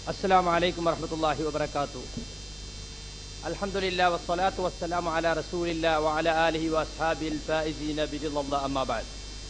السلام عليكم ورحمة الله وبركاته الحمد لله والصلاة والسلام على رسول الله وعلى آله وأصحابه الفائزين برضا الله أما بعد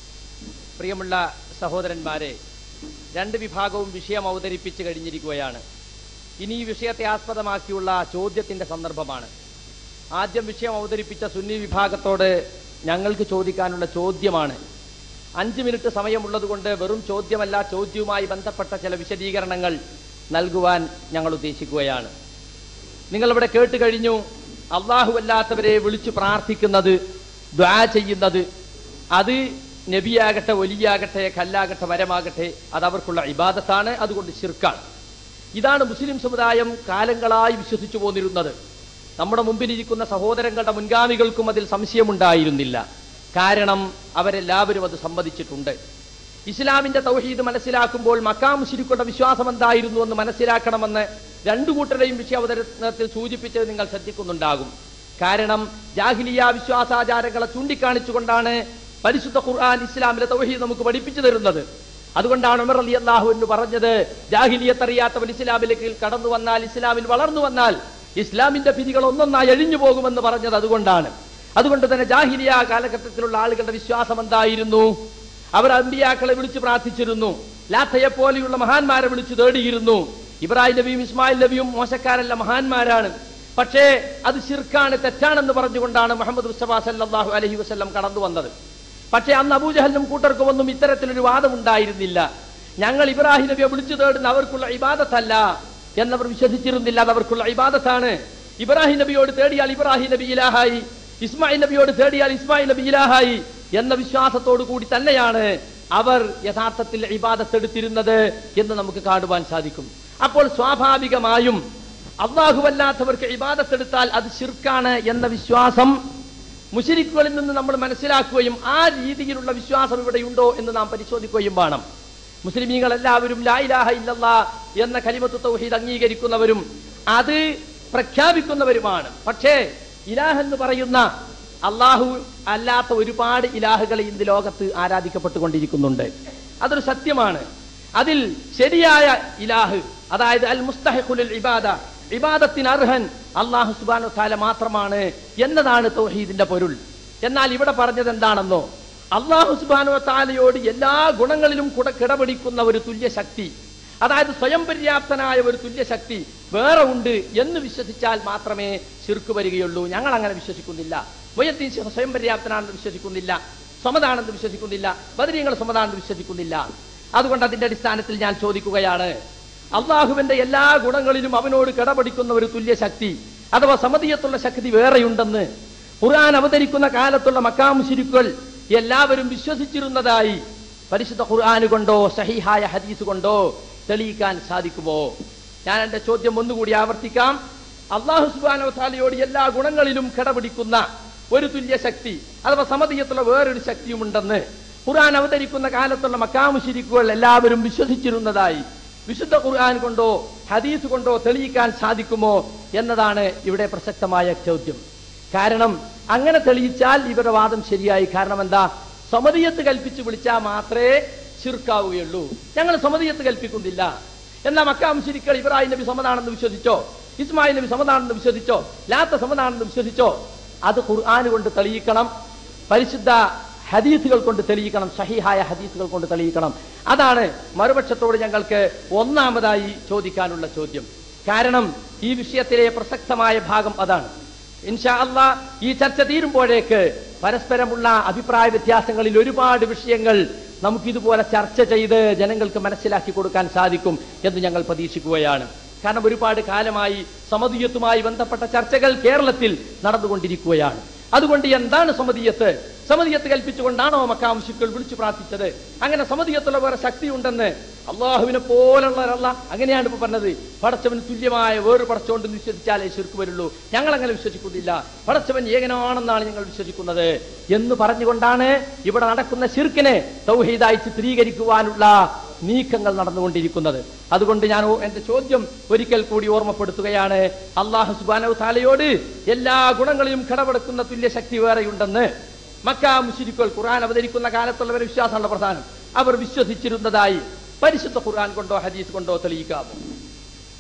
പ്രിയമുള്ള സഹോദരന്മാരെ രണ്ട് വിഭാഗവും വിഷയം അവതരിപ്പിച്ച് കഴിഞ്ഞിരിക്കുകയാണ് ഇനി ഈ വിഷയത്തെ ആസ്പദമാക്കിയുള്ള ചോദ്യത്തിന്റെ സന്ദർഭമാണ് ആദ്യം വിഷയം അവതരിപ്പിച്ച സുന്നി വിഭാഗത്തോട് ഞങ്ങൾക്ക് ചോദിക്കാനുള്ള ചോദ്യമാണ് അഞ്ച് മിനിറ്റ് സമയമുള്ളതുകൊണ്ട് വെറും ചോദ്യമല്ല ചോദ്യവുമായി ബന്ധപ്പെട്ട ചില വിശദീകരണങ്ങൾ നൽകുവാൻ ഞങ്ങൾ ഉദ്ദേശിക്കുകയാണ് നിങ്ങളിവിടെ കേട്ട് കഴിഞ്ഞു അള്ളാഹു അല്ലാത്തവരെ വിളിച്ചു പ്രാർത്ഥിക്കുന്നത് ദ്വാ ചെയ്യുന്നത് അത് നബിയാകട്ടെ ഒലിയാകട്ടെ കല്ലാകട്ടെ മരമാകട്ടെ അത് അവർക്കുള്ള ഇബാദത്താണ് അതുകൊണ്ട് ശിർക്കാണ് ഇതാണ് മുസ്ലിം സമുദായം കാലങ്ങളായി വിശ്വസിച്ചു പോന്നിരുന്നത് നമ്മുടെ മുമ്പിലിരിക്കുന്ന സഹോദരങ്ങളുടെ മുൻഗാമികൾക്കും അതിൽ സംശയമുണ്ടായിരുന്നില്ല കാരണം അവരെല്ലാവരും അത് സമ്മതിച്ചിട്ടുണ്ട് ഇസ്ലാമിന്റെ തൗഹീദ് മനസ്സിലാക്കുമ്പോൾ മക്കാം ശിരിക്കുള്ള വിശ്വാസം എന്തായിരുന്നു എന്ന് മനസ്സിലാക്കണമെന്ന് രണ്ടു കൂട്ടരെയും വിഷയാവതരണത്തിൽ സൂചിപ്പിച്ചത് നിങ്ങൾ ശ്രദ്ധിക്കുന്നുണ്ടാകും കാരണം ജാഹിലിയ വിശ്വാസാചാരങ്ങളെ ചൂണ്ടിക്കാണിച്ചുകൊണ്ടാണ് പരിശുദ്ധ ഖുർആൻ ഇസ്ലാമിലെ തൗഹീദ് നമുക്ക് പഠിപ്പിച്ചു തരുന്നത് അതുകൊണ്ടാണ് ഉമർ അലി അള്ളാഹു എന്ന് പറഞ്ഞത് ജാഹിലിയത്ത് അറിയാത്തവൻ ഇസ്ലാമിലേക്ക് കടന്നു വന്നാൽ ഇസ്ലാമിൽ വളർന്നു വന്നാൽ ഇസ്ലാമിന്റെ പിരികൾ ഒന്നൊന്നായി അഴിഞ്ഞു പോകുമെന്ന് പറഞ്ഞത് അതുകൊണ്ടാണ് അതുകൊണ്ട് തന്നെ ജാഹിലിയ കാലഘട്ടത്തിലുള്ള ആളുകളുടെ വിശ്വാസം എന്തായിരുന്നു അവർ അമ്പിയാക്കളെ വിളിച്ചു പ്രാർത്ഥിച്ചിരുന്നു ലാത്തയെ പോലെയുള്ള മഹാന്മാരെ വിളിച്ചു തേടിയിരുന്നു ഇബ്രാഹിം നബിയും ഇസ്മായിൽ നബിയും മോശക്കാരല്ല മഹാന്മാരാണ് പക്ഷേ അത് ശിർക്കാണ് തെറ്റാണെന്ന് പറഞ്ഞുകൊണ്ടാണ് മുഹമ്മദ് മുസ്തഫ സല്ലാഹു അലഹി വസ്ലം കടന്നു വന്നത് പക്ഷേ അന്ന് അബൂജഹലിനും കൂട്ടർക്കും ഒന്നും ഇത്തരത്തിലൊരു വാദം ഉണ്ടായിരുന്നില്ല ഞങ്ങൾ ഇബ്രാഹിം നബിയെ വിളിച്ചു തേടുന്ന അവർക്കുള്ള ഇബാദത്തല്ല എന്നവർ വിശ്വസിച്ചിരുന്നില്ല അത് അവർക്കുള്ള ഇബാദത്താണ് ഇബ്രാഹിം നബിയോട് തേടിയാൽ ഇബ്രാഹിം നബി ഇലാഹായി ഇസ്മായിൽ നബിയോട് തേടിയാൽ ഇസ്മായിൽ നബി ഇലാഹായി എന്ന വിശ്വാസത്തോടു കൂടി തന്നെയാണ് അവർ യഥാർത്ഥത്തിൽ ഇബാദത്തെടുത്തിരുന്നത് എന്ന് നമുക്ക് കാണുവാൻ സാധിക്കും അപ്പോൾ സ്വാഭാവികമായും അള്ളാഹുവല്ലാത്തവർക്ക് ഇബാദത്തെടുത്താൽ അത് ശിർക്കാണ് എന്ന വിശ്വാസം മുശരിക്കുകളിൽ നിന്ന് നമ്മൾ മനസ്സിലാക്കുകയും ആ രീതിയിലുള്ള വിശ്വാസം ഇവിടെയുണ്ടോ എന്ന് നാം പരിശോധിക്കുകയും വേണം മുസ്ലിമീങ്ങൾ എല്ലാവരും ലായിലാഹ ഇല്ലല്ലാ എന്ന കലിമത്ത് തൗഹീദ് അംഗീകരിക്കുന്നവരും അത് പ്രഖ്യാപിക്കുന്നവരുമാണ് പക്ഷേ ഇലാഹ് എന്ന് പറയുന്ന അള്ളാഹു അല്ലാത്ത ഒരുപാട് ഇലാഹുകൾ ഇന്ന് ലോകത്ത് ആരാധിക്കപ്പെട്ടുകൊണ്ടിരിക്കുന്നുണ്ട് അതൊരു സത്യമാണ് അതിൽ ശരിയായ ഇലാഹ് അതായത് അൽ മുസ്തഹിഖുൽ ഇബാദ ഇബാദത്തിന് അർഹൻ അള്ളാഹു സുബാനു താല മാത്രമാണ് എന്നതാണ് തൗഹീദിന്റെ പൊരുൾ എന്നാൽ ഇവിടെ പറഞ്ഞത് എന്താണെന്നോ അള്ളാഹു സുബാനു താലയോട് എല്ലാ ഗുണങ്ങളിലും കൂടെ കിടപിടിക്കുന്ന ഒരു തുല്യ ശക്തി അതായത് സ്വയം പര്യാപ്തനായ ഒരു തുല്യ ശക്തി വേറെ ഉണ്ട് എന്ന് വിശ്വസിച്ചാൽ മാത്രമേ ശിർക്ക് വരികയുള്ളൂ ഞങ്ങൾ അങ്ങനെ വിശ്വസിക്കുന്നില്ല മൊയ്യത്തീൻ സ്വയം പര്യാപ്തനാണെന്ന് വിശ്വസിക്കുന്നില്ല സമതാണെന്ന് വിശ്വസിക്കുന്നില്ല ബദരീങ്ങൾ സമതാണെന്ന് വിശ്വസിക്കുന്നില്ല അതുകൊണ്ട് അതിന്റെ അടിസ്ഥാനത്തിൽ ഞാൻ ചോദിക്കുകയാണ് അള്ളാഹുവിന്റെ എല്ലാ ഗുണങ്ങളിലും അവനോട് കിടപിടിക്കുന്ന ഒരു തുല്യ ശക്തി അഥവാ സമതിയത്തുള്ള ശക്തി വേറെയുണ്ടെന്ന് ഖുർആൻ അവതരിക്കുന്ന കാലത്തുള്ള മക്കാം ശിരുക്കൾ എല്ലാവരും വിശ്വസിച്ചിരുന്നതായി പരിശുദ്ധ ഖുർആൻ കൊണ്ടോ സഹിഹായ ഹദീസ് കൊണ്ടോ തെളിയിക്കാൻ സാധിക്കുമോ ഞാൻ എന്റെ ചോദ്യം ഒന്നുകൂടി ആവർത്തിക്കാം അള്ളാഹു സുബാനോ താലയോട് എല്ലാ ഗുണങ്ങളിലും കിടപിടിക്കുന്ന ഒരു തുല്യ ശക്തി അഥവാ സമതിയത്തുള്ള വേറൊരു ശക്തിയുമുണ്ടെന്ന് ഖുർആൻ അവതരിക്കുന്ന കാലത്തുള്ള മക്കാമു ശിരിക്കുകൾ എല്ലാവരും വിശ്വസിച്ചിരുന്നതായി വിശുദ്ധ ഖുർആൻ കൊണ്ടോ ഹദീസ് കൊണ്ടോ തെളിയിക്കാൻ സാധിക്കുമോ എന്നതാണ് ഇവിടെ പ്രസക്തമായ ചോദ്യം കാരണം അങ്ങനെ തെളിയിച്ചാൽ ഇവരുടെ വാദം ശരിയായി കാരണം എന്താ സമതിയത്ത് കൽപ്പിച്ച് വിളിച്ചാൽ മാത്രമേ ചുരുക്കാവുകയുള്ളൂ ഞങ്ങൾ സമതിയത്ത് കൽപ്പിക്കുന്നില്ല എന്നാ മക്കാം ശരിക്കൾ ഇബ്രാഹിം നബി സമതാണെന്ന് വിശ്വസിച്ചോ ഇസ്മായിൽ നബി സമതാണെന്ന് വിശ്വസിച്ചോ ലാത്ത സമതാണെന്ന് വിശ്വസിച്ചോ അത് ഖുർആൻ കൊണ്ട് തെളിയിക്കണം പരിശുദ്ധ ഹദീസുകൾ കൊണ്ട് തെളിയിക്കണം സഹിഹായ ഹദീസുകൾ കൊണ്ട് തെളിയിക്കണം അതാണ് മറുപക്ഷത്തോട് ഞങ്ങൾക്ക് ഒന്നാമതായി ചോദിക്കാനുള്ള ചോദ്യം കാരണം ഈ വിഷയത്തിലെ പ്രസക്തമായ ഭാഗം അതാണ് ഇൻഷാ അള്ളാ ഈ ചർച്ച തീരുമ്പോഴേക്ക് പരസ്പരമുള്ള അഭിപ്രായ വ്യത്യാസങ്ങളിൽ ഒരുപാട് വിഷയങ്ങൾ നമുക്കിതുപോലെ ചർച്ച ചെയ്ത് ജനങ്ങൾക്ക് മനസ്സിലാക്കി കൊടുക്കാൻ സാധിക്കും എന്ന് ഞങ്ങൾ പ്രതീക്ഷിക്കുകയാണ് കാരണം ഒരുപാട് കാലമായി സമതുയത്തുമായി ബന്ധപ്പെട്ട ചർച്ചകൾ കേരളത്തിൽ നടന്നുകൊണ്ടിരിക്കുകയാണ് അതുകൊണ്ട് എന്താണ് സമതിയത്ത് സമതിയത്ത് കൽപ്പിച്ചുകൊണ്ടാണോ മക്കാംശുക്കൾ വിളിച്ചു പ്രാർത്ഥിച്ചത് അങ്ങനെ സമതിയത്തുള്ള വേറെ ശക്തിയുണ്ടെന്ന് അള്ളാഹുവിനെ പോലുള്ളവരല്ല അങ്ങനെയാണ് ഇപ്പൊ പറഞ്ഞത് പടച്ചവന് തുല്യമായ വേറെ പടച്ചോണ്ട് വിശ്വസിച്ചാലേ ശിർക്ക് വരുള്ളൂ ഞങ്ങൾ അങ്ങനെ വിശ്വസിക്കുന്നില്ല പടച്ചവൻ ഏകനാണെന്നാണ് ഞങ്ങൾ വിശ്വസിക്കുന്നത് എന്ന് പറഞ്ഞുകൊണ്ടാണ് ഇവിടെ നടക്കുന്ന ശിർക്കിനെ തൗഹീദായി ചിത്രീകരിക്കുവാനുള്ള നീക്കങ്ങൾ നടന്നുകൊണ്ടിരിക്കുന്നത് അതുകൊണ്ട് ഞാൻ ഓ- എന്റെ ചോദ്യം ഒരിക്കൽ കൂടി ഓർമ്മപ്പെടുത്തുകയാണ് അള്ളാഹു സുബാനു താലയോട് എല്ലാ ഗുണങ്ങളിലും കടമെടുക്കുന്ന തുല്യ ശക്തി വേറെയുണ്ടെന്ന് മക്ക മുശിരിക്കുകൾ ഖുർആൻ അവതരിക്കുന്ന കാലത്തുള്ളവരുടെ വിശ്വാസമുള്ള പ്രധാനം അവർ വിശ്വസിച്ചിരുന്നതായി പരിശുദ്ധ ഖുർആൻ കൊണ്ടോ ഹദീസ് കൊണ്ടോ തെളിയിക്കാമോ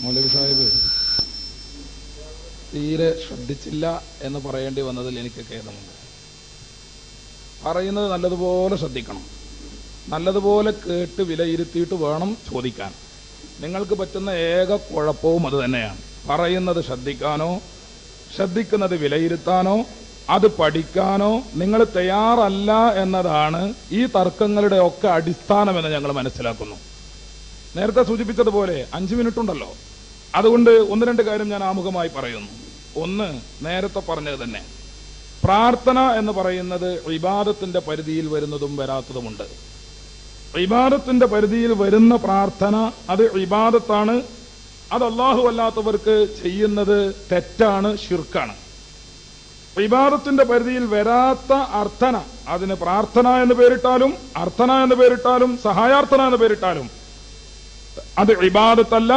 മൗലവി സാഹിബ് തീരെ ശ്രദ്ധിച്ചില്ല എന്ന് പറയേണ്ടി വന്നതിൽ എനിക്ക് ഖേദമുണ്ട് പറയുന്നത് നല്ലതുപോലെ ശ്രദ്ധിക്കണം നല്ലതുപോലെ കേട്ട് വിലയിരുത്തിയിട്ട് വേണം ചോദിക്കാൻ നിങ്ങൾക്ക് പറ്റുന്ന ഏക കുഴപ്പവും അത് തന്നെയാണ് പറയുന്നത് ശ്രദ്ധിക്കാനോ ശ്രദ്ധിക്കുന്നത് വിലയിരുത്താനോ അത് പഠിക്കാനോ നിങ്ങൾ തയ്യാറല്ല എന്നതാണ് ഈ തർക്കങ്ങളുടെ ഒക്കെ അടിസ്ഥാനമെന്ന് ഞങ്ങൾ മനസ്സിലാക്കുന്നു നേരത്തെ സൂചിപ്പിച്ചതുപോലെ അഞ്ചു മിനിറ്റ് ഉണ്ടല്ലോ അതുകൊണ്ട് ഒന്ന് രണ്ട് കാര്യം ഞാൻ ആമുഖമായി പറയുന്നു ഒന്ന് നേരത്തെ പറഞ്ഞത് തന്നെ പ്രാർത്ഥന എന്ന് പറയുന്നത് ഇബാദത്തിന്റെ പരിധിയിൽ വരുന്നതും വരാത്തതുമുണ്ട് ഇബാദത്തിന്റെ പരിധിയിൽ വരുന്ന പ്രാർത്ഥന അത് ഇബാദത്താണ് അത് അള്ളാഹു അല്ലാത്തവർക്ക് ചെയ്യുന്നത് തെറ്റാണ് ഷിർക്കാണ് ഇബാദത്തിന്റെ പരിധിയിൽ വരാത്ത അർത്ഥന അതിന് പ്രാർത്ഥന എന്ന് പേരിട്ടാലും അർത്ഥന എന്ന് പേരിട്ടാലും സഹായാർത്ഥന എന്ന് പേരിട്ടാലും അത് ഇബാദത്തല്ല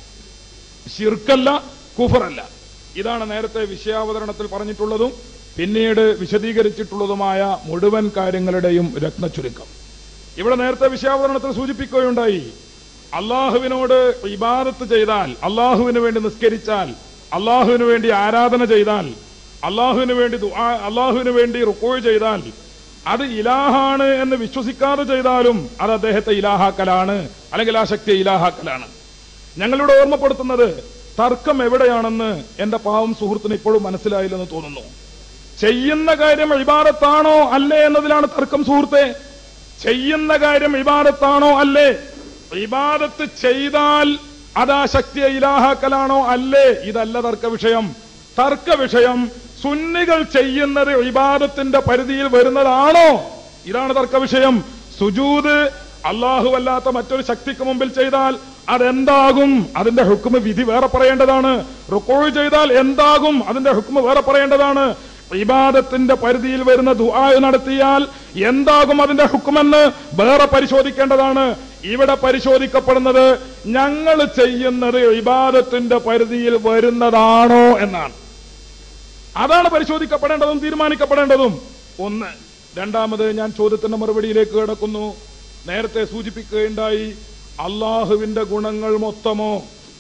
ഷിർക്കല്ല കുഫറല്ല ഇതാണ് നേരത്തെ വിഷയാവതരണത്തിൽ പറഞ്ഞിട്ടുള്ളതും പിന്നീട് വിശദീകരിച്ചിട്ടുള്ളതുമായ മുഴുവൻ കാര്യങ്ങളുടെയും രത്നച്ചുരുക്കം ഇവിടെ നേരത്തെ വിഷയാവതരണത്തിൽ സൂചിപ്പിക്കുകയുണ്ടായി അള്ളാഹുവിനോട് ഇബാദത്ത് ചെയ്താൽ അള്ളാഹുവിന് വേണ്ടി നിസ്കരിച്ചാൽ അള്ളാഹുവിന് വേണ്ടി ആരാധന ചെയ്താൽ അള്ളാഹുവിന് വേണ്ടി ദുആ അള്ളാഹുവിന് വേണ്ടി റുക്കോ ചെയ്താൽ അത് ഇലാഹാണ് എന്ന് വിശ്വസിക്കാതെ ചെയ്താലും അത് അദ്ദേഹത്തെ ഇലാഹാക്കലാണ് അല്ലെങ്കിൽ ആ ശക്തിയെ ഇലാഹാക്കലാണ് ഞങ്ങളിവിടെ ഓർമ്മപ്പെടുത്തുന്നത് തർക്കം എവിടെയാണെന്ന് എന്റെ പാവം സുഹൃത്തിന് ഇപ്പോഴും മനസ്സിലായില്ലെന്ന് തോന്നുന്നു ചെയ്യുന്ന കാര്യം ഇബാദത്താണോ അല്ലേ എന്നതിലാണ് തർക്കം സുഹൃത്തെ ചെയ്യുന്ന കാര്യം ഇബാദത്താണോ അല്ലേ ഇബാദത്ത് ചെയ്താൽ അത് ആ ശക്തിയെ ഇലാഹാക്കലാണോ അല്ലേ ഇതല്ല തർക്ക വിഷയം തർക്ക വിഷയം സുന്നികൾ ചെയ്യുന്നത് ഇബാദത്തിന്റെ പരിധിയിൽ വരുന്നതാണോ ഇതാണ് തർക്ക വിഷയം സുജൂത് അള്ളാഹു അല്ലാത്ത മറ്റൊരു ശക്തിക്ക് മുമ്പിൽ ചെയ്താൽ അതെന്താകും അതിന്റെ ഹുക്കുമ് വിധി വേറെ പറയേണ്ടതാണ് റുക്കോഴ് ചെയ്താൽ എന്താകും അതിന്റെ ഹുക്കുമ് വേറെ പറയേണ്ടതാണ് ഇബാദത്തിന്റെ പരിധിയിൽ വരുന്ന ദുആ നടത്തിയാൽ എന്താകും അതിന്റെ ഹുക്കുമെന്ന് വേറെ പരിശോധിക്കേണ്ടതാണ് ഇവിടെ പരിശോധിക്കപ്പെടുന്നത് ഞങ്ങൾ ചെയ്യുന്നത് ഇബാദത്തിന്റെ പരിധിയിൽ വരുന്നതാണോ എന്നാണ് അതാണ് പരിശോധിക്കപ്പെടേണ്ടതും തീരുമാനിക്കപ്പെടേണ്ടതും ഒന്ന് രണ്ടാമത് ഞാൻ ചോദ്യത്തിന്റെ മറുപടിയിലേക്ക് കിടക്കുന്നു നേരത്തെ സൂചിപ്പിക്കുകയുണ്ടായി അള്ളാഹുവിന്റെ ഗുണങ്ങൾ മൊത്തമോ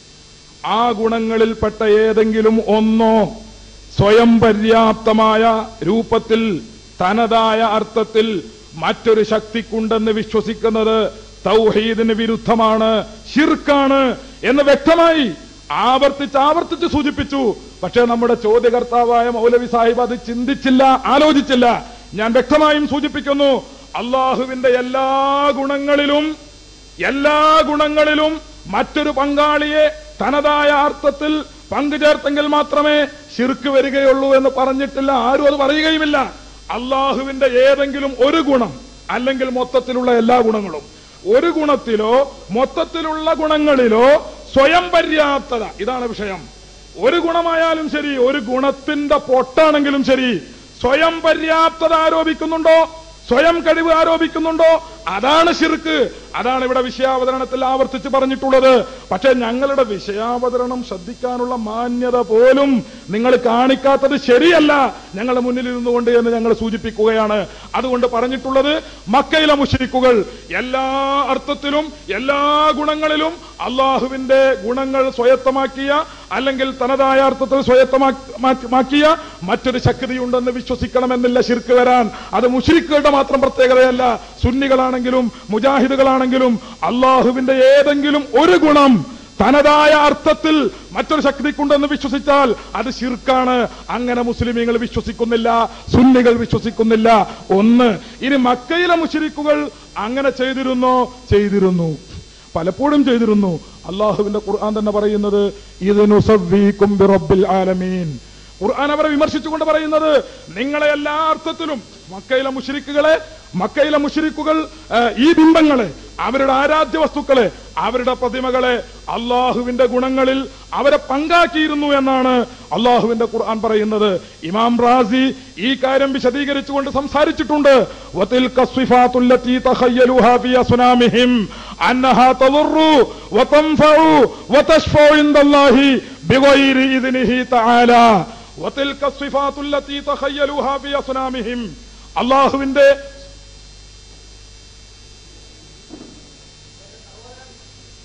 ആ ഗുണങ്ങളിൽപ്പെട്ട ഏതെങ്കിലും ഒന്നോ സ്വയം പര്യാപ്തമായ രൂപത്തിൽ തനതായ അർത്ഥത്തിൽ മറ്റൊരു ശക്തിക്കുണ്ടെന്ന് വിശ്വസിക്കുന്നത് തൗഹീദിന് വിരുദ്ധമാണ് ഷിർക്കാണ് എന്ന് വ്യക്തമായി ആവർത്തിച്ച് ആവർത്തിച്ച് സൂചിപ്പിച്ചു പക്ഷേ നമ്മുടെ ചോദ്യകർത്താവായ മൗലവി സാഹിബ് അത് ചിന്തിച്ചില്ല ആലോചിച്ചില്ല ഞാൻ വ്യക്തമായും സൂചിപ്പിക്കുന്നു അള്ളാഹുവിന്റെ എല്ലാ ഗുണങ്ങളിലും എല്ലാ ഗുണങ്ങളിലും മറ്റൊരു പങ്കാളിയെ തനതായ അർത്ഥത്തിൽ പങ്കുചേർത്തെങ്കിൽ മാത്രമേ ശിർക്ക് വരികയുള്ളൂ എന്ന് പറഞ്ഞിട്ടില്ല ആരും അത് പറയുകയുമില്ല അള്ളാഹുവിന്റെ ഏതെങ്കിലും ഒരു ഗുണം അല്ലെങ്കിൽ മൊത്തത്തിലുള്ള എല്ലാ ഗുണങ്ങളും ഒരു ഗുണത്തിലോ മൊത്തത്തിലുള്ള ഗുണങ്ങളിലോ സ്വയം പര്യാപ്തത ഇതാണ് വിഷയം ഒരു ഗുണമായാലും ശരി ഒരു ഗുണത്തിന്റെ പൊട്ടാണെങ്കിലും ശരി സ്വയം പര്യാപ്തത ആരോപിക്കുന്നുണ്ടോ സ്വയം കഴിവ് ആരോപിക്കുന്നുണ്ടോ അതാണ് ശിർക്ക് അതാണ് ഇവിടെ വിഷയാവതരണത്തിൽ ആവർത്തിച്ച് പറഞ്ഞിട്ടുള്ളത് പക്ഷെ ഞങ്ങളുടെ വിഷയാവതരണം ശ്രദ്ധിക്കാനുള്ള മാന്യത പോലും നിങ്ങൾ കാണിക്കാത്തത് ശരിയല്ല ഞങ്ങളുടെ മുന്നിൽ ഇരുന്നുകൊണ്ട് എന്ന് ഞങ്ങൾ സൂചിപ്പിക്കുകയാണ് അതുകൊണ്ട് പറഞ്ഞിട്ടുള്ളത് മക്കയിലെ മുഷരിക്കുകൾ എല്ലാ അർത്ഥത്തിലും എല്ലാ ഗുണങ്ങളിലും അള്ളാഹുവിന്റെ ഗുണങ്ങൾ സ്വയത്തമാക്കിയ അല്ലെങ്കിൽ തനതായ അർത്ഥത്തിൽ സ്വയത്തമാക്കിയ മറ്റൊരു ശക്തിയുണ്ടെന്ന് വിശ്വസിക്കണമെന്നില്ല ശിർക്ക് വരാൻ അത് മുഷരിക്കുകളുടെ മാത്രം പ്രത്യേകതയല്ല സുന്നികളാണെങ്കിലും മുജാഹിദുകളാണെങ്കിലും അള്ളാഹുവിന്റെ ഏതെങ്കിലും ഒരു ഗുണം തനതായ അർത്ഥത്തിൽ മറ്റൊരു ശക്തിക്കുണ്ടെന്ന് വിശ്വസിച്ചാൽ അത് ശിർക്കാണ് അങ്ങനെ മുസ്ലിമീങ്ങൾ വിശ്വസിക്കുന്നില്ല സുന്നികൾ വിശ്വസിക്കുന്നില്ല ഒന്ന് ഇനി മക്കയിലെ മുഷരിക്കുകൾ അങ്ങനെ ചെയ്തിരുന്നോ ചെയ്തിരുന്നു പലപ്പോഴും ചെയ്തിരുന്നു അള്ളാഹുവിന്റെ ഖുർആൻ തന്നെ പറയുന്നത് ഇതിനുസവ്വീക്കും ബിറബ്ബിൽ ആലമീൻ ഖുർആൻ അവരെ വിമർശിച്ചുകൊണ്ട് പറയുന്നത് നിങ്ങളെ എല്ലാ അർത്ഥത്തിലും മക്കയിലെ മുഷരിക്കുകളെ മക്കയിലെ മുഷരിക്കുകൾ ഈ ബിംബങ്ങളെ അവരുടെ ആരാധ്യ വസ്തുക്കളെ അവരുടെ പ്രതിമകളെ അള്ളാഹുവിന്റെ ഗുണങ്ങളിൽ അവരെ പങ്കാക്കിയിരുന്നു എന്നാണ് അള്ളാഹുവിന്റെ ഖുർആൻ പറയുന്നത് ഇമാം റാസി ഈ കാര്യം വിശദീകരിച്ചുകൊണ്ട് സംസാരിച്ചിട്ടുണ്ട് وَتِلْكَ الصِّفَاتُ الَّتِي تَخَيَّلُوهَا فِي أَصْنَامِهِمْ أَنَّهَا تَضُرُّ وَتَنْفَعُ وَتَشْفَعُ عِندَ اللَّهِ بِغَيْرِ إِذْنِهِ تَعَالَى وَتِلْكَ الصِّفَاتُ الَّتِي تَخَيَّلُوهَا فِي أَصْنَامِهِمْ അള്ളാഹുവിന്റെ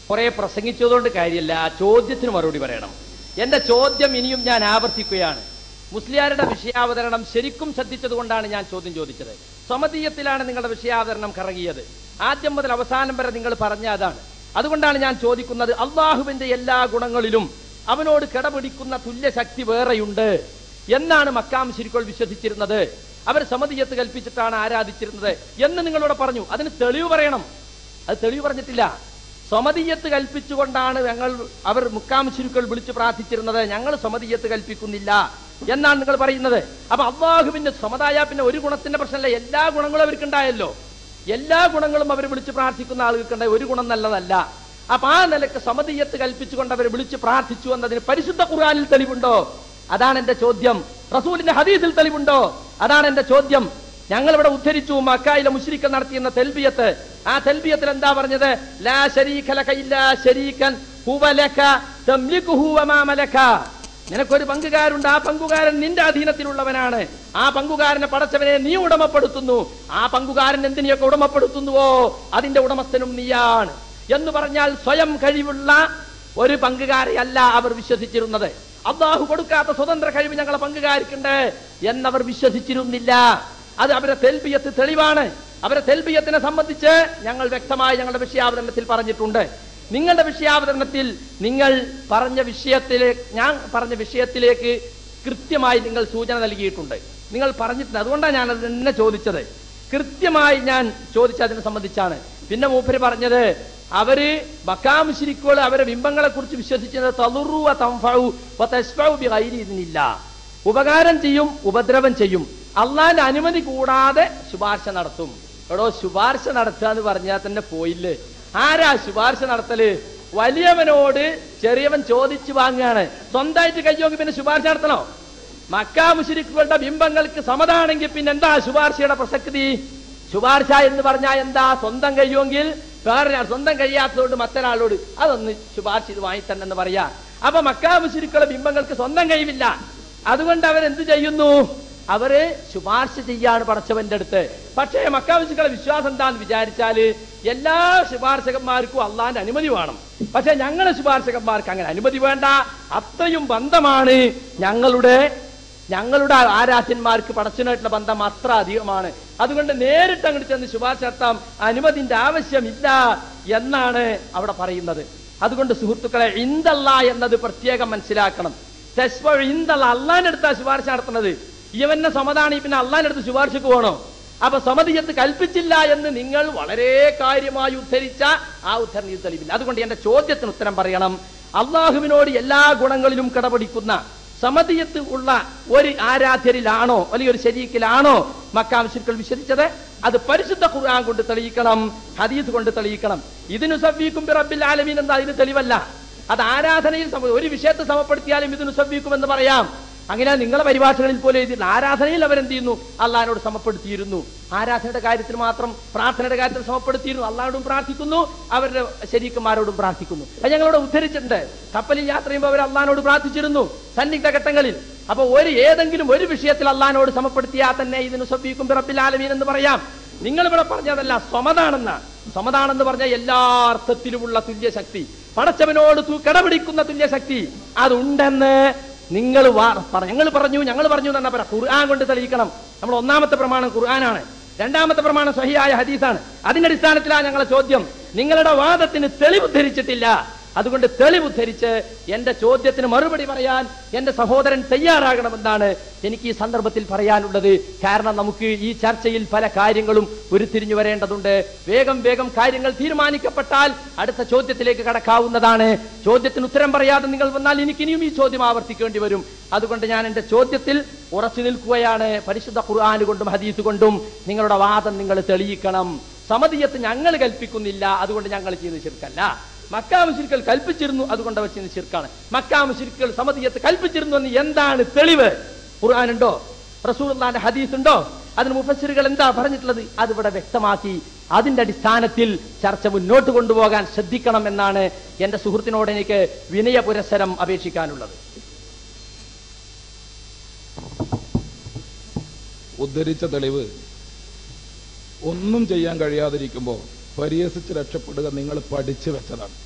കുറെ പ്രസംഗിച്ചതുകൊണ്ട് കാര്യമില്ല ആ ചോദ്യത്തിന് മറുപടി പറയണം എന്റെ ചോദ്യം ഇനിയും ഞാൻ ആവർത്തിക്കുകയാണ് മുസ്ലിയാരുടെ വിഷയാവതരണം ശരിക്കും ശ്രദ്ധിച്ചതുകൊണ്ടാണ് ഞാൻ ചോദ്യം ചോദിച്ചത് സമതീയത്തിലാണ് നിങ്ങളുടെ വിഷയാവതരണം കറങ്ങിയത് ആദ്യം മുതൽ അവസാനം വരെ നിങ്ങൾ പറഞ്ഞ അതാണ് അതുകൊണ്ടാണ് ഞാൻ ചോദിക്കുന്നത് അള്ളാഹുവിന്റെ എല്ലാ ഗുണങ്ങളിലും അവനോട് കിടപിടിക്കുന്ന തുല്യശക്തി വേറെയുണ്ട് എന്നാണ് മക്കാം ശരിക്കോൾ വിശ്വസിച്ചിരുന്നത് അവർ സമതീയത്ത് കൽപ്പിച്ചിട്ടാണ് ആരാധിച്ചിരുന്നത് എന്ന് നിങ്ങളോട് പറഞ്ഞു അതിന് തെളിവ് പറയണം അത് തെളിവ് പറഞ്ഞിട്ടില്ല സമതീയത്ത് കൽപ്പിച്ചുകൊണ്ടാണ് ഞങ്ങൾ അവർ മുക്കാം ശിരുക്കൾ വിളിച്ചു പ്രാർത്ഥിച്ചിരുന്നത് ഞങ്ങൾ സമതീയത്ത് കൽപ്പിക്കുന്നില്ല എന്നാണ് നിങ്ങൾ പറയുന്നത് അപ്പൊ അള്ളാഹുവിന്റെ സമതായ പിന്നെ ഒരു ഗുണത്തിന്റെ പ്രശ്നമല്ല എല്ലാ ഗുണങ്ങളും അവർക്കുണ്ടായല്ലോ എല്ലാ ഗുണങ്ങളും അവർ വിളിച്ച് പ്രാർത്ഥിക്കുന്ന ആളുകൾക്കുണ്ടായ ഒരു ഗുണം നല്ലതല്ല അപ്പൊ ആ നിലക്ക് സമതീയത്ത് കൽപ്പിച്ചുകൊണ്ട് അവർ വിളിച്ച് പ്രാർത്ഥിച്ചു എന്നതിന് പരിശുദ്ധ ഖുർആനിൽ തെളിവുണ്ടോ അതാണ് എന്റെ ചോദ്യം റസൂലിന്റെ ഹദീസിൽ തെളിവുണ്ടോ അതാണ് എന്റെ ചോദ്യം ഞങ്ങൾ ഇവിടെ ഉദ്ധരിച്ചു മക്കായിലെ മുശ്രിക്കൽ നടത്തിയെന്ന തെൽബിയത്ത് ആ തെൽബിയത്തിൽ എന്താ പറഞ്ഞത് ലാ ശരീക ലക ഇല്ലാ ശരീകൻ ഹുവ ലക തംലികുഹു വമാ മലക നിനക്കൊരു പങ്കുകാരുണ്ട് ആ പങ്കുകാരൻ നിന്റെ അധീനത്തിലുള്ളവനാണ് ആ പങ്കുകാരനെ പടച്ചവനെ നീ ഉടമപ്പെടുത്തുന്നു ആ പങ്കുകാരൻ എന്തിനെയൊക്കെ ഉടമപ്പെടുത്തുന്നുവോ അതിന്റെ ഉടമസ്ഥനും നീയാണ് എന്ന് പറഞ്ഞാൽ സ്വയം കഴിവുള്ള ഒരു പങ്കുകാരെയല്ല അവർ വിശ്വസിച്ചിരുന്നത് അള്ളാഹു കൊടുക്കാത്ത സ്വതന്ത്ര കഴിവ് ഞങ്ങളെ പങ്കുകാർക്കുണ്ട് എന്നവർ വിശ്വസിച്ചിരുന്നില്ല അത് അവരെ തെൽബിയത്ത് തെളിവാണ് അവരെ തെൽബിയത്തിനെ സംബന്ധിച്ച് ഞങ്ങൾ വ്യക്തമായി ഞങ്ങളുടെ വിഷയാവതരണത്തിൽ പറഞ്ഞിട്ടുണ്ട് നിങ്ങളുടെ വിഷയാവതരണത്തിൽ നിങ്ങൾ പറഞ്ഞ വിഷയത്തിലേക്ക് ഞാൻ പറഞ്ഞ വിഷയത്തിലേക്ക് കൃത്യമായി നിങ്ങൾ സൂചന നൽകിയിട്ടുണ്ട് നിങ്ങൾ പറഞ്ഞിട്ടുണ്ട് അതുകൊണ്ടാണ് ഞാൻ അത് തന്നെ ചോദിച്ചത് കൃത്യമായി ഞാൻ ചോദിച്ചതിനെ സംബന്ധിച്ചാണ് പിന്നെ മൂപ്പര് പറഞ്ഞത് അവര് ബക്കാമുശിരിക്കുകൾ അവരെ ബിംബങ്ങളെ കുറിച്ച് വിശ്വസിച്ചത് തളുറു വ തൻഫഉ വ തശ്ഫഉ ബിഗൈരി ഇദ്നില്ല. ഉപകാരം ചെയ്യും ഉപദ്രവം ചെയ്യും അള്ളാന്റെ അനുമതി കൂടാതെ ശുപാർശ നടത്തും എടോ ശുപാർശ നടത്തുക എന്ന് പറഞ്ഞാൽ തന്നെ പോയില്ലേ ആരാ ശുപാർശ നടത്തല് വലിയവനോട് ചെറിയവൻ ചോദിച്ചു വാങ്ങുകയാണ് സ്വന്തമായിട്ട് കയ്യോങ്ങി പിന്നെ ശുപാർശ നടത്തണോ മക്കാ മുശരിക്കുകളുടെ ബിംബങ്ങൾക്ക് സമതാണെങ്കിൽ പിന്നെ എന്താ ശുപാർശയുടെ പ്രസക്തി ശുപാർശ എന്ന് പറഞ്ഞാൽ എന്താ സ്വന്തം കഴിയുമെങ്കിൽ വേറെ സ്വന്തം കഴിയാത്തതുകൊണ്ട് മറ്റൊരാളോട് അതൊന്ന് ശുപാർശ ഇത് വാങ്ങിത്തന്നെന്ന് പറയാ അപ്പൊ മക്കാ മുശരിക്കുള്ള ബിംബങ്ങൾക്ക് സ്വന്തം കഴിവില്ല അതുകൊണ്ട് അവരെന്ത് ചെയ്യുന്നു അവര് ശുപാർശ ചെയ്യാണ് പടച്ചവന്റെ അടുത്ത് പക്ഷേ മക്കാ മുശരിക്കുള്ള വിശ്വാസം എന്താന്ന് വിചാരിച്ചാല് എല്ലാ ശുപാർശകന്മാർക്കും അള്ളാന്റെ അനുമതി വേണം പക്ഷെ ഞങ്ങളെ ശുപാർശകന്മാർക്ക് അങ്ങനെ അനുമതി വേണ്ട അത്രയും ബന്ധമാണ് ഞങ്ങളുടെ ഞങ്ങളുടെ ആരാധ്യന്മാർക്ക് പടച്ചനായിട്ടുള്ള ബന്ധം അത്ര അധികമാണ് അതുകൊണ്ട് നേരിട്ട് അങ്ങോട്ട് ചെന്ന് ശുപാർശ നടത്താം അനുമതിന്റെ ആവശ്യമില്ല എന്നാണ് അവിടെ പറയുന്നത് അതുകൊണ്ട് സുഹൃത്തുക്കളെ ഇന്ദല്ല എന്നത് പ്രത്യേകം മനസ്സിലാക്കണം തെസ്വ ഇന്ദല്ല അള്ളാഹിനടുത്താ ശുപാർശ നടത്തുന്നത് ഇവന്റെ സമതാണ് പിന്നെ അള്ളാഹിനടുത്ത് ശുപാർശക്ക് പോകണോ അപ്പൊ സമതിയത്ത് കൽപ്പിച്ചില്ല എന്ന് നിങ്ങൾ വളരെ കാര്യമായി ഉദ്ധരിച്ച ആ ഉദ്ധരണി തെളിവില്ല അതുകൊണ്ട് എന്റെ ചോദ്യത്തിന് ഉത്തരം പറയണം അള്ളാഹുവിനോട് എല്ലാ ഗുണങ്ങളിലും കടപിടിക്കുന്ന സമതിയത്ത് ഉള്ള ഒരു ആരാധ്യരിലാണോ അല്ലെങ്കിൽ ഒരു ശരീക്കിലാണോ മക്കാംശുക്കൾ വിശ്വസിച്ചത് അത് പരിശുദ്ധ ഖുർആൻ കൊണ്ട് തെളിയിക്കണം ഹദീസ് കൊണ്ട് തെളിയിക്കണം ഇതിനു സവ്വീക്കും റബ്ബിൽ ആലമീൻ എന്താ അതിന് തെളിവല്ല അത് ആരാധനയിൽ സമ- ഒരു വിഷയത്തെ സമപ്പെടുത്തിയാലും ഇതിനു സവ്വീക്കും എന്ന് പറയാം അങ്ങനെ നിങ്ങളെ പരിഭാഷകളിൽ പോലെ എഴുതിയിട്ടുണ്ട് ആരാധനയിൽ അവരെന്ത് ചെയ്യുന്നു അള്ളഹാനോട് സമപ്പെടുത്തിയിരുന്നു ആരാധനയുടെ കാര്യത്തിൽ മാത്രം പ്രാർത്ഥനയുടെ കാര്യത്തിൽ സമപ്പെടുത്തിയിരുന്നു അള്ളഹാനോടും പ്രാർത്ഥിക്കുന്നു അവരുടെ ശരീക്കന്മാരോടും പ്രാർത്ഥിക്കുന്നു അത് ഞങ്ങളോട് ഉദ്ധരിച്ചിട്ടുണ്ട് കപ്പലിൽ യാത്ര ചെയ്യുമ്പോൾ അവർ അള്ളഹാനോട് പ്രാർത്ഥിച്ചിരുന്നു സന്നിഗ്ധ ഘട്ടങ്ങളിൽ അപ്പൊ ഒരു ഏതെങ്കിലും ഒരു വിഷയത്തിൽ അള്ളഹാനോട് സമപ്പെടുത്തിയാൽ തന്നെ ഇതിന് സ്വബീക്കും റബ്ബിൽ ആലമീൻ എന്ന് പറയാം നിങ്ങൾ ഇവിടെ പറഞ്ഞതല്ല സ്വമതാണെന്ന സ്വമതാണെന്ന് പറഞ്ഞ എല്ലാ അർത്ഥത്തിലുമുള്ള തുല്യശക്തി പടച്ചവനോട് തു- കിടപിടിക്കുന്ന തുല്യശക്തി അതുണ്ടെന്ന് നിങ്ങൾ ഞങ്ങൾ പറഞ്ഞു ഞങ്ങൾ പറഞ്ഞു എന്ന് പറഞ്ഞാൽ ഖുർആൻ കൊണ്ട് തെളിയിക്കണം നമ്മൾ ഒന്നാമത്തെ പ്രമാണം ഖുർആനാണ് രണ്ടാമത്തെ പ്രമാണം സഹിയായ ഹദീസാണ് അതിന്റെ അടിസ്ഥാനത്തിലാണ് ഞങ്ങളെ ചോദ്യം നിങ്ങളുടെ വാദത്തിന് തെളിവ് ധരിച്ചിട്ടില്ല അതുകൊണ്ട് തെളിവ് ധരിച്ച് എന്റെ ചോദ്യത്തിന് മറുപടി പറയാൻ എന്റെ സഹോദരൻ തയ്യാറാകണമെന്നാണ് എനിക്ക് ഈ സന്ദർഭത്തിൽ പറയാനുള്ളത് കാരണം നമുക്ക് ഈ ചർച്ചയിൽ പല കാര്യങ്ങളും ഉരുത്തിരിഞ്ഞു വരേണ്ടതുണ്ട് വേഗം വേഗം കാര്യങ്ങൾ തീരുമാനിക്കപ്പെട്ടാൽ അടുത്ത ചോദ്യത്തിലേക്ക് കടക്കാവുന്നതാണ് ചോദ്യത്തിന് ഉത്തരം പറയാതെ നിങ്ങൾ വന്നാൽ എനിക്ക് ഇനിയും ഈ ചോദ്യം ആവർത്തിക്കേണ്ടി വരും അതുകൊണ്ട് ഞാൻ എന്റെ ചോദ്യത്തിൽ ഉറച്ചു നിൽക്കുകയാണ് പരിശുദ്ധ ഖുർആൻ കൊണ്ടും ഹദീസ് കൊണ്ടും നിങ്ങളുടെ വാദം നിങ്ങൾ തെളിയിക്കണം സമതിയത്ത് ഞങ്ങൾ കൽപ്പിക്കുന്നില്ല അതുകൊണ്ട് ഞങ്ങൾ ചെയ്യുന്നത് ശിർക്കല്ല മക്കാമുശിരിക്കൽ കൽപ്പിച്ചിരുന്നു അതുകൊണ്ട് അവർ ചെയ്യുന്നത് ശിർക്കാണ് മക്കാമുശിരിക്കൽ സമതിയത്ത് കൽപ്പിച്ചിരുന്നു എന്ന് എന്താണ് തെളിവ് ഖുർആൻ ഉണ്ടോ റസൂലുള്ളാന്റെ ഹദീസ് ഉണ്ടോ അതിന് മുഫസ്സിറുകൾ എന്താ പറഞ്ഞിട്ടുള്ളത് അത് ഇവിടെ വ്യക്തമാക്കി അതിന്റെ അടിസ്ഥാനത്തിൽ ചർച്ച മുന്നോട്ട് കൊണ്ടുപോകാൻ ശ്രദ്ധിക്കണം എന്നാണ് എന്റെ സുഹൃത്തിനോട് എനിക്ക് വിനയ പുരസ്സരം അപേക്ഷിക്കാനുള്ളത് ഉദ്ധരിച്ച തെളിവ് ഒന്നും ചെയ്യാൻ കഴിയാതിരിക്കുമ്പോൾ പരിഹസിച്ച് രക്ഷപ്പെടുക നിങ്ങൾ പഠിച്ചു വെച്ചതാണ്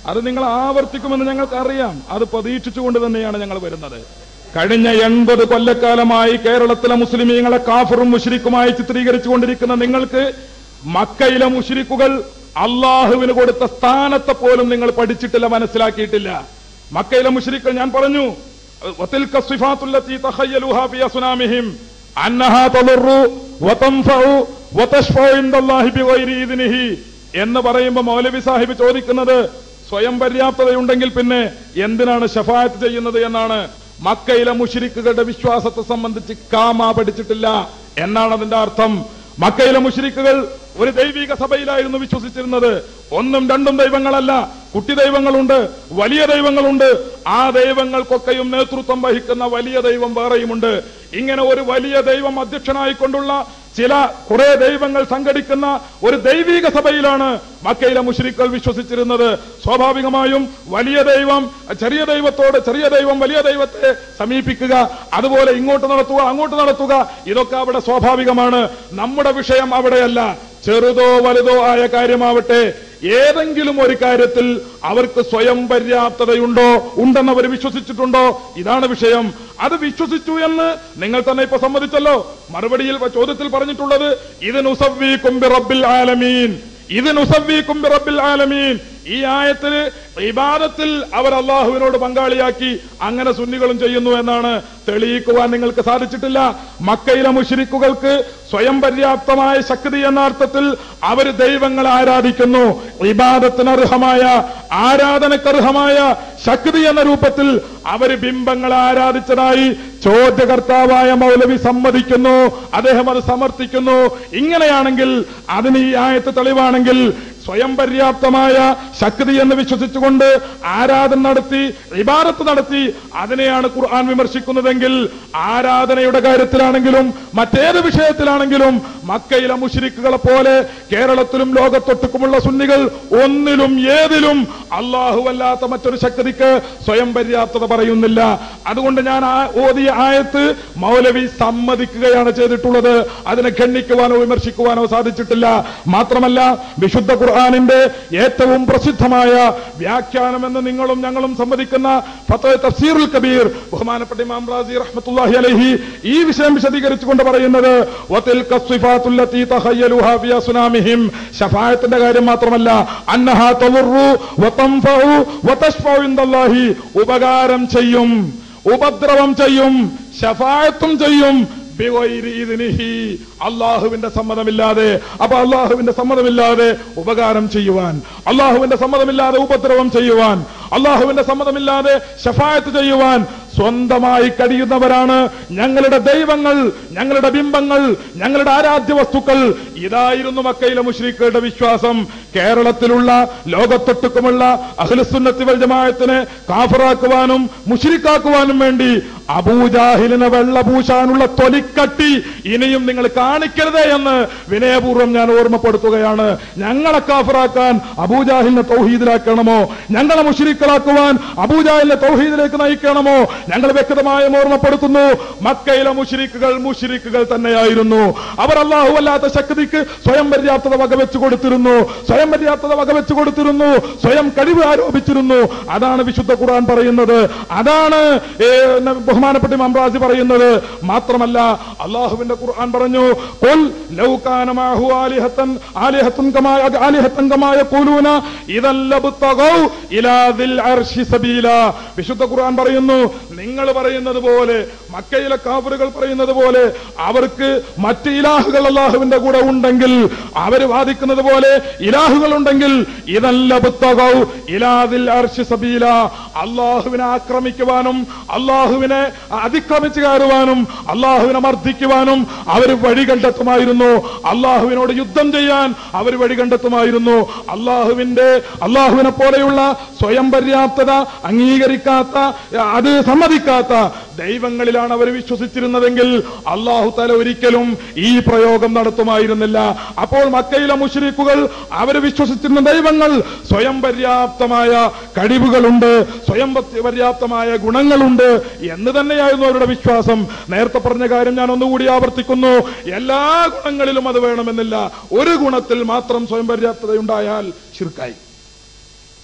അത് നിങ്ങൾ ആവർത്തിക്കുമെന്ന് ഞങ്ങൾക്ക് അറിയാം അത് പ്രതീക്ഷിച്ചുകൊണ്ട് തന്നെയാണ് ഞങ്ങൾ വരുന്നത് കഴിഞ്ഞ എൺപത് കൊല്ലക്കാലമായി കേരളത്തിലെ മുസ്ലിമീങ്ങളെ കാഫറും മുഷിരിക്കുമായി ചിത്രീകരിച്ചുകൊണ്ടിരിക്കുന്ന നിങ്ങൾക്ക് മക്കയിലെ മുഷിരിക്കുകൾ അള്ളാഹുവിന് കൊടുത്ത സ്ഥാനത്തെ പോലും നിങ്ങൾ പഠിച്ചിട്ടില്ല മനസ്സിലാക്കിയിട്ടില്ല മക്കയിലെ മുഷിരിക്കുകൾ ഞാൻ പറഞ്ഞു وتلك الصفات التي تخيلوها في أصنامهم أنها تضر وتنفع وتشفع عند الله بغير إذنه എന്ന് പറയുമ്പോൾ മൗലവി സാഹിബ് ചോദിക്കുന്നത് സ്വയം പര്യാപ്തതയുണ്ടെങ്കിൽ പിന്നെ എന്തിനാണ് ഷഫായത്ത് ചെയ്യുന്നത് എന്നാണ് മക്കയിലെ മുഷിരിക്കുകളുടെ വിശ്വാസത്തെ സംബന്ധിച്ച് കാമ പഠിച്ചിട്ടില്ല എന്നാണ് അതിന്റെ അർത്ഥം മക്കയിലെ മുഷിരിക്കുകൾ ഒരു ദൈവിക സഭയിലായിരുന്നു വിശ്വസിച്ചിരുന്നത് ഒന്നും രണ്ടും ദൈവങ്ങളല്ല കുട്ടി ദൈവങ്ങളുണ്ട് വലിയ ദൈവങ്ങളുണ്ട് ആ ദൈവങ്ങൾക്കൊക്കെയും നേതൃത്വം വഹിക്കുന്ന വലിയ ദൈവം വേറെയുമുണ്ട് ഇങ്ങനെ ഒരു വലിയ ദൈവം അധ്യക്ഷനായിക്കൊണ്ടുള്ള ചില കുറെ ദൈവങ്ങൾ സംഘടിക്കുന്ന ഒരു ദൈവിക സഭയിലാണ് മക്കയിലെ മുഷ്രിക്കൾ വിശ്വസിച്ചിരുന്നത് സ്വാഭാവികമായും വലിയ ദൈവം ചെറിയ ദൈവത്തോട് ചെറിയ ദൈവം വലിയ ദൈവത്തെ സമീപിക്കുക അതുപോലെ ഇങ്ങോട്ട് നടത്തുക അങ്ങോട്ട് നടത്തുക ഇതൊക്കെ അവിടെ സ്വാഭാവികമാണ് നമ്മുടെ വിഷയം അവിടെയല്ല ചെറുതോ വലുതോ ആയ കാര്യമാവട്ടെ ഏതെങ്കിലും ഒരു കാര്യത്തിൽ അവർക്ക് സ്വയം പര്യാപ്തതയുണ്ടോ ഉണ്ടെന്ന് അവർ വിശ്വസിച്ചിട്ടുണ്ടോ ഇതാണ് വിഷയം അത് വിശ്വസിച്ചു എന്ന് നിങ്ങൾ തന്നെ ഇപ്പൊ സമ്മതിച്ചല്ലോ മറുപടിയിൽ ചോദ്യത്തിൽ പറഞ്ഞിട്ടുള്ളത് ഇത് നുസവ്വീക്കും റബ്ബിൽ ആലമീൻ ഇത് നുസവ്വീക്കും റബ്ബിൽ ആലമീൻ ഈ ആയത്തിൽ ഇബാദത്തിൽ അവർ അള്ളാഹുവിനോട് പങ്കാളിയാക്കി അങ്ങനെ സുന്നികളും ചെയ്യുന്നു എന്നാണ് തെളിയിക്കുവാൻ നിങ്ങൾക്ക് സാധിച്ചിട്ടില്ല മക്കയിലെ മുഷിരിക്കുകൾക്ക് സ്വയം പര്യാപ്തമായ ശക്തി എന്ന അർത്ഥത്തിൽ അവർ ദൈവങ്ങളെ ആരാധിക്കുന്നു ഇബാദത്തിനർഹമായ ആരാധനക്കർഹമായ ശക്തി എന്ന രൂപത്തിൽ അവർ ബിംബങ്ങളെ ആരാധിച്ചതായി ചോദ്യകർത്താവായ മൗലവി സമ്മതിക്കുന്നു അദ്ദേഹം അത് സമർത്ഥിക്കുന്നു ഇങ്ങനെയാണെങ്കിൽ അതിന് ഈ ആയത്ത് തെളിവാണെങ്കിൽ സ്വയം പര്യാപ്തമായ ശക്തി എന്ന് വിശ്വസിച്ചുകൊണ്ട് ആരാധന നടത്തി ഇബാദത്ത് നടത്തി അതിനെയാണ് ഖുർആൻ വിമർശിക്കുന്നതെങ്കിൽ ആരാധനയുടെ കാര്യത്തിലാണെങ്കിലും മറ്റേത് വിഷയത്തിലാണെങ്കിലും മക്കയിലെ മുഷിരിക്കുകളെ പോലെ കേരളത്തിലും ലോകത്തൊട്ടുക്കുമുള്ള സുന്നികൾ ഒന്നിലും ഏതിലും അല്ലാഹുവല്ലാത്ത മറ്റൊരു ശക്തിക്ക് സ്വയം പര്യാപ്തത പറയുന്നില്ല അതുകൊണ്ട് ഞാൻ ആ ഓതിയ ആയത്ത് മൗലവി സമ്മതിക്കുകയാണ് ചെയ്തിട്ടുള്ളത് അതിനെ ഖണ്ഡിക്കുവാനോ വിമർശിക്കുവാനോ സാധിച്ചിട്ടില്ല മാത്രമല്ല വിശുദ്ധ ഖുർആാനിന്റെ ഏറ്റവും പ്രസിദ്ധമായ വ്യാഖ്യാനമെന്ന് നിങ്ങളും ഞങ്ങളും സമ്മതിക്കുന്ന ഫത്തഹ് തഫ്സീറുൽ കബീർ ബഹുമാനപ്പെട്ട ഇമാം റാസി റഹ്മത്തുള്ളാഹി അലൈഹി ഈ വിഷയം വിശദീകരിച്ചുകൊണ്ട് പറയുന്നത് വതിൽക സിഫാത്തുല്ലത്തി തഖയ്യലുഹാ ഫി അസ്നാമിഹിം ശഫാഅത്തിന്റെ കാര്യം മാത്രമല്ല അന്നഹാ തദുറു വതൻഫഉ വതശ്ഫഉ ഇൻദല്ലാഹി ഉപകാരം ചെയ്യും ഉപദ്രവം ചെയ്യും ശഫായത്തും ചെയ്യും ബിഗൈരി ഇദ്നിഹി. അള്ളാഹുവിന്റെ സമ്മതമില്ലാതെ അപ്പൊ അള്ളാഹുവിന്റെ സമ്മതമില്ലാതെ ഉപകാരം ചെയ്യുവാൻ അള്ളാഹുവിന്റെ സമ്മതമില്ലാതെ ഉപദ്രവം ചെയ്യുവാൻ അള്ളാഹുവിന്റെ സമ്മതമില്ലാതെ ഷഫായത്ത് ചെയ്യുവാൻ സ്വന്തമായി കഴിയുന്നവരാണ് ഞങ്ങളുടെ ദൈവങ്ങൾ ഞങ്ങളുടെ ബിംബങ്ങൾ ഞങ്ങളുടെ ആരാധ്യ വസ്തുക്കൾ ഇതായിരുന്നു മക്കയിലെ മുഷ്രിഖുകളുടെ വിശ്വാസം കേരളത്തിലുള്ള ലോകത്തൊട്ടുക്കുമുള്ള അഖിലുസുന്നത്തി വൽ ജമാഅത്തിനെ കാഫറാക്കുവാനും മുഷ്രിക്കാക്കുവാനും വേണ്ടി അബൂജാഹിലിനെ വെള്ളപൂശാനുള്ള തൊലിക്കട്ടി ഇനിയും നിങ്ങൾ കാണിക്കരുതേ എന്ന് വിനയപൂർവ്വം ഞാൻ ഓർമ്മപ്പെടുത്തുകയാണ് ഞങ്ങളെ കാഫറാക്കാൻ അബൂജാഹിലിനെ തൗഹീദിലാക്കണമോ ഞങ്ങളെ മുഷിരിക്കളാക്കുവാൻ അബൂജാഹിലിനെ തൗഹീദിലേക്ക് നയിക്കണമോ ഞങ്ങൾ വ്യക്തമായും ഓർമ്മപ്പെടുത്തുന്നു മക്കയിലെ മുഷിരിക്കുകൾ മുഷിരിക്കുകൾ തന്നെയായിരുന്നു അവർ അള്ളാഹു അല്ലാത്ത ശക്തിക്ക് സ്വയം പര്യാപ്തത വകവെച്ചു കൊടുത്തിരുന്നു സ്വയം പര്യാപ്തത വകവെച്ചു കൊടുത്തിരുന്നു സ്വയം കഴിവ് ആരോപിച്ചിരുന്നു അതാണ് വിശുദ്ധ ഖുർആൻ പറയുന്നത് അതാണ് ഏ, ന- ബഹുമാനപ്പെട്ട ഇമാം റാസി പറയുന്നത് മാത്രമല്ല അള്ളാഹുവിന്റെ ഖുർആൻ പറഞ്ഞു "ഖുൽ ലൗ കാന മാഹു ആലിഹത്തൻ ആലിഹത്തൻ കമാ ആലിഹത്തൻ കമാ യഖൂലൂന ഇദൻ ലബ്തഗൗ ഇലാ ദിൽ അർശി സബീല വിശുദ്ധ ഖുർആൻ പറയുന്നു നിങ്ങൾ പറയുന്നത് പോലെ മക്കയിലെ കാഫറുകൾ പറയുന്നത് പോലെ അവർക്ക് മറ്റ് ഇലാഹുകൾ അള്ളാഹുവിന്റെ കൂടെ ഉണ്ടെങ്കിൽ അവർ വാദിക്കുന്നത് പോലെ ഇലാഹുകൾ ഉണ്ടെങ്കിൽ ഇതല്ല ബുത്തകൗ ഇലാദിൽ അർശി സബീല അള്ളാഹുവിനെ ആക്രമിക്കുവാനും അള്ളാഹുവിനെ അതിക്രമിച്ചു കയറുവാനും അള്ളാഹുവിനെ മർദ്ദിക്കുവാനും അവർ വഴി കണ്ടെത്തുമായിരുന്നു അള്ളാഹുവിനോട് യുദ്ധം ചെയ്യാൻ അവർ വഴി കണ്ടെത്തുമായിരുന്നു അള്ളാഹുവിന്റെ അള്ളാഹുവിനെ പോലെയുള്ള സ്വയം പര്യാപ്തത അംഗീകരിക്കാത്ത അത് സമ്മതിക്കാത്ത ദൈവങ്ങളിലാണ് അവർ വിശ്വസിച്ചിരുന്നതെങ്കിൽ അള്ളാഹു തല ഒരിക്കലും ഈ പ്രയോഗം നടത്തുമായിരുന്നില്ല അപ്പോൾ മക്കയിലെ മുഷരിക്കുകൾ അവർ വിശ്വസിച്ചിരുന്ന ദൈവങ്ങൾ സ്വയം പര്യാപ്തമായ കഴിവുകളുണ്ട് സ്വയം പര്യ- പര്യാപ്തമായ ഗുണങ്ങളുണ്ട് എന്ന് തന്നെയായിരുന്നു അവരുടെ വിശ്വാസം നേരത്തെ പറഞ്ഞ കാര്യം ഞാൻ ഒന്നുകൂടി ആവർത്തിക്കുന്നു എല്ലാ ഗുണങ്ങളിലും അത് വേണമെന്നില്ല ഒരു ഗുണത്തിൽ മാത്രം സ്വയം പര്യാപ്തതയുണ്ടായാൽ ശിർക്കായി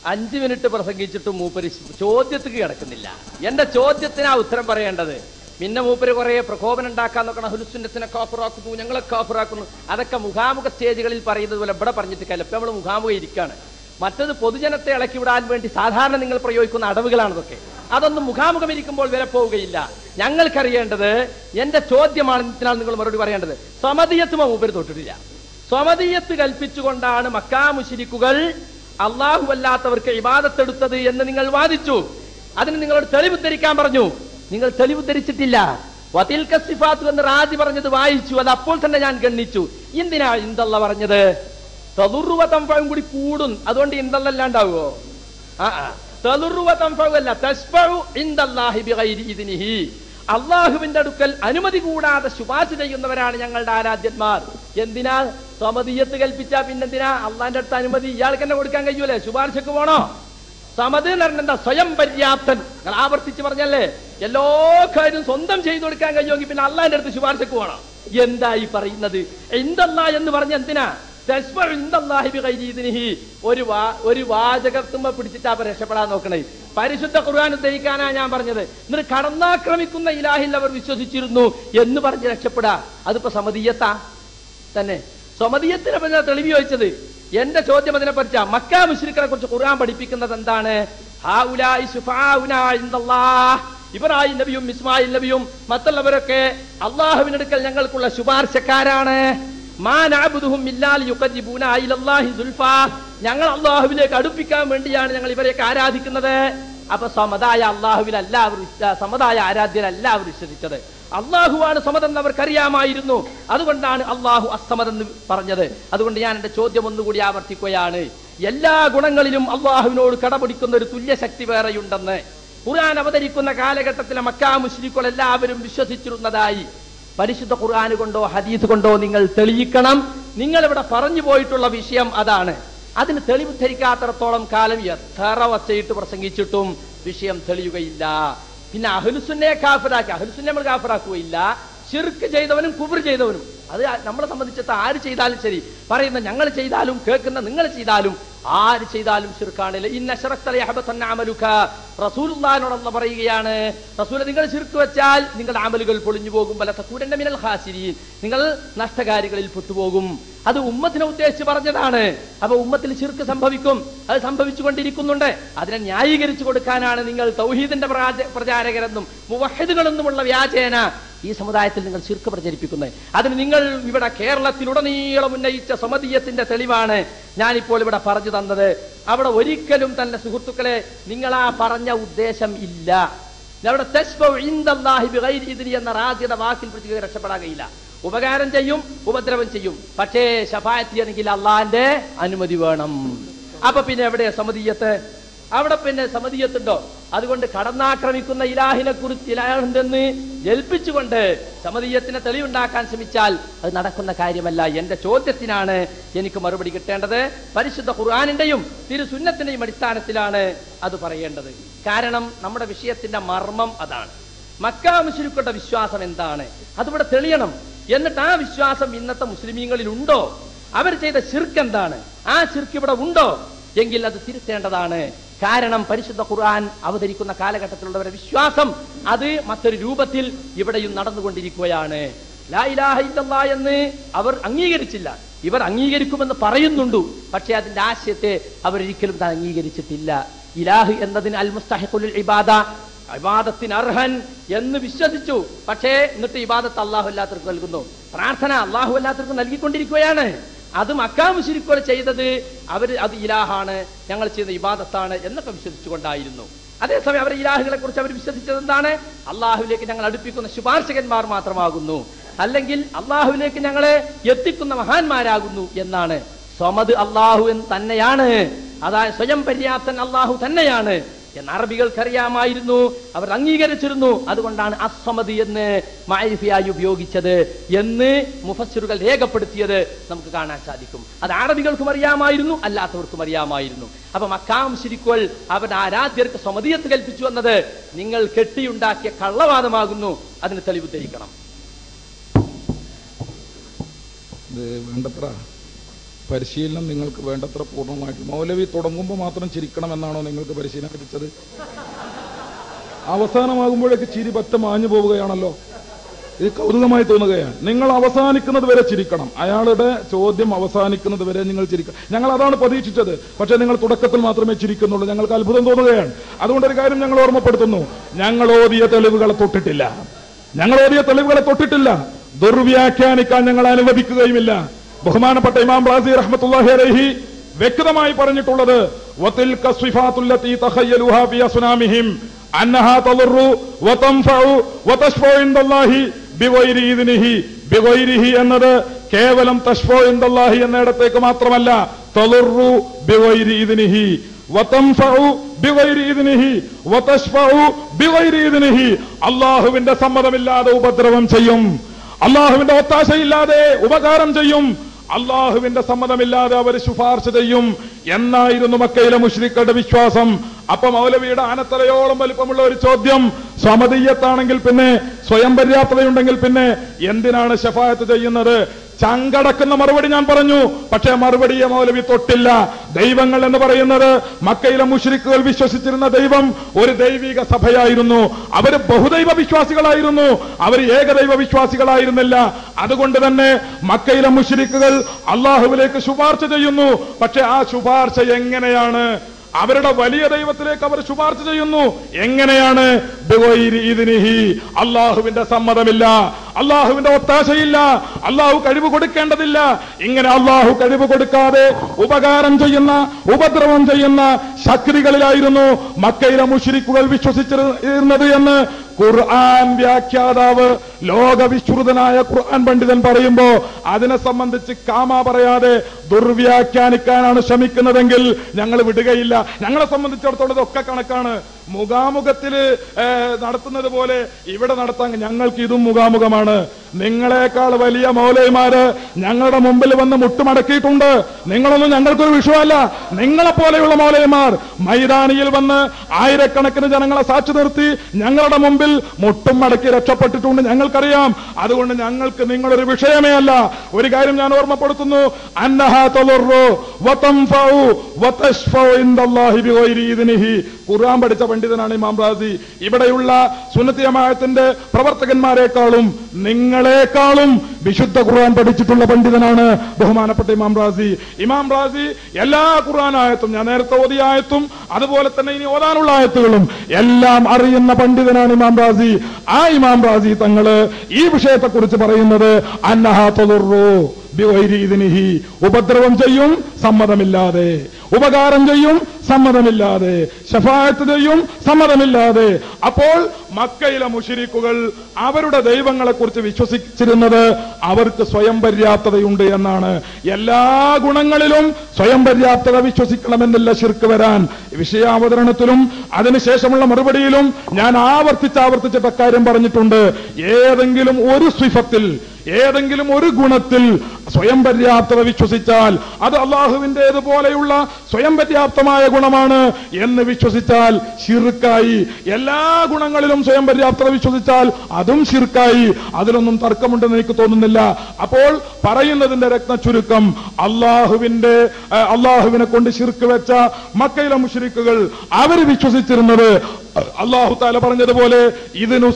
അഞ്ചു മിനിറ്റ് പ്രസംഗിച്ചിട്ടും മൂപ്പര് ചോദ്യത്തിക്ക് കിടക്കുന്നില്ല എന്റെ ചോദ്യത്തിനാ ഉത്തരം പറയേണ്ടത് പിന്നെ മൂപ്പര് കുറെ പ്രകോപനം ഉണ്ടാക്കാൻ നോക്കണം ഹുലുസുന്നത്തിനെ കാഫറാക്കുന്നു ഞങ്ങളെ കാഫറാക്കുന്നു അതൊക്കെ മുഖാമുഖ സ്റ്റേജുകളിൽ പറയുന്നത് പോലെ ഇവിടെ പറഞ്ഞിട്ട് കാര്യമില്ല ഇപ്പൊ നമ്മൾ മുഖാമുഖം ഇരിക്കാണ് മറ്റത് പൊതുജനത്തെ ഇളക്കി വിടാൻ വേണ്ടി സാധാരണ നിങ്ങൾ പ്രയോഗിക്കുന്ന അടവുകളാണ് ഇതൊക്കെ അതൊന്നും മുഖാമുഖം ഇരിക്കുമ്പോൾ വില പോവുകയില്ല ഞങ്ങൾക്കറിയേണ്ടത് എന്റെ ചോദ്യമാണ് ഇതിനാണ് നിങ്ങൾ മറുപടി പറയേണ്ടത് സമതിയത്തുമ മൂപ്പര് തൊട്ടിട്ടില്ല സ്വമതീയത്ത് കൽപ്പിച്ചുകൊണ്ടാണ് മക്കാ മുശിരിക്കുകൾ അള്ളാഹു അല്ലാത്തവർക്ക് ഇബാദത്തെടുത്തത് എന്ന് നിങ്ങൾ വാദിച്ചു അതിന് നിങ്ങളോട് തെളിവ് ധരിക്കാൻ പറഞ്ഞു നിങ്ങൾ തെളിവ് ധരിച്ചിട്ടില്ല വതിൽക സിഫാത്ത് എന്ന് റാജി പറഞ്ഞത് വായിച്ചു അത് അപ്പോൾ തന്നെ ഞാൻ ഗണ്ണിച്ചു എന്തിനാ ഇന്ദല്ല പറഞ്ഞത് തതുറുവ തംഫവും കൂടി കൂടും അതുകൊണ്ട് ഇന്ദല്ലാണ്ടാവോ ആ ആ തതുറുവ തംഫവല്ല തസ്ഫഉ ഇൻദല്ലാഹി ബിഗൈരി ഇദ്നിഹി അള്ളാഹുവിന്റെ അടുക്കൽ അനുമതി കൂടാതെ ശുപാർശ ചെയ്യുന്നവരാണ് ഞങ്ങളുടെ ആരാധ്യന്മാർ എന്തിനാ സമതിയത്ത് കൽപ്പിച്ചാ പിന്നെന്തിനാ അള്ളാന്റെ അടുത്ത് അനുമതി ഇയാൾക്ക് തന്നെ കൊടുക്കാൻ കഴിയൂലേ ശുപാർശക്ക് പോണോ സമത് എന്ന് പറഞ്ഞാൽ എന്താ സ്വയം പര്യാപ്തൻ നിങ്ങൾ ആവർത്തിച്ച് പറഞ്ഞല്ലേ എല്ലാ കാര്യവും സ്വന്തം ചെയ്തു കൊടുക്കാൻ കഴിയുമെങ്കിൽ പിന്നെ അള്ളാന്റെ അടുത്ത് ശുപാർശക്ക് പോകണം എന്താ ഈ പറയുന്നത് എന്തല്ല എന്ന് പറഞ്ഞ എന്തിനാ തസ്മഉ ഇൻദല്ലാഹി ബിഗൈരി ഇദ്നിഹി. ഒരു വാ ഒരു വാചകത്തുമ്പോ പിടിച്ചിട്ടാ അപ്പൊ രക്ഷപ്പെടാൻ നോക്കണേ പരിശുദ്ധ ഖുർആൻ ഉദ്ധരിക്കാനാ ഞാൻ പറഞ്ഞത് എന്നിട്ട് കടന്നാക്രമിക്കുന്ന ഇലാഹിൽ അവർ വിശ്വസിച്ചിരുന്നു എന്ന് പറഞ്ഞ് രക്ഷപ്പെടാ അതിപ്പോ സമതീയത്താ തന്നെ സ്വമതീയത്തിനെ പറ്റി തെളിവ് ചോദിച്ചത് എന്റെ ചോദ്യം അതിനെ പറ്റിച്ച മക്ക മുശ്രിക്കിനെ കുറിച്ച് ഖുർആൻ പഠിപ്പിക്കുന്നത് എന്താണ് ഹാഉലായി ശുഫാഉനാ ഇൻദല്ലാഹ്. ഇബ്രാഹിം നബിയും ഇസ്മായിൽ നബിയും മറ്റുള്ളവരൊക്കെ അള്ളാഹുവിനടുക്കൽ ഞങ്ങൾക്കുള്ള ശുപാർശക്കാരാണ് മാ നഅബുദുഹും ഇല്ലാ ലിയുഖർരിബൂന ഇലല്ലാഹി സുൽഫാ. ഞങ്ങൾ അള്ളാഹുവിലേക്ക് അടുപ്പിക്കാൻ വേണ്ടിയാണ് ഞങ്ങൾ ഇവരെയൊക്കെ ആരാധിക്കുന്നത് അപ്പൊ സമതായ അള്ളാഹുവിലല്ല അവർ വിശ്വ- സമതായ ആരാധ്യരല്ല അവർ വിശ്വസിച്ചത് അള്ളാഹുവാണ് സമതെന്ന് അവർക്കറിയാമായിരുന്നു അതുകൊണ്ടാണ് അള്ളാഹു അസമതെന്ന് പറഞ്ഞത് അതുകൊണ്ട് ഞാൻ എന്റെ ചോദ്യം ഒന്നുകൂടി ആവർത്തിക്കുകയാണ് എല്ലാ ഗുണങ്ങളിലും അള്ളാഹുവിനോട് കടപിടിക്കുന്ന ഒരു തുല്യശക്തി വേറെയുണ്ടെന്ന് ഖുർആൻ അവതരിക്കുന്ന കാലഘട്ടത്തിലെ മക്കാ മുസ്ലിക്കുകൾ എല്ലാവരും വിശ്വസിച്ചിരുന്നതായി പരിശുദ്ധ ഖുർആൻ കൊണ്ടോ ഹദീസ് കൊണ്ടോ നിങ്ങൾ തെളിയിക്കണം നിങ്ങൾ ഇവിടെ പറഞ്ഞു പോയിട്ടുള്ള വിഷയം അതാണ് അതിന് തെളിവ് ധരിക്കാത്തിടത്തോളം കാലം എത്ര വച്ചയിട്ട് പ്രസംഗിച്ചിട്ടും വിഷയം തെളിയുകയില്ല പിന്നെ അഹ്ലുസുന്നെ കാഫിറാക്കി അഹ്ലുസുന്നെ നമ്മൾ കാഫിറാക്കുകയില്ല ഷിർക്ക് ചെയ്തവനും കുബർ ചെയ്തവനും അത് നമ്മളെ സംബന്ധിച്ചിട്ട് ആര് ചെയ്താലും ശരി പറയുന്ന ഞങ്ങൾ ചെയ്താലും കേൾക്കുന്ന നിങ്ങൾ ചെയ്താലും ആര് ചെയ്താലും ഷിർക്കാണില്ല ഇന്ന അമലുക റസൂലുള്ളാഹിനോടല്ല പറയുകയാണ് റസൂൽ നിങ്ങൾ ഷിർക്ക് വെച്ചാൽ നിങ്ങളുടെ അമലുകൾ പൊളിഞ്ഞു പോകും പല തക്കൂരന്റെ മിനൽ ഹാസിരീൻ നിങ്ങൾ നഷ്ടകാരികളിൽ പെട്ടുപോകും അത് ഉമ്മത്തിനെ ഉദ്ദേശിച്ച് പറഞ്ഞതാണ് അപ്പൊ ഉമ്മത്തിൽ ഷിർക്ക് സംഭവിക്കും അത് സംഭവിച്ചുകൊണ്ടിരിക്കുന്നുണ്ട് അതിനെ ന്യായീകരിച്ചു കൊടുക്കാനാണ് നിങ്ങൾ തൗഹീദിന്റെ പ്രാച- പ്രചാരകരെന്നും മുവഹിദുകളെന്നുമുള്ള വ്യാജേന ഈ സമുദായത്തിൽ നിങ്ങൾ ശിർക്ക് പ്രചരിപ്പിക്കുന്നത് അതിന് നിങ്ങൾ ഇവിടെ കേരളത്തിലുടനീളം ഉന്നയിച്ച സമതീയത്തിന്റെ തെളിവാണ് ഞാനിപ്പോൾ ഇവിടെ പറഞ്ഞു തന്നത് അവിടെ ഒരിക്കലും തന്നെ സുഹൃത്തുക്കളെ നിങ്ങൾ ആ പറഞ്ഞ ഉദ്ദേശം ഇല്ല അവിടെ തസ്ബഉ ഇൻദല്ലാഹി ബിഗൈരി ഇദ്നി എന്ന റാദ്യത വാക്കിൽ പിടിച്ച് രക്ഷപ്പെടാൻ കഴിയില്ല ഉപകാരം ചെയ്യും ഉപദ്രവം ചെയ്യും പക്ഷേ ശഫായത്ത് ചെയ്യണമെങ്കിൽ അള്ളാന്റെ അനുമതി വേണം അപ്പൊ പിന്നെ എവിടെ സമതീയത്ത് അവിടെ പിന്നെ സമതീയത്തുണ്ടോ അതുകൊണ്ട് കടന്നാക്രമിക്കുന്ന ഇലാഹിനെ കുറിച്ച് ഇലാഹുണ്ടെന്ന് ഏൽപ്പിച്ചുകൊണ്ട് സമതീയത്തിന് തെളിവുണ്ടാക്കാൻ ശ്രമിച്ചാൽ അത് നടക്കുന്ന കാര്യമല്ല എന്റെ ചോദ്യത്തിനാണ് എനിക്ക് മറുപടി കിട്ടേണ്ടത് പരിശുദ്ധ ഖുർആാനിന്റെയും തിരുസുന്നത്തിന്റെയും അടിസ്ഥാനത്തിലാണ് അത് പറയേണ്ടത് കാരണം നമ്മുടെ വിഷയത്തിന്റെ മർമ്മം അതാണ് മക്കാ മുസ്ലിക്കുകളുടെ വിശ്വാസം എന്താണ് അതിവിടെ തെളിയണം എന്നിട്ട് ആ വിശ്വാസം ഇന്നത്തെ മുസ്ലിമീങ്ങളിൽ ഉണ്ടോ അവർ ചെയ്ത ശിർക്ക് എന്താണ് ആ ശിർക്ക് ഇവിടെ ഉണ്ടോ എങ്കിൽ അത് തിരുത്തേണ്ടതാണ് കാരണം പരിശുദ്ധ ഖുർആൻ അവതരിക്കുന്ന കാലഘട്ടത്തിലുള്ളവരുടെ വിശ്വാസം അത് മറ്റൊരു രൂപത്തിൽ ഇവിടെയും നടന്നുകൊണ്ടിരിക്കുകയാണ് ലാ ഇലാഹ ഇല്ലല്ലാ എന്ന് അവർ അംഗീകരിച്ചില്ല ഇവർ അംഗീകരിക്കുമെന്ന് പറയുന്നുണ്ട് പക്ഷേ അതിന്റെ ആശയത്തെ അവരൊരിക്കലും താൻ അംഗീകരിച്ചിട്ടില്ല ഇലാഹ് എന്നതിന് അൽ മുസ്തഹിഖുൽ ഇബാദ ഇബാദത്തിന് അർഹൻ എന്ന് വിശ്വസിച്ചു പക്ഷേ എന്നിട്ട് ഇബാദത്ത് അള്ളാഹു അല്ലാത്തവർക്ക് നൽകുന്നു പ്രാർത്ഥന അള്ളാഹു അല്ലാത്തവർക്ക് നൽകിക്കൊണ്ടിരിക്കുകയാണ് അത് മക്കാമുശിരിക്കോട് ചെയ്തത് അവർ അത് ഇലാഹാണ് ഞങ്ങൾ ചെയ്യുന്ന ഇബാദത്താണ് എന്നൊക്കെ വിശ്വസിച്ചുകൊണ്ടായിരുന്നു അതേസമയം അവർ ഇലാഹുകളെ കുറിച്ച് അവർ വിശ്വസിച്ചത് എന്താണ് അള്ളാഹുവിലേക്ക് ഞങ്ങൾ അടുപ്പിക്കുന്ന ശുപാർശകന്മാർ മാത്രമാകുന്നു അല്ലെങ്കിൽ അള്ളാഹുവിലേക്ക് ഞങ്ങളെ എത്തിക്കുന്ന മഹാന്മാരാകുന്നു എന്നാണ് സ്വമത് അള്ളാഹു എന്ന് തന്നെയാണ് അതായത് സ്വയം പര്യാപ്തൻ അള്ളാഹു തന്നെയാണ് എന്ന് അറബികൾക്കറിയാമായിരുന്നു അവർ അംഗീകരിച്ചിരുന്നു അതുകൊണ്ടാണ് അസ്വമതി എന്ന് മാരിഫിയായി ഉപയോഗിച്ചത് എന്ന് മുഫസ്സിറുകൾ രേഖപ്പെടുത്തിയത് നമുക്ക് കാണാൻ സാധിക്കും അത് അറബികൾക്കും അറിയാമായിരുന്നു അല്ലാത്തവർക്കും അറിയാമായിരുന്നു അപ്പൊ മക്കാം ശിരിക്കുകൾ അവരുടെ ആരാധ്യർക്ക് സ്വമതിയത്ത് കൽപ്പിച്ചു എന്നത് നിങ്ങൾ കെട്ടിയുണ്ടാക്കിയ കള്ളവാദമാകുന്നു അതിന് തെളിവ് ധരിക്കണം ഇത് വേണ്ടത്ര പരിശീലനം നിങ്ങൾക്ക് വേണ്ടത്ര പൂർണ്ണമായിട്ട് മൗലവി തുടങ്ങുമ്പോൾ മാത്രം ചിരിക്കണം എന്നാണോ നിങ്ങൾക്ക് പരിശീലനം ലഭിച്ചത് അവസാനമാകുമ്പോഴേക്ക് ചിരി പറ്റ മാഞ്ഞു പോവുകയാണല്ലോ ഇത് കൗതുകമായി തോന്നുകയാണ് നിങ്ങൾ അവസാനിക്കുന്നത് വരെ ചിരിക്കണം അയാളുടെ ചോദ്യം അവസാനിക്കുന്നത് വരെ നിങ്ങൾ ചിരിക്കണം ഞങ്ങൾ അതാണ് പ്രതീക്ഷിച്ചത് പക്ഷെ നിങ്ങൾ തുടക്കത്തിൽ മാത്രമേ ചിരിക്കുന്നുള്ളൂ ഞങ്ങൾക്ക് അത്ഭുതം തോന്നുകയാണ് അതുകൊണ്ട് ഒരു കാര്യം ഞങ്ങൾ ഓർമ്മപ്പെടുത്തുന്നു ഞങ്ങൾ ഓതിയ തെളിവുകളെ തൊട്ടിട്ടില്ല ഞങ്ങൾ ഓതിയ തെളിവുകളെ തൊട്ടിട്ടില്ല ദുർവ്യാഖ്യാനിക്കാൻ ഞങ്ങൾ അനുവദിക്കുകയുമില്ല ബഹുമാനപ്പെട്ട ഇമാം റാസി റഹ്മത്തുള്ളാഹി അലൈഹി വ്യക്തമായി പറഞ്ഞിട്ടുള്ളത് വതിൽക സിഫാത്തുല്ലത്തി തഖയ്യലുഹാ ഫി അസ്നാമിഹിം അന്നഹാ തദുറു വതൻഫഉ വതശ്ഫഉ ഇൻദല്ലാഹി ബിഗൈരി ഇദ്നിഹി ബിഗൈരിഹി എന്നത് കേവലം തശ്ഫഉ ഇൻദല്ലാഹി എന്നിടത്തേക്ക് മാത്രമല്ല തദുറു ബിഗൈരി ഇദ്നിഹി വതൻഫഉ ബിഗൈരി ഇദ്നിഹി വതശ്ഫഉ ബിഗൈരി ഇദ്നിഹി അല്ലാഹുവിന്റെ സമ്മതമില്ലാതെ ഉപദ്രവം ചെയ്യും അള്ളാഹുവിന്റെ ഒത്താശയില്ലാതെ ഉപകാരം ചെയ്യും അള്ളാഹുവിന്റെ സമ്മതമില്ലാതെ അവർ ശുപാർശ ചെയ്യും എന്നായിരുന്നു മക്കയിലെ മുഷ്രിഖുടെ വിശ്വാസം അപ്പൊ മൗലവിയുടെ ആനത്തലയോളം വലിപ്പമുള്ള ഒരു ചോദ്യം സമതീയത്താണെങ്കിൽ പിന്നെ സ്വയം പര്യാപ്തതയുണ്ടെങ്കിൽ പിന്നെ എന്തിനാണ് ഷഫായത്ത് ചെയ്യുന്നത് ചങ്കടക്കുന്ന മറുപടി ഞാൻ പറഞ്ഞു പക്ഷേ മറുപടിയെ മൗലവി തൊട്ടില്ല ദൈവങ്ങൾ എന്ന് പറയുന്നത് മക്കയിലെ മുഷ്രിക്കുകൾ വിശ്വസിച്ചിരുന്ന ദൈവം ഒരു ദൈവിക സഭയായിരുന്നു അവര് ബഹുദൈവ വിശ്വാസികളായിരുന്നു അവർ ഏകദൈവ വിശ്വാസികളായിരുന്നില്ല അതുകൊണ്ട് തന്നെ മക്കയിലെ മുഷ്രിക്കുകൾ അള്ളാഹുവിലേക്ക് ശുപാർശ ചെയ്യുന്നു പക്ഷെ ആ ശുപാർശ എങ്ങനെയാണ് അവരുടെ വലിയ ദൈവത്തിലേക്ക് അവർ ശുപാർശ ചെയ്യുന്നു എങ്ങനെയാണ് ബിഗൈരി ഇദ്നിഹി. അള്ളാഹുവിന്റെ സമ്മതമില്ല അള്ളാഹുവിന്റെ ഒത്താശയില്ല അള്ളാഹു കഴിവ് കൊടുക്കേണ്ടതില്ല ഇങ്ങനെ അള്ളാഹു കഴിവ് കൊടുക്കാതെ ഉപകാരം ചെയ്യുന്ന ഉപദ്രവം ചെയ്യുന്ന ശക്തികളിലായിരുന്നു മക്കയിലെ മുഷിരിക്കുകൾ വിശ്വസിച്ചിരുന്നത് എന്ന് ഖുർആൻ വ്യാഖ്യാതാവ് ലോകവിശ്രുതനായ ഖുർആൻ പണ്ഡിതൻ പറയുമ്പോ അതിനെ സംബന്ധിച്ച് കാമ പറയാതെ ദുർവ്യാഖ്യാനിക്കാനാണ് ശ്രമിക്കുന്നതെങ്കിൽ ഞങ്ങൾ വിടുകയില്ല ഞങ്ങളെ സംബന്ധിച്ചിടത്തോളം ഇതൊക്കെ കണക്കാണ് മുഖാമുഖത്തില് ഏഹ്, നടത്തുന്നത് പോലെ ഇവിടെ നടത്താൻ ഞങ്ങൾക്ക് ഇതും മുഖാമുഖമാണ് നിങ്ങളെക്കാൾ വലിയ മൗലൈമാര് ഞങ്ങളുടെ മുമ്പിൽ വന്ന് മുട്ടുമടക്കിയിട്ടുണ്ട് നിങ്ങളൊന്നും ഞങ്ങൾക്കൊരു വിഷയമല്ല നിങ്ങളെ പോലെയുള്ള മൗലൈമാർ മൈതാനിയിൽ വന്ന് ആയിരക്കണക്കിന് ജനങ്ങളെ സാക്ഷി നിർത്തി ഞങ്ങളുടെ മുമ്പിൽ മുട്ടും മടക്കി രക്ഷപ്പെട്ടിട്ടുണ്ട് ഞങ്ങൾക്കറിയാം അതുകൊണ്ട് ഞങ്ങൾക്ക് നിങ്ങളൊരു വിഷയമേ അല്ല ഒരു കാര്യം ഞാൻ ഓർമ്മപ്പെടുത്തുന്നു അന്നഹാ തളുറു വതൻഫഉ വതശ്ഫഉ ഇൻദല്ലാഹി ബിഗൈരി ഇദ്നിഹി ഖുർആൻ പഠിച്ച പണ്ഡിതനാണ് ഇമാം റാസി ഇവിടെയുള്ള സുന്നത്തി ജമാഅത്തിന്റെ പ്രവർത്തകന്മാരെക്കാളും നിങ്ങളെക്കാളും വിശുദ്ധ ഖുർആൻ പഠിച്ചിട്ടുള്ള പണ്ഡിതനാണ് ബഹുമാനപ്പെട്ട ഇമാം റാസി ഇമാം റാസി എല്ലാ ഖുർആൻ ആയത്തും ഞാൻ നേരത്തെ ഓതിയ ആയത്തും അതുപോലെ തന്നെ ഇനി ഓതാനുള്ള ആയത്തുകളും എല്ലാം അറിയുന്ന പണ്ഡിതനാണ് ഇമാം റാസി ആ ഇമാം റാസി തങ്ങള് ഈ വിഷയത്തെക്കുറിച്ച് പറയുന്നത് അന്നഹാ തളുറു ബിഗൈരി ഇദ്നിഹി. ഉപദ്രവം ചെയ്യും സമ്മതമില്ലാതെ ഉപകാരം ചെയ്യും സമ്മതമില്ലാതെ ഷഫായത്ത് ചെയ്യും സമ്മതമില്ലാതെ അപ്പോൾ മക്കയിലെ മുഷിരിക്കുകൾ അവരുടെ ദൈവങ്ങളെ കുറിച്ച് വിശ്വസിച്ചിരുന്നത് അവർക്ക് സ്വയം പര്യാപ്തതയുണ്ട് എന്നാണ് എല്ലാ ഗുണങ്ങളിലും സ്വയം പര്യാപ്തത വിശ്വസിക്കണമെന്നില്ല ശിർക്ക് വരാൻ വിഷയാവതരണത്തിലും അതിനുശേഷമുള്ള മറുപടിയിലും ഞാൻ ആവർത്തിച്ച് ആവർത്തിച്ചിട്ട് അക്കാര്യം പറഞ്ഞിട്ടുണ്ട് ഏതെങ്കിലും ഒരു സ്വിഫത്തിൽ ഏതെങ്കിലും ഒരു ഗുണത്തിൽ സ്വയം പര്യാപ്തത വിശ്വസിച്ചാൽ അത് അള്ളാഹുവിൻ്റെതുപോലെയുള്ള സ്വയം പര്യാപ്തമായ ഗുണമാണ് എന്ന് വിശ്വസിച്ചാൽ ഷിർക്കായി എല്ലാ ഗുണങ്ങളിലും സ്വയം പര്യാപ്തത വിശ്വസിച്ചാൽ അതും ഷിർക്കായി അതിലൊന്നും തർക്കമുണ്ടെന്ന് എനിക്ക് തോന്നുന്നില്ല അപ്പോൾ പറയുന്നതിന്റെ രത്ന ചുരുക്കം അള്ളാഹുവിന്റെ ആ, അള്ളാഹുവിനെ കൊണ്ട് ഷിർക്ക് വെച്ച മക്കയിലെ മുഷരിക്കുകൾ അവർ വിശ്വസിച്ചിരുന്നത് അള്ളാഹു താല പറഞ്ഞതുപോലെ ഇതിനു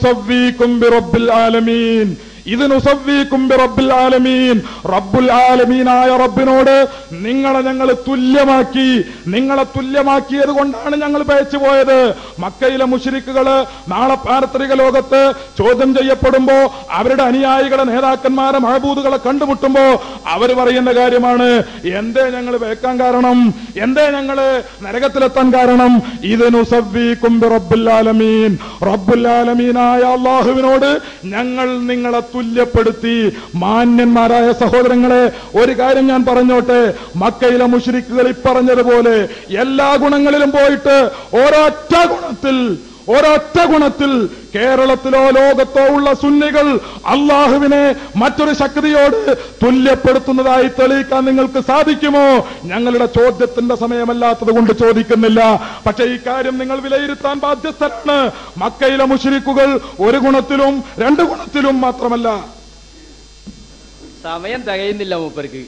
റബ്ബിൽ ആലമീൻ ഇത് നുസവ്വീക്കും റബ്ബുൽ ആലമീൻ റബ്ബുൽ ആലമീനായ റബ്ബിനോട് നിങ്ങളെ ഞങ്ങൾ തുല്യമാക്കി നിങ്ങളെ തുല്യമാക്കിയത് കൊണ്ടാണ് ഞങ്ങൾ പയച്ചു പോയത് മക്കയിലെ മുഷിരിക്കുകള് നാളെ പാരത്രിക ലോകത്ത് ചോദ്യം ചെയ്യപ്പെടുമ്പോ അവരുടെ അനുയായികളെ നേതാക്കന്മാരെ മഴബൂതുകളെ കണ്ടുമുട്ടുമ്പോ അവര് പറയുന്ന കാര്യമാണ് എന്തേ ഞങ്ങൾ വേക്കാൻ കാരണം എന്തേ ഞങ്ങള് നരകത്തിലെത്താൻ കാരണം ഇത് നുസവ്വീക്കും റബ്ബുൽ ആലമീൻ റബ്ബുൽ ആലമീനായ അള്ളാഹുവിനോട് ഞങ്ങൾ നിങ്ങളെ തുല്യപ്പെടുത്തി മാന്യന്മാരായ സഹോദരങ്ങളെ ഒരു കാര്യം ഞാൻ പറഞ്ഞോട്ടെ മക്കയിലെ മുഷരിക്കുകൾ ഇപ്പറഞ്ഞതുപോലെ എല്ലാ ഗുണങ്ങളിലും പോയിട്ട് ഒരൊറ്റ ഗുണത്തിൽ ഒരൊറ്റ ഗുണത്തിൽ കേരളത്തിലോ ലോകത്തോ ഉള്ള സുന്നികൾ അള്ളാഹുവിനെ മറ്റൊരു ശക്തിയോട് തുല്യപ്പെടുത്തുന്നതായി തെളിയിക്കാൻ നിങ്ങൾക്ക് സാധിക്കുമോ ഞങ്ങളുടെ ചോദ്യത്തിന്റെ സമയമല്ലാത്തത് കൊണ്ട് ചോദിക്കുന്നില്ല പക്ഷേ ഈ കാര്യം നിങ്ങൾ വിലയിരുത്താൻ ബാധ്യസ്ഥരാണ് മക്കയിലെ മുഷരിക്കുകൾ ഒരു ഗുണത്തിലും രണ്ട് ഗുണത്തിലും മാത്രമല്ല സമയം തികയുന്നില്ല മൂപ്പർക്ക്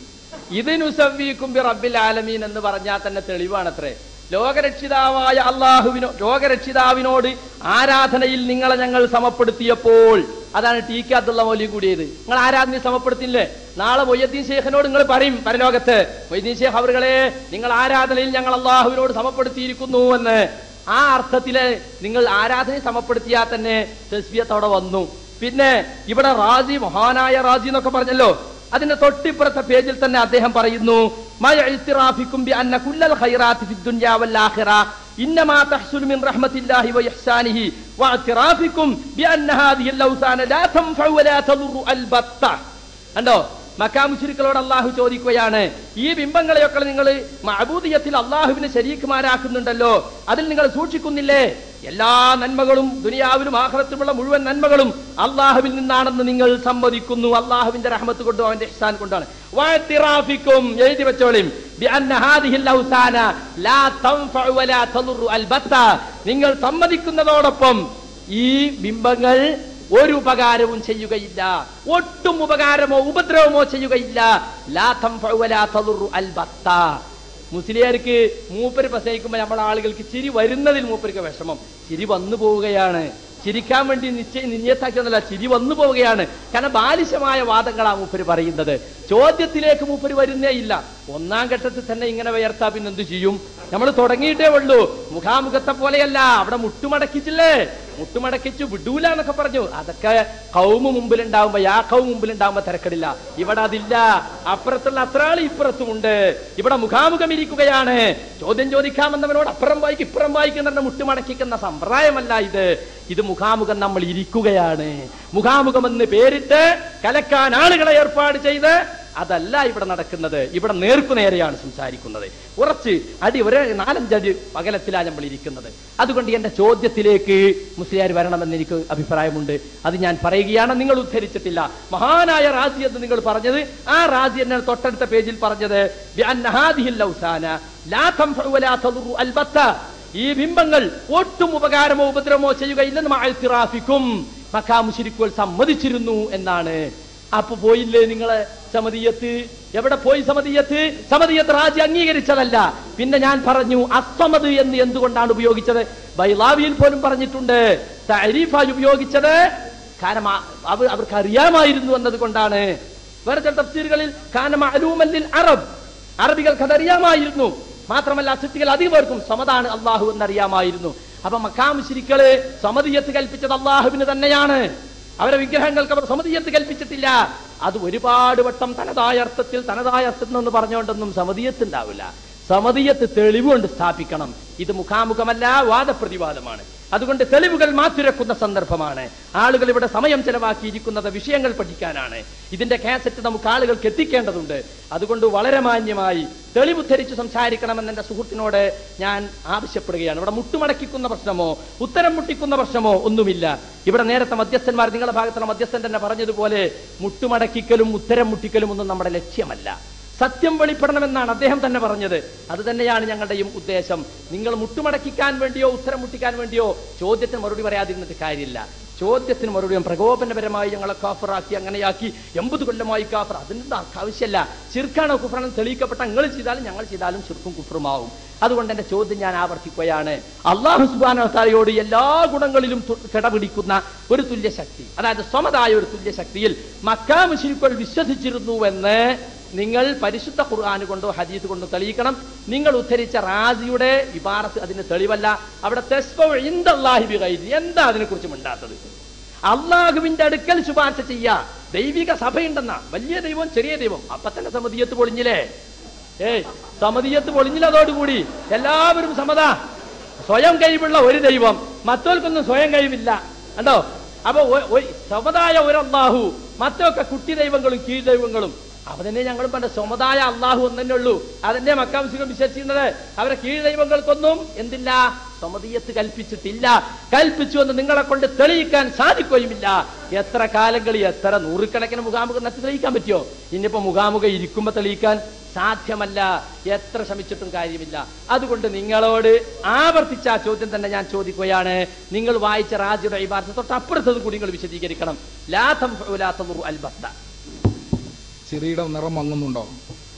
ഇതിനുസവ്വീക്കും ബി റബ്ബിൽ ആലമീൻ എന്ന് പറഞ്ഞാൽ തന്നെ തെളിവാണത്രേ ലോകരക്ഷിതാവായ അള്ളാഹുവിനോ ലോകരക്ഷിതാവിനോട് ആരാധനയിൽ നിങ്ങളെ ഞങ്ങൾ സമപ്പെടുത്തിയപ്പോൾ അതാണ് ടി കെ അബ്ദുള്ള മൗലി കൂടിയത് നിങ്ങൾ ആരാധനയെ സമപ്പെടുത്തില്ലേ നാളെ മൊയ്യദ്ദീൻ ശേഖനോട് നിങ്ങൾ പറയും പരലോകത്ത് മൊയ്യദ്ദീൻ ശേഖ് അവരുകളെ നിങ്ങൾ ആരാധനയിൽ ഞങ്ങൾ അള്ളാഹുവിനോട് സമപ്പെടുത്തിയിരിക്കുന്നു എന്ന് ആ അർത്ഥത്തില് നിങ്ങൾ ആരാധനയെ സമപ്പെടുത്തിയാൽ തന്നെ തസ്ബിയത്ത് അവിടെ വന്നു പിന്നെ ഇവിടെ റാജി മഹാനായ റാജി എന്നൊക്കെ പറഞ്ഞല്ലോ അതിന്റെ തൊട്ടിപ്പുറത്തെ പേജിൽ തന്നെ അദ്ദേഹം പറയുന്നു മയ ഇസ്തിറാഫിക്കും ബി അന്ന കുല്ലൽ ഖൈറാത്തി ഫിദ് ദുനിയാ വൽ ആഖിറ ഇന്നമാ തഹ്സുലു മിൻ റഹ്മത്തില്ലാഹി വ ഇഹ്സാനിഹി വഅതിറാഫിക്കും ബി അന്ന ഹാദിഹി ലൗസാന ലാ തൻഫഉ വലാ തദുറു അൽബത്ത കണ്ടോ മക്കാമുശിരിക്കളോട് അള്ളാഹു ചോദിക്കുകയാണ് ഈ ബിംബങ്ങളെയൊക്കെ നിങ്ങൾ മഅബൂദിയത്തിൽ അള്ളാഹുവിനെ ശരീക്കുമാരാക്കുന്നുണ്ടല്ലോ അതിൽ നിങ്ങൾ സൂക്ഷിക്കുന്നില്ലേ എല്ലാ നന്മകളും ദുനിയാവിലും ആഹ്റത്തുമുള്ള മുഴുവൻ നന്മകളും അള്ളാഹുവിൽ നിന്നാണെന്ന് നിങ്ങൾ സമ്മതിക്കുന്നു അള്ളാഹുവിന്റെ റഹ്മത്ത് കൊണ്ടും അവന്റെ ഇഹ്സാൻ കൊണ്ടാണ് വഅത്തിറാഫിക്കും എഴുതി വെച്ചോളിം ബിഅന്ന ഹാദിഹിൽ ഔസാന ലാ തൻഫഉ വലാ തദുറു അൽബത്ത നിങ്ങൾ സമ്മതിക്കുന്നതോടൊപ്പം ഈ ബിംബങ്ങൾ ഒരു ഉപകാരവും ചെയ്യുകയില്ല ഒട്ടും ഉപകാരമോ ഉപദ്രവമോ ചെയ്യുകയില്ല ലാ തൻഫഉ വലാ തദുറു അൽബത്ത മുസ്ലിയാർക്ക് മൂപ്പര് പ്രസംഗിക്കുമ്പോൾ നമ്മുടെ ആളുകൾക്ക് ചിരി വരുന്നതിൽ മൂപ്പർക്ക് വിഷമം ചിരി വന്നു പോവുകയാണ് ചിരിക്കാൻ വേണ്ടി നിശ്ചയം നിശ്ചയത്താക്കിയൊന്നല്ല ചിരി വന്നു പോവുകയാണ് കാരണം ബാലിശമായ വാദങ്ങളാ മൂപ്പര് പറയുന്നത് ചോദ്യത്തിലേക്ക് മൂപ്പര് വരുന്നേ ഇല്ല ഒന്നാം ഘട്ടത്തിൽ തന്നെ ഇങ്ങനെ ഉയർത്താ പിന്നെ എന്ത് ചെയ്യും നമ്മൾ തുടങ്ങിയിട്ടേ ഉള്ളൂ മുഖാമുഖത്തെ പോലെയല്ല അവിടെ മുട്ടുമടക്കിച്ചില്ലേ മുട്ടുമടക്കിച്ചു വിടൂല എന്നൊക്കെ പറഞ്ഞു അതൊക്കെ കൗമ് മുമ്പിലുണ്ടാവുമ്പോ യാ കൗം മുമ്പിലുണ്ടാവുമ്പോ തിരക്കടില്ല ഇവിടെ അതില്ല അപ്പുറത്തുള്ള അത്ര ആൾ ഇപ്പുറത്തുമുണ്ട് ഇവിടെ മുഖാമുഖം ഇരിക്കുകയാണ് ചോദ്യം ചോദിക്കാമെന്നവനോട് അപ്പുറം വായിക്കും ഇപ്പുറം വായിക്കുന്ന മുട്ടുമടക്കിക്കുന്ന സമ്പ്രദായമല്ല ഇത് ഇത് മുഖാമുഖം നമ്മൾ ഇരിക്കുകയാണ് മുഖാമുഖം എന്ന് പേരിട്ട് കലക്കാൻ ആളുകളെ ഏർപ്പാട് ചെയ്ത് അതല്ല ഇവിടെ നടക്കുന്നത് ഇവിടെ നേർക്കുനേരെയാണ് സംസാരിക്കുന്നത് കുറച്ച് അടി ഒരു നാലഞ്ചടി പകലത്തിലാണ് നമ്മൾ ഇരിക്കുന്നത് അതുകൊണ്ട് എന്റെ ചോദ്യത്തിലേക്ക് മുസ്ലിയാർ വരണമെന്ന് എനിക്ക് അഭിപ്രായമുണ്ട് അത് ഞാൻ പറയുകയാണ് നിങ്ങൾ ഉദ്ധരിച്ചിട്ടില്ല മഹാനായ റാസി എന്ന് നിങ്ങൾ പറഞ്ഞത് ആ റാസി എന്നെ തൊട്ടടുത്ത പേജിൽ പറഞ്ഞത് ബിഅന്ന ഹാദിഹിൽ ലൗസാന ലാ തൻഫഉ വലാ തദുറു അൽബത്ത ഈ ബിംബങ്ങൾ ഒട്ടും ഉപകാരമോ ഉപദ്രവമോ ചെയ്യുകയില്ലെന്ന് മാഴ്ത്തിറാഫിക്കും മക്കാമുശിരിക്കുകൾ സമ്മതിച്ചിരുന്നു എന്നാണ് അപ്പൊ പോയില്ലേ നിങ്ങളെ സമതിയത്ത് എവിടെ പോയി സമതിയത്ത് സമതിയത്ത് റാജി അംഗീകരിച്ചതല്ല പിന്നെ ഞാൻ പറഞ്ഞു അസമത് എന്ന് എന്തുകൊണ്ടാണ് ഉപയോഗിച്ചത് ബൈലാവിയിൽ പോലും പറഞ്ഞിട്ടുണ്ട് തരീഫായി ഉപയോഗിച്ചത് കാരണം ആ- അവർ അവർക്ക് അറിയാമായിരുന്നു എന്നതുകൊണ്ടാണ് വേറെ ചില തഫ്സീറുകളിൽ കാരണം അലൂമല്ലിൽ അറബ് അറബികൾക്ക് അതറിയാമായിരുന്നു മാത്രമല്ല അസിത്തികൾ അധികം പേർക്കും സമതാണ് അള്ളാഹു എന്നറിയാമായിരുന്നു അപ്പൊ മക്കാമുശിരിക്കള് സമതിയത്ത് കൽപ്പിച്ചത് അള്ളാഹുവിന് തന്നെയാണ് അവരെ വിഗ്രഹങ്ങൾക്ക് അവർ സമതിയത്ത് കൽപ്പിച്ചിട്ടില്ല അത് ഒരുപാട് വട്ടം തനതായ അർത്ഥത്തിൽ തനതായ അർത്ഥത്തിൽ എന്ന് പറഞ്ഞുകൊണ്ടൊന്നും സമതിയത്ത് ഉണ്ടാവില്ല സമതിയത്ത് തെളിവുകൊണ്ട് സ്ഥാപിക്കണം ഇത് മുഖാമുഖമല്ല വാദപ്രതിവാദമാണ് അതുകൊണ്ട് തെളിവുകൾ മാറ്റുരക്കുന്ന സന്ദർഭമാണ് ആളുകൾ ഇവിടെ സമയം ചെലവാക്കിയിരിക്കുന്നത് വിഷയങ്ങൾ പഠിക്കാനാണ് ഇതിന്റെ കാസറ്റ് നമുക്ക് ആളുകൾക്ക് എത്തിക്കേണ്ടതുണ്ട് അതുകൊണ്ട് വളരെ മാന്യമായി തെളിവുദ്ധരിച്ച് സംസാരിക്കണമെന്ന് എന്റെ സുഹൃത്തിനോട് ഞാൻ ആവശ്യപ്പെടുകയാണ് ഇവിടെ മുട്ടുമടക്കിക്കുന്ന പ്രശ്നമോ ഉത്തരം മുട്ടിക്കുന്ന പ്രശ്നമോ ഒന്നുമില്ല ഇവിടെ നേരത്തെ മധ്യസ്ഥന്മാർ നിങ്ങളുടെ ഭാഗത്തുള്ള മധ്യസ്ഥൻ തന്നെ പറഞ്ഞതുപോലെ മുട്ടുമടക്കിക്കലും ഉത്തരം മുട്ടിക്കലും ഒന്നും നമ്മുടെ ലക്ഷ്യമല്ല സത്യം വെളിപ്പെടണമെന്നാണ് അദ്ദേഹം തന്നെ പറഞ്ഞത് അത് തന്നെയാണ് ഞങ്ങളുടെയും ഉദ്ദേശം നിങ്ങൾ മുട്ടുമടക്കിക്കാൻ വേണ്ടിയോ ഉത്തരം മുട്ടിക്കാൻ വേണ്ടിയോ ചോദ്യത്തിന് മറുപടി പറയാതിരുന്നിട്ട് കാര്യമില്ല ചോദ്യത്തിന് മറുപടി പ്രകോപനപരമായി ഞങ്ങളെ കാഫറാക്കി അങ്ങനെയാക്കി എൺപത് കൊല്ലമായി കാഫർ അതിന്റെ ആവശ്യമല്ല ചിർക്കാണോ കുഫറാണെന്ന് തെളിയിക്കപ്പെട്ട നിങ്ങൾ ചെയ്താലും ഞങ്ങൾ ചെയ്താലും ചിർക്കും കുഫറുമാവും അതുകൊണ്ട് എന്റെ ചോദ്യം ഞാൻ ആവർത്തിക്കുകയാണ് അള്ളാഹു സുബാനോത്താലയോട് എല്ലാ ഗുണങ്ങളിലും തു- കിടപിടിക്കുന്ന ഒരു തുല്യ ശക്തി അതായത് സ്വമതായ ഒരു തുല്യ ശക്തിയിൽ മക്കാ മുശ്രിക്കുകൾ വിശ്വസിച്ചിരുന്നുവെന്ന് നിങ്ങൾ പരിശുദ്ധ ഖുർആൻ കൊണ്ടോ ഹദീസ് കൊണ്ടോ തെളിയിക്കണം നിങ്ങൾ ഉദ്ധരിച്ച റാസിയുടെ ഇബാറത്ത് അതിന് തെളിവല്ല അവിടെ തെസ്ബഉ ഇൻദല്ലാഹി ബിഗൈരി. എന്താ അതിനെ കുറിച്ച് മിണ്ടാത്തത് അള്ളാഹുവിന്റെ അടുക്കൽ ശുപാർശ ചെയ്യാ ദൈവിക സഭയുണ്ടെന്ന വലിയ ദൈവം ചെറിയ ദൈവം അപ്പൊ തന്നെ സമതിയത്ത് പൊളിഞ്ഞില്ലേ ഏയ് സമതിയത്ത് പൊളിഞ്ഞില്ലതോടുകൂടി എല്ലാവരും സമത സ്വയം കഴിവുള്ള ഒരു ദൈവം മറ്റവർക്കൊന്നും സ്വയം കഴിവില്ല കണ്ടോ അപ്പൊ ഒ- ഒ- സമതായ ഒരു അള്ളാഹു മറ്റൊക്കെ കുട്ടി ദൈവങ്ങളും കീഴ് ദൈവങ്ങളും അപ്പൊ തന്നെ ഞങ്ങളും പറഞ്ഞ സ്വമതായ അള്ളാഹു ഒന്നെ ഉള്ളൂ അതന്നെ മക്കാംശികൾ വിശ്വസിക്കുന്നത് അവരെ കീഴ് ദൈവങ്ങൾക്കൊന്നും എന്തില്ല സമതീയത്ത് കൽപ്പിച്ചിട്ടില്ല കൽപ്പിച്ചു എന്ന് നിങ്ങളെ കൊണ്ട് തെളിയിക്കാൻ സാധിക്കുകയുമില്ല എത്ര കാലങ്ങളിൽ എത്ര നൂറുകണക്കിന് മുഖാമുഖം നട്ട് തെളിയിക്കാൻ പറ്റുമോ ഇനിയിപ്പോ മുഖാമുഖം ഇരിക്കുമ്പോ തെളിയിക്കാൻ സാധ്യമല്ല എത്ര ശ്രമിച്ചിട്ടും കാര്യമില്ല അതുകൊണ്ട് നിങ്ങളോട് ആവർത്തിച്ച ആ ചോദ്യം തന്നെ ഞാൻ ചോദിക്കുകയാണ് നിങ്ങൾ വായിച്ച റാജിയുടെ ഇബാർത്ത് തൊട്ട് അപ്പുറത്തത് കൂടി നിങ്ങൾ വിശദീകരിക്കണം ലാ തൻഫഉ ലാ തദുറു അൽബത്ത ചിറിയുടെ നിറം മങ്ങുന്നുണ്ടോ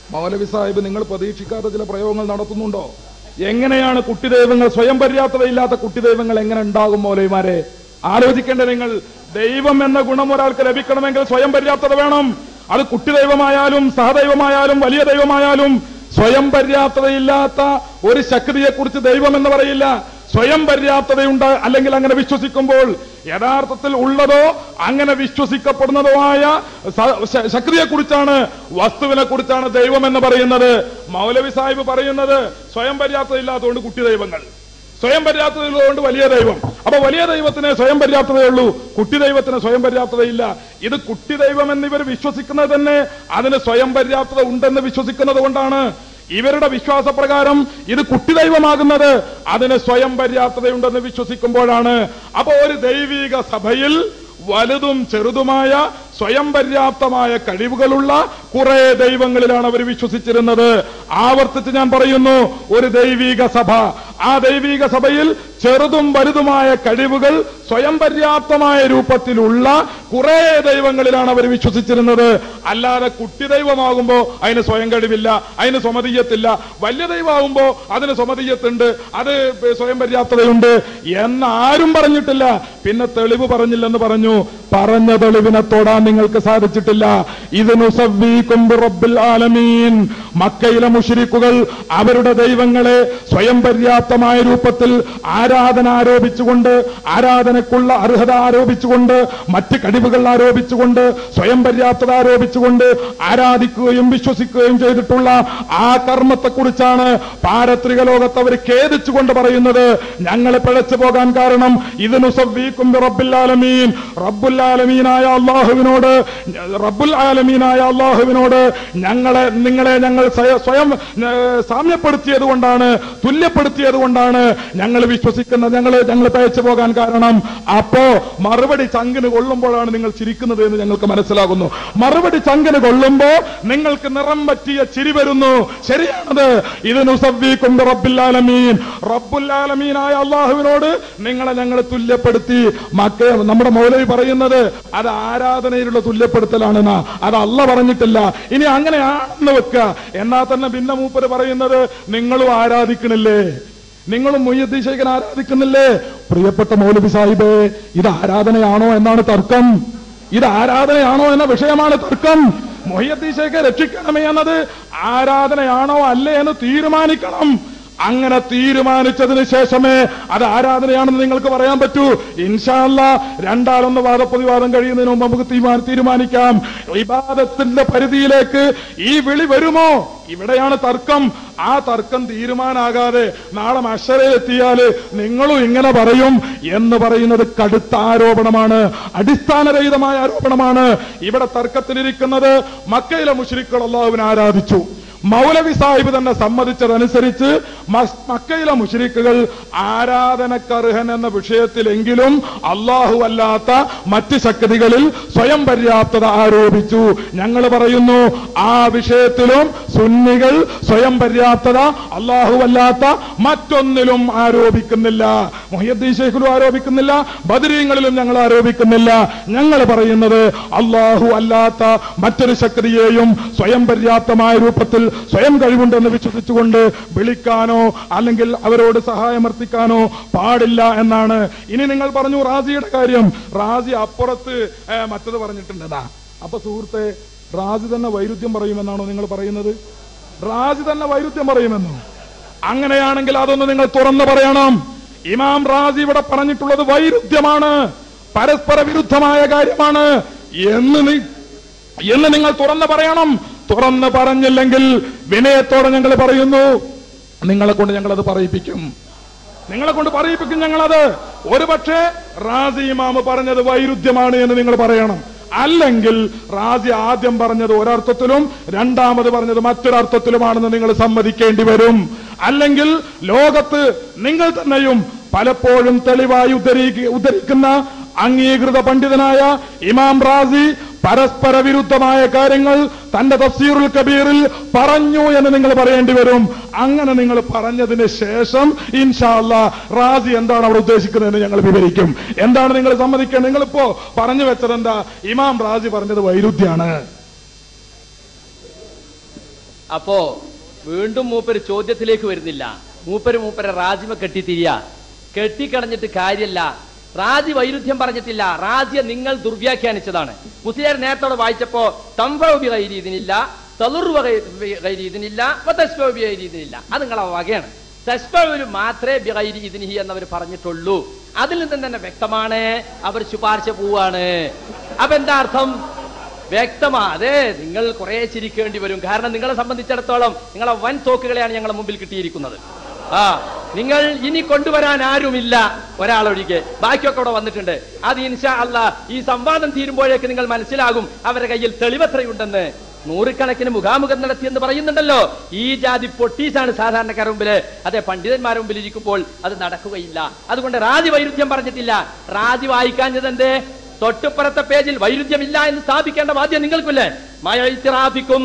മൗലവി സാഹിബ് നിങ്ങൾ പ്രതീക്ഷിക്കാത്ത ചില പ്രയോഗങ്ങൾ നടത്തുന്നുണ്ടോ എങ്ങനെയാണ് കുട്ടിദൈവങ്ങൾ സ്വയം പര്യാപ്തതയില്ലാത്ത കുട്ടിദൈവങ്ങൾ എങ്ങനെ ഉണ്ടാകും മൗലവിമാരെ ആലോചിക്കേണ്ട നിങ്ങൾ ദൈവം എന്ന ഗുണം ഒരാൾക്ക് ലഭിക്കണമെങ്കിൽ സ്വയം പര്യാപ്തത വേണം അത് കുട്ടിദൈവമായാലും സഹദൈവമായാലും വലിയ ദൈവമായാലും സ്വയം പര്യാപ്തതയില്ലാത്ത ഒരു ശക്തിയെക്കുറിച്ച് ദൈവം എന്ന് പറയില്ല സ്വയം പര്യാപ്തതയുണ്ട് അല്ലെങ്കിൽ അങ്ങനെ വിശ്വസിക്കുമ്പോൾ യഥാർത്ഥത്തിൽ ഉള്ളതോ അങ്ങനെ വിശ്വസിക്കപ്പെടുന്നതോ ആയ സ- ശ- ശക്തിയെക്കുറിച്ചാണ് വസ്തുവിനെ കുറിച്ചാണ് ദൈവം എന്ന് പറയുന്നത് മൗലവി സാഹിബ് പറയുന്നത് സ്വയം പര്യാപ്തതയില്ലാത്തതുകൊണ്ട് കുട്ടി ദൈവങ്ങൾ സ്വയം പര്യാപ്തതയുള്ളതുകൊണ്ട് വലിയ ദൈവം അപ്പൊ വലിയ ദൈവത്തിന് സ്വയം പര്യാപ്തതയുള്ളൂ കുട്ടി ദൈവത്തിന് സ്വയം പര്യാപ്തതയില്ല ഇത് കുട്ടി ദൈവം എന്നിവർ വിശ്വസിക്കുന്നത് തന്നെ അതിന് സ്വയം പര്യാപ്തത ഉണ്ടെന്ന് വിശ്വസിക്കുന്നത് കൊണ്ടാണ് ഇവരുടെ വിശ്വാസപ്രകാരം ഇത് കുട്ടിദൈവമാകുന്നത് അതിന് സ്വയം പര്യാപ്തതയുണ്ടെന്ന് വിശ്വസിക്കുമ്പോഴാണ് അപ്പോ ഒരു ദൈവിക സഭയിൽ വലുതും ചെറുതുമായ സ്വയം പര്യാപ്തമായ കഴിവുകളുള്ള കുറെ ദൈവങ്ങളിലാണ് അവർ വിശ്വസിച്ചിരുന്നത് ആവർത്തിച്ച് ഞാൻ പറയുന്നു ഒരു ദൈവിക സഭ ആ ദൈവിക സഭയിൽ ചെറുതും വലുതുമായ കഴിവുകൾ സ്വയം പര്യാപ്തമായ രൂപത്തിലുള്ള കുറെ ദൈവങ്ങളിലാണ് അവർ വിശ്വസിച്ചിരുന്നത് അല്ലാതെ കുട്ടി ദൈവമാകുമ്പോ അതിന് സ്വയം കഴിവില്ല അതിന് സ്വമതീയത്തില്ല വലിയ ദൈവമാകുമ്പോ അതിന് സ്വമതീയത്തുണ്ട് അത് സ്വയം പര്യാപ്തതയുണ്ട് എന്ന് ആരും പറഞ്ഞിട്ടില്ല പിന്നെ തെളിവ് പറഞ്ഞില്ലെന്ന് പറഞ്ഞു പറഞ്ഞ തെളിവിനെ തൊടാൻ നിങ്ങൾക്ക് സാധിച്ചിട്ടില്ല ഇതിനു റബ്ബിൽ ആലമീൻ മക്കയിലെ മുഷിരിക്കുകൾ അവരുടെ ദൈവങ്ങളെ സ്വയം പര്യാപ്തമായ രൂപത്തിൽ ആരാധന ആരോപിച്ചുകൊണ്ട് ആരാധനക്കുള്ള അർഹത ആരോപിച്ചുകൊണ്ട് മറ്റ് കഴിവുകൾ ആരോപിച്ചുകൊണ്ട് സ്വയം പര്യാപ്തത ആരോപിച്ചുകൊണ്ട് ആരാധിക്കുകയും വിശ്വസിക്കുകയും ചെയ്തിട്ടുള്ള ആ കർമ്മത്തെക്കുറിച്ചാണ് പാരത്രിക ലോകത്ത് അവർ ഖേദിച്ചുകൊണ്ട് പറയുന്നത് ഞങ്ങളെ പിഴച്ചു പോകാൻ കാരണം ഇതിനു സവ്വീക്കും റബ്ബുൽ ആലമീൻ റബ്ബുൽ ആലമീനായ അള്ളാഹുവിനോട് റബ്ബുൽ ആലമീനായ അള്ളാഹുവിനോട് ഞങ്ങളെ നിങ്ങളെ ഞങ്ങൾ സ്വയ- സ്വയം ഏഹ്, സാമ്യപ്പെടുത്തിയത് കൊണ്ടാണ് തുല്യപ്പെടുത്തിയത് കൊണ്ടാണ് ഞങ്ങൾ വിശ്വസിക്കുന്നത് ഞങ്ങൾ ഞങ്ങൾ പയച്ചു പോകാൻ കാരണം അപ്പോ മറുപടി ചങ്കിന് കൊള്ളുമ്പോഴാണ് നിങ്ങൾ ചിരിക്കുന്നത് എന്ന് ഞങ്ങൾക്ക് മനസ്സിലാകുന്നു മറുപടി ചങ്കിന് കൊള്ളുമ്പോ നിങ്ങൾക്ക് നിറം പറ്റിയ ചിരി വരുന്നു ശരിയാണത് ഇതിനു സവ്വീക്കും റബ്ബുല്ലാലമീൻ റബ്ബുല്ലാലമീനായ അള്ളാഹുവിനോട് നിങ്ങളെ ഞങ്ങൾ തുല്യപ്പെടുത്തി മക്ക നമ്മുടെ മൗലവി പറയുന്നത് അത് ആരാധനയിലുള്ള തുല്യപ്പെടുത്തലാണെന്നാ അത് അല്ല പറഞ്ഞിട്ടില്ല ഇനി അങ്ങനെയാണെന്ന് വെക്കുക എന്നാ തന്നെ ഭിന്ന മൂപ്പര് പറയുന്നത് നിങ്ങളും ആരാധിക്കണില്ലേ നിങ്ങളും മൊയ്യദ്ദീൻ ശേഖരൻ ആരാധിക്കുന്നില്ലേ പ്രിയപ്പെട്ട മൗലവി സാഹിബേ ഇത് ആരാധനയാണോ എന്നാണ് തർക്കം ഇത് ആരാധനയാണോ എന്ന വിഷയമാണ് തർക്കം മൊയ്യദ്ദീൻ ശേഖർ രക്ഷിക്കണമേ എന്നത് ആരാധനയാണോ അല്ലേ എന്ന് തീരുമാനിക്കണം അങ്ങനെ തീരുമാനിച്ചതിന് ശേഷമേ അത് ആരാധനയാണെന്ന് നിങ്ങൾക്ക് പറയാൻ പറ്റൂ ഇൻഷാല്ല രണ്ടാളൊന്ന് വാദപ്രതിവാദം കഴിയുന്നതിന് മുമ്പ് നമുക്ക് തീരുമാ- തീരുമാനിക്കാം വിവാദത്തിന്റെ പരിധിയിലേക്ക് ഈ വിളി വരുമോ ഇവിടെയാണ് തർക്കം ആ തർക്കം തീരുമാനാകാതെ നാളെ മഷരയിലെത്തിയാല് നിങ്ങളും ഇങ്ങനെ പറയും എന്ന് പറയുന്നത് കടുത്ത ആരോപണമാണ് അടിസ്ഥാനരഹിതമായ ആരോപണമാണ് ഇവിടെ തർക്കത്തിലിരിക്കുന്നത് മക്കയിലെ മുഷ്രിഖുകൾ അള്ളാഹുവിനെ ആരാധിച്ചു മൗലവി സാഹിബ് തന്നെ സമ്മതിച്ചതനുസരിച്ച് മസ്- മക്കയിലെ മുഷരിക്കുകൾ ആരാധനക്കർഹൻ എന്ന വിഷയത്തിലെങ്കിലും അള്ളാഹു അല്ലാത്ത മറ്റ് ശക്തികളിൽ സ്വയം പര്യാപ്തത ആരോപിച്ചു ഞങ്ങൾ പറയുന്നു ആ വിഷയത്തിലും സുന്നികൾ സ്വയം പര്യാപ്തത അള്ളാഹു അല്ലാത്ത മറ്റൊന്നിലും ആരോപിക്കുന്നില്ല മൊഹ്യദ്ദീൻ ഷെയ്ഖിലും ആരോപിക്കുന്നില്ല ബദരീങ്ങളിലും ഞങ്ങൾ ആരോപിക്കുന്നില്ല ഞങ്ങൾ പറയുന്നത് അള്ളാഹു അല്ലാത്ത മറ്റൊരു ശക്തിയെയും സ്വയം പര്യാപ്തമായ രൂപത്തിൽ സ്വയം കഴിവുണ്ടെന്ന് വിശ്വസിച്ചുകൊണ്ട് വിളിക്കാനോ അല്ലെങ്കിൽ അവരോട് സഹായമർത്ഥിക്കാനോ പാടില്ല എന്നാണ് ഇനി നിങ്ങൾ പറഞ്ഞു റാസിയുടെ കാര്യം റാസി അപ്പുറത്ത് ഏ, മറ്റത് പറഞ്ഞിട്ടുണ്ടതാ അപ്പൊ സുഹൃത്തെ റാസി തന്നെ വൈരുദ്ധ്യം പറയുമെന്നാണോ നിങ്ങൾ പറയുന്നത് റാസി തന്നെ വൈരുദ്ധ്യം പറയുമെന്നോ അങ്ങനെയാണെങ്കിൽ അതൊന്ന് നിങ്ങൾ തുറന്നു പറയണം ഇമാം റാസി ഇവിടെ പറഞ്ഞിട്ടുള്ളത് വൈരുദ്ധ്യമാണ് പരസ്പര വിരുദ്ധമായ കാര്യമാണ് എന്ന് നീ എന്ന് നിങ്ങൾ തുറന്ന് പറയണം തുറന്ന് പറഞ്ഞില്ലെങ്കിൽ വിനയത്തോടെ ഞങ്ങൾ പറയുന്നു നിങ്ങളെ കൊണ്ട് ഞങ്ങളത് പറയിപ്പിക്കും നിങ്ങളെ കൊണ്ട് പറയിപ്പിക്കും ഞങ്ങളത് ഒരുപക്ഷെ റാസി ഇമാമ് പറഞ്ഞത് വൈരുദ്ധ്യമാണ് എന്ന് നിങ്ങൾ പറയണം അല്ലെങ്കിൽ റാസി ആദ്യം പറഞ്ഞത് ഒരർത്ഥത്തിലും രണ്ടാമത് പറഞ്ഞത് മറ്റൊരർത്ഥത്തിലുമാണെന്ന് നിങ്ങൾ സമ്മതിക്കേണ്ടി വരും അല്ലെങ്കിൽ ലോകത്ത് നിങ്ങൾ തന്നെയും പലപ്പോഴും തെളിവായി ഉദ്ധരിക്ക ഉദ്ധരിക്കുന്ന അംഗീകൃത പണ്ഡിതനായ ഇമാം റാസി പരസ്പര വിരുദ്ധമായ കാര്യങ്ങൾ തന്റെ തഫ്സീറുൽ കബീറിൽ പറഞ്ഞു എന്ന് നിങ്ങൾ പറയേണ്ടി വരും അങ്ങനെ നിങ്ങൾ പറഞ്ഞതിന് ശേഷം ഇൻഷാല്ല റാസി എന്താണ് അവിടെ ഉദ്ദേശിക്കുന്നതെന്ന് ഞങ്ങൾ വിവരിക്കും എന്താണ് നിങ്ങൾ സമ്മതിക്കേണ്ടത് നിങ്ങളിപ്പോ പറഞ്ഞു വെച്ചത് എന്താ ഇമാം റാസി പറഞ്ഞത് വൈരുദ്ധ്യാണ് അപ്പോ വീണ്ടും മൂപ്പര് ചോദ്യത്തിലേക്ക് വരുന്നില്ല മൂപ്പര് മൂപ്പരെ റാജിമ കെട്ടിത്തിരിയ കെട്ടിക്കളഞ്ഞിട്ട് കാര്യല്ല റാജി വൈരുദ്ധ്യം പറഞ്ഞിട്ടില്ല റാജിയെ നിങ്ങൾ ദുർവ്യാഖ്യാനിച്ചതാണ് മുസ്ലിയാർ നേരത്തോടെ വായിച്ചപ്പോ തംഫി കൈരീതിനില്ല തളുർവ കൈരീതിനില്ല തസ്ബി കൈരീതിനില്ല അത് നിങ്ങളെ വകയാണ് തസ്ബിന് മാത്രമേ ബിഗൈരി ഇതിനിഹി എന്നവർ പറഞ്ഞിട്ടുള്ളൂ അതിൽ നിന്ന് തന്നെ വ്യക്തമാണ് അവർ ശുപാർശ പോവാണ് അപ്പൊ എന്താ അർത്ഥം വ്യക്തമാ അതെ നിങ്ങൾ കുറെ ചിരിക്കേണ്ടി വരും കാരണം നിങ്ങളെ സംബന്ധിച്ചിടത്തോളം നിങ്ങളെ വൻ തോക്കുകളെയാണ് ഞങ്ങളുടെ മുമ്പിൽ കിട്ടിയിരിക്കുന്നത് ആ നിങ്ങൾ ഇനി കൊണ്ടുവരാൻ ആരുമില്ല ഒരാളൊഴികെ ബാക്കിയൊക്കെ ഇവിടെ വന്നിട്ടുണ്ട് അത് ഇൻഷാ അല്ല ഈ സംവാദം തീരുമ്പോഴേക്ക് നിങ്ങൾ മനസ്സിലാകും അവരുടെ കയ്യിൽ തെളിവത്രയുണ്ടെന്ന് നൂറുകണക്കിന് മുഖാമുഖം നടത്തിയെന്ന് പറയുന്നുണ്ടല്ലോ ഈ ജാതി പൊട്ടീസാണ് സാധാരണക്കാരുടെ മുമ്പില് അതെ പണ്ഡിതന്മാരുടെ മുമ്പിൽ ഇരിക്കുമ്പോൾ അത് നടക്കുകയില്ല അതുകൊണ്ട് റാജി വൈരുദ്ധ്യം പറഞ്ഞിട്ടില്ല റാജി വായിക്കാഞ്ഞത് എന്തേ തൊട്ടുപ്പുറത്തെ പേജിൽ വൈരുദ്ധ്യമില്ല എന്ന് സ്ഥാപിക്കേണ്ട ബാധ്യത നിങ്ങൾക്കില്ലേ മയത്തിറാഫിക്കും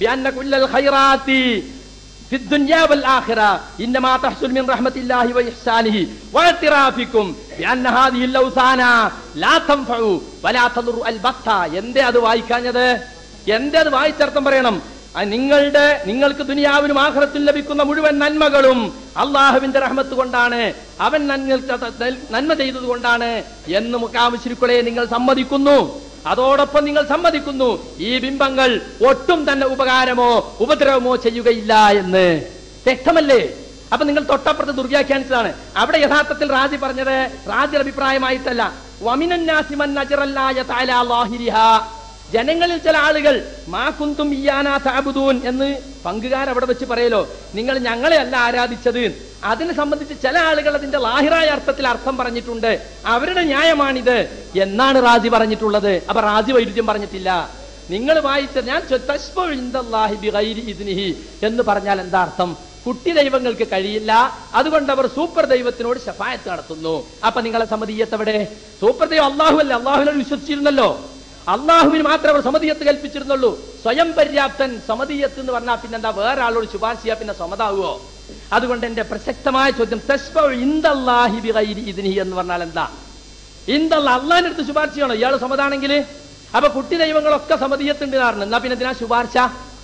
في الدنيا والآخرة إنما تحصل من رحمة الله وإحسانه واعترافكم بأن هذه اللوثان لا تنفع ولا تضر البتة എന്തേ അത് വായിക്കാഞ്ഞത് എന്തേ അത് വായിച്ചർത്ഥം പറയണം ആ നിങ്ങളുടെ നിങ്ങൾക്ക് ദുനിയാവിനും ആഖിറത്തിലും ലഭിക്കുന്ന മുഴുവൻ നന്മകളും അള്ളാഹുവിന്റെ റഹ്മത്ത് കൊണ്ടാണ് അവൻ നന്മ നന്മ ചെയ്തത് കൊണ്ടാണ് എന്ന് മുക്കാമുശിരുക്കളെ നിങ്ങൾ സമ്മതിക്കുന്നു അതോടൊപ്പം നിങ്ങൾ സമ്മതിക്കുന്നു ഈ ബിംബങ്ങൾ ഒട്ടും തന്നെ ഉപകാരമോ ഉപദ്രവമോ ചെയ്യുകയില്ല എന്ന് വ്യക്തമല്ലേ അപ്പൊ നിങ്ങൾ തൊട്ടപ്പുറത്ത് ദുർവ്യാഖ്യാനിച്ചതാണ് അവിടെ യഥാർത്ഥത്തിൽ റാജി പറഞ്ഞത് റാജിയുടെ അഭിപ്രായമായിട്ടല്ല വമിനന്നാസിമൻ നജറല്ലായ തആലാ ലാഹിരിഹാ. ജനങ്ങളിൽ ചില ആളുകൾ മാ കുന്തും ഇയാനാ താബുദൂൻ എന്ന് പങ്കുകാർ അവിടെ വെച്ച് പറയലോ നിങ്ങൾ ഞങ്ങളെ അല്ല ആരാധിച്ചത് അതിനെ സംബന്ധിച്ച് ചില ആളുകൾ അതിന്റെ ലാഹിറായ അർത്ഥത്തിൽ അർത്ഥം പറഞ്ഞിട്ടുണ്ട് അവരുടെ ന്യായമാണിത് എന്നാണ് റാജി പറഞ്ഞിട്ടുള്ളത് അപ്പൊ റാജി വൈരുദ്ധ്യം പറഞ്ഞിട്ടില്ല നിങ്ങൾ വായിച്ച ഞാൻ ചൊ- തസ്ബഉ ഇൻദല്ലാഹി ബിഗൈരി ഇദ്നിഹി എന്ന് പറഞ്ഞാൽ എന്താ അർത്ഥം കുട്ടി ദൈവങ്ങൾക്ക് കഴിയില്ല അതുകൊണ്ട് അവർ സൂപ്പർ ദൈവത്തിനോട് ശഫായത്ത് നടത്തുന്നു അപ്പൊ നിങ്ങളെ സമ്മതീയത്തെവിടെ സൂപ്പർ ദൈവം അള്ളാഹു അല്ല അള്ളാഹുവിനോട് വിശ്വസിച്ചിരുന്നല്ലോ അള്ളാഹുവിന് മാത്രമേ അവർ സമതിയത്ത് കൽപ്പിച്ചിരുന്നുള്ളൂ സ്വയം പര്യാപ്തൻ സമതിയത്ത് എന്ന് പറഞ്ഞാൽ പിന്നെന്താ വേറെ ആളോട് ശുപാർശ ചെയ്യാ പിന്നെ സമതാവുമോ അതുകൊണ്ട് എന്റെ പ്രസക്തമായ ചോദ്യം തസ്ബഉ ഇൻദല്ലാഹി ബിഗൈരി ഇദ്നിഹി എന്ന് പറഞ്ഞാൽ എന്താ ഇന്ദല്ല അള്ളാഹിന്റെ അടുത്ത് ശുപാർശ ചെയ്യണോ ഇയാൾ സമതാണെങ്കിൽ അപ്പൊ കുട്ടി ദൈവങ്ങളൊക്കെ സമതീയത്തുണ്ട് കാരണം എന്നാ പിന്നെ എന്തിനാ ശുപാർശ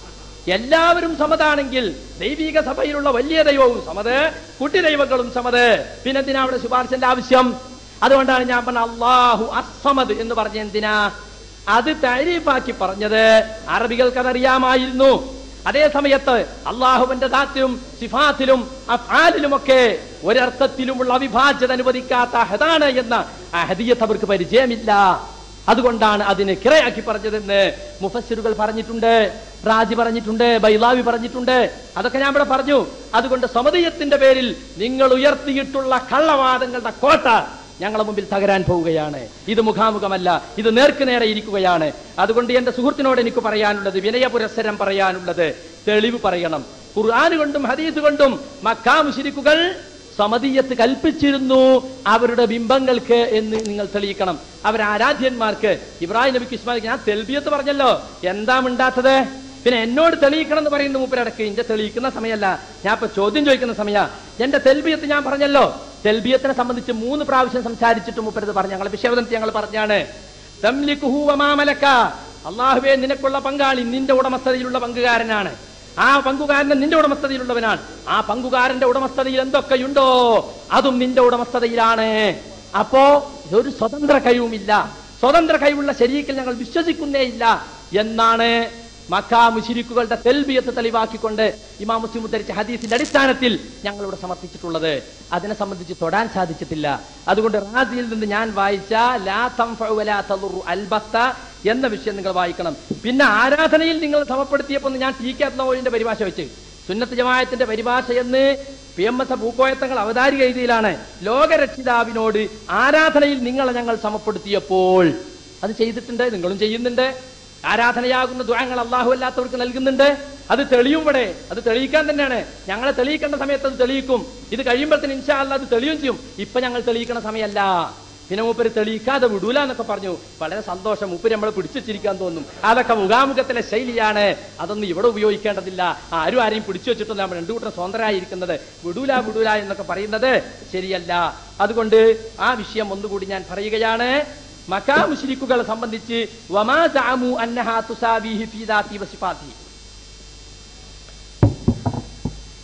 എല്ലാവരും സമതാണെങ്കിൽ ദൈവിക സഭയിലുള്ള വലിയ ദൈവവും സമത് കുട്ടി ദൈവങ്ങളും സമത് പിന്നെ എന്തിനാ അവിടെ ശുപാർശന്റെ ആവശ്യം അതുകൊണ്ടാണ് ഞാൻ പറഞ്ഞ അള്ളാഹു അസമത് എന്ന് പറഞ്ഞ എന്തിനാ അത് താരീഫാക്കി പറഞ്ഞത് അറബികൾക്ക് അതറിയാമായിരുന്നു അതേ സമയത്ത് അള്ളാഹുവിന്റെ ദാത്തിലും സിഫാത്തിലും അഫാലിലുമൊക്കെ ഒരർത്ഥത്തിലുമുള്ള അവിഭാജ്യത അനുവദിക്കാത്ത അഹദാണ് എന്ന അഹദിയത്ത് അവർക്ക് പരിചയമില്ല അതുകൊണ്ടാണ് അതിനെ കിറയാക്കി പറഞ്ഞതെന്ന് മുഫസ്സിറുകൾ പറഞ്ഞിട്ടുണ്ട് റാജി പറഞ്ഞിട്ടുണ്ട് ബൈലാവി പറഞ്ഞിട്ടുണ്ട് അതൊക്കെ ഞാൻ ഇവിടെ പറഞ്ഞു അതുകൊണ്ട് സമതയത്തിന്റെ പേരിൽ നിങ്ങൾ ഉയർത്തിയിട്ടുള്ള കള്ളവാദങ്ങളുടെ കോട്ട ഞങ്ങളെ മുമ്പിൽ തകരാൻ പോവുകയാണ് ഇത് മുഖാമുഖമല്ല ഇത് നേർക്ക് നേരെ ഇരിക്കുകയാണ് അതുകൊണ്ട് എന്റെ സുഹൃത്തിനോട് എനിക്ക് പറയാനുള്ളത് വിനയ പുരസ്സരം പറയാനുള്ളത് തെളിവ് പറയണം ഖുർആൻ കൊണ്ടും ഹദീസ് കൊണ്ടും മക്കാ മുശിരിക്കുകൾ സമതീയത്ത് കൽപ്പിച്ചിരുന്നു അവരുടെ ബിംബങ്ങൾക്ക് എന്ന് നിങ്ങൾ തെളിയിക്കണം അവർ ആരാധ്യന്മാർക്ക് ഇബ്രാഹിം നബിക്ക് ഇസ്മാലിക്ക് ഞാൻ തെൽബിയത്ത് പറഞ്ഞല്ലോ എന്താ മിണ്ടാത്തത് പിന്നെ എന്നോട് തെളിയിക്കണം എന്ന് പറയുന്ന മൂപ്പരടക്ക് എന്റെ തെളിയിക്കുന്ന സമയമല്ല ഞാൻ ഇപ്പൊ ചോദ്യം ചോദിക്കുന്ന സമയ എന്റെ തെൽബിയത്ത് ഞാൻ പറഞ്ഞല്ലോ തെൽബിയത്തിനെ സംബന്ധിച്ച് മൂന്ന് പ്രാവശ്യം സംസാരിച്ചിട്ട് മൂപ്പരത് പറഞ്ഞു ഞങ്ങളെ വിഷയവദനത്തിൽ ഞങ്ങൾ പറഞ്ഞാണ് തംലിക്കുഹു വമാ മലക്ക. അള്ളാഹുവേ നിനക്കുള്ള പങ്കാളി നിന്റെ ഉടമസ്ഥതയിലുള്ള പങ്കുകാരനാണ് ആ പങ്കുകാരൻ നിന്റെ ഉടമസ്ഥതയിലുള്ളവനാണ് ആ പങ്കുകാരന്റെ ഉടമസ്ഥതയിൽ എന്തൊക്കെയുണ്ടോ അതും നിന്റെ ഉടമസ്ഥതയിലാണ് അപ്പോ ഇതൊരു സ്വതന്ത്ര കഴിവുമില്ല സ്വതന്ത്ര കഴിവുള്ള ശരീരത്തിൽ ഞങ്ങൾ വിശ്വസിക്കുന്നേ ഇല്ല എന്നാണ് മക്കാ മുശിരിക്കുകളുടെ തെൽബിയത്ത് തെളിവാക്കിക്കൊണ്ട് ഇമാം മുസ്ലിം ഉദ്ധരിച്ച ഹദീസിന്റെ അടിസ്ഥാനത്തിൽ ഞങ്ങൾ ഇവിടെ സമർപ്പിച്ചിട്ടുള്ളത് അതിനെ സംബന്ധിച്ച് തൊടാൻ സാധിച്ചിട്ടില്ല അതുകൊണ്ട് റാസിയിൽ നിന്ന് ഞാൻ വായിച്ച ലാ തൻഫഉ വലാ തളുറു അൽബത്ത എന്ന വിഷയം നിങ്ങൾ വായിക്കണം പിന്നെ ആരാധനയിൽ നിങ്ങൾ സമപ്പെടുത്തിയപ്പോൾ ഞാൻ ടി കെ അത്നോളിന്റെ പരിഭാഷ വെച്ച് സുന്നത്ത് ജമായത്തിന്റെ പരിഭാഷ എന്ന് പി എം എസ് പൂക്കോയത്തങ്ങൾ അവതാരിക രീതിയിലാണ് ലോകരക്ഷിതാവിനോട് ആരാധനയിൽ നിങ്ങളെ ഞങ്ങൾ സമപ്പെടുത്തിയപ്പോൾ അത് ചെയ്തിട്ടുണ്ട് നിങ്ങളും ചെയ്യുന്നുണ്ട് ആരാധനയാകുന്ന ദുരങ്ങൾ അള്ളാഹു അല്ലാത്തവർക്ക് നൽകുന്നുണ്ട് അത് തെളിയും ഇവിടെ അത് തെളിയിക്കാൻ തന്നെയാണ് ഞങ്ങളെ തെളിയിക്കേണ്ട സമയത്ത് അത് തെളിയിക്കും ഇത് കഴിയുമ്പോഴത്തേന് ഇൻഷാ അല്ല അത് തെളിയും ചെയ്യും ഇപ്പൊ ഞങ്ങൾ തെളിയിക്കണ സമയമല്ല പിന്നെ മൂപ്പര് തെളിയിക്കാതെ വിടൂല എന്നൊക്കെ പറഞ്ഞു വളരെ സന്തോഷം മൂപ്പര് നമ്മളെ പിടിച്ചുവെച്ചിരിക്കാൻ തോന്നും അതൊക്കെ മുഖാമുഖത്തിലെ ശൈലിയാണ് അതൊന്നും ഇവിടെ ഉപയോഗിക്കേണ്ടതില്ല ആരും ആരെയും പിടിച്ചു വെച്ചിട്ടൊന്നും നമ്മൾ രണ്ടു കൂട്ടം സ്വതന്ത്രരായിരിക്കുന്നത് വിടൂല വിടൂല എന്നൊക്കെ പറയുന്നത് ശരിയല്ല അതുകൊണ്ട് ആ വിഷയം ഒന്നുകൂടി ഞാൻ പറയുകയാണ് മക്കാ മുശ്രിക്കുകളെ സംബന്ധിച്ച് വമാ സഅമു അന്നഹാ തുസാബിഹി ഫീ ദാതി വസിഫാതി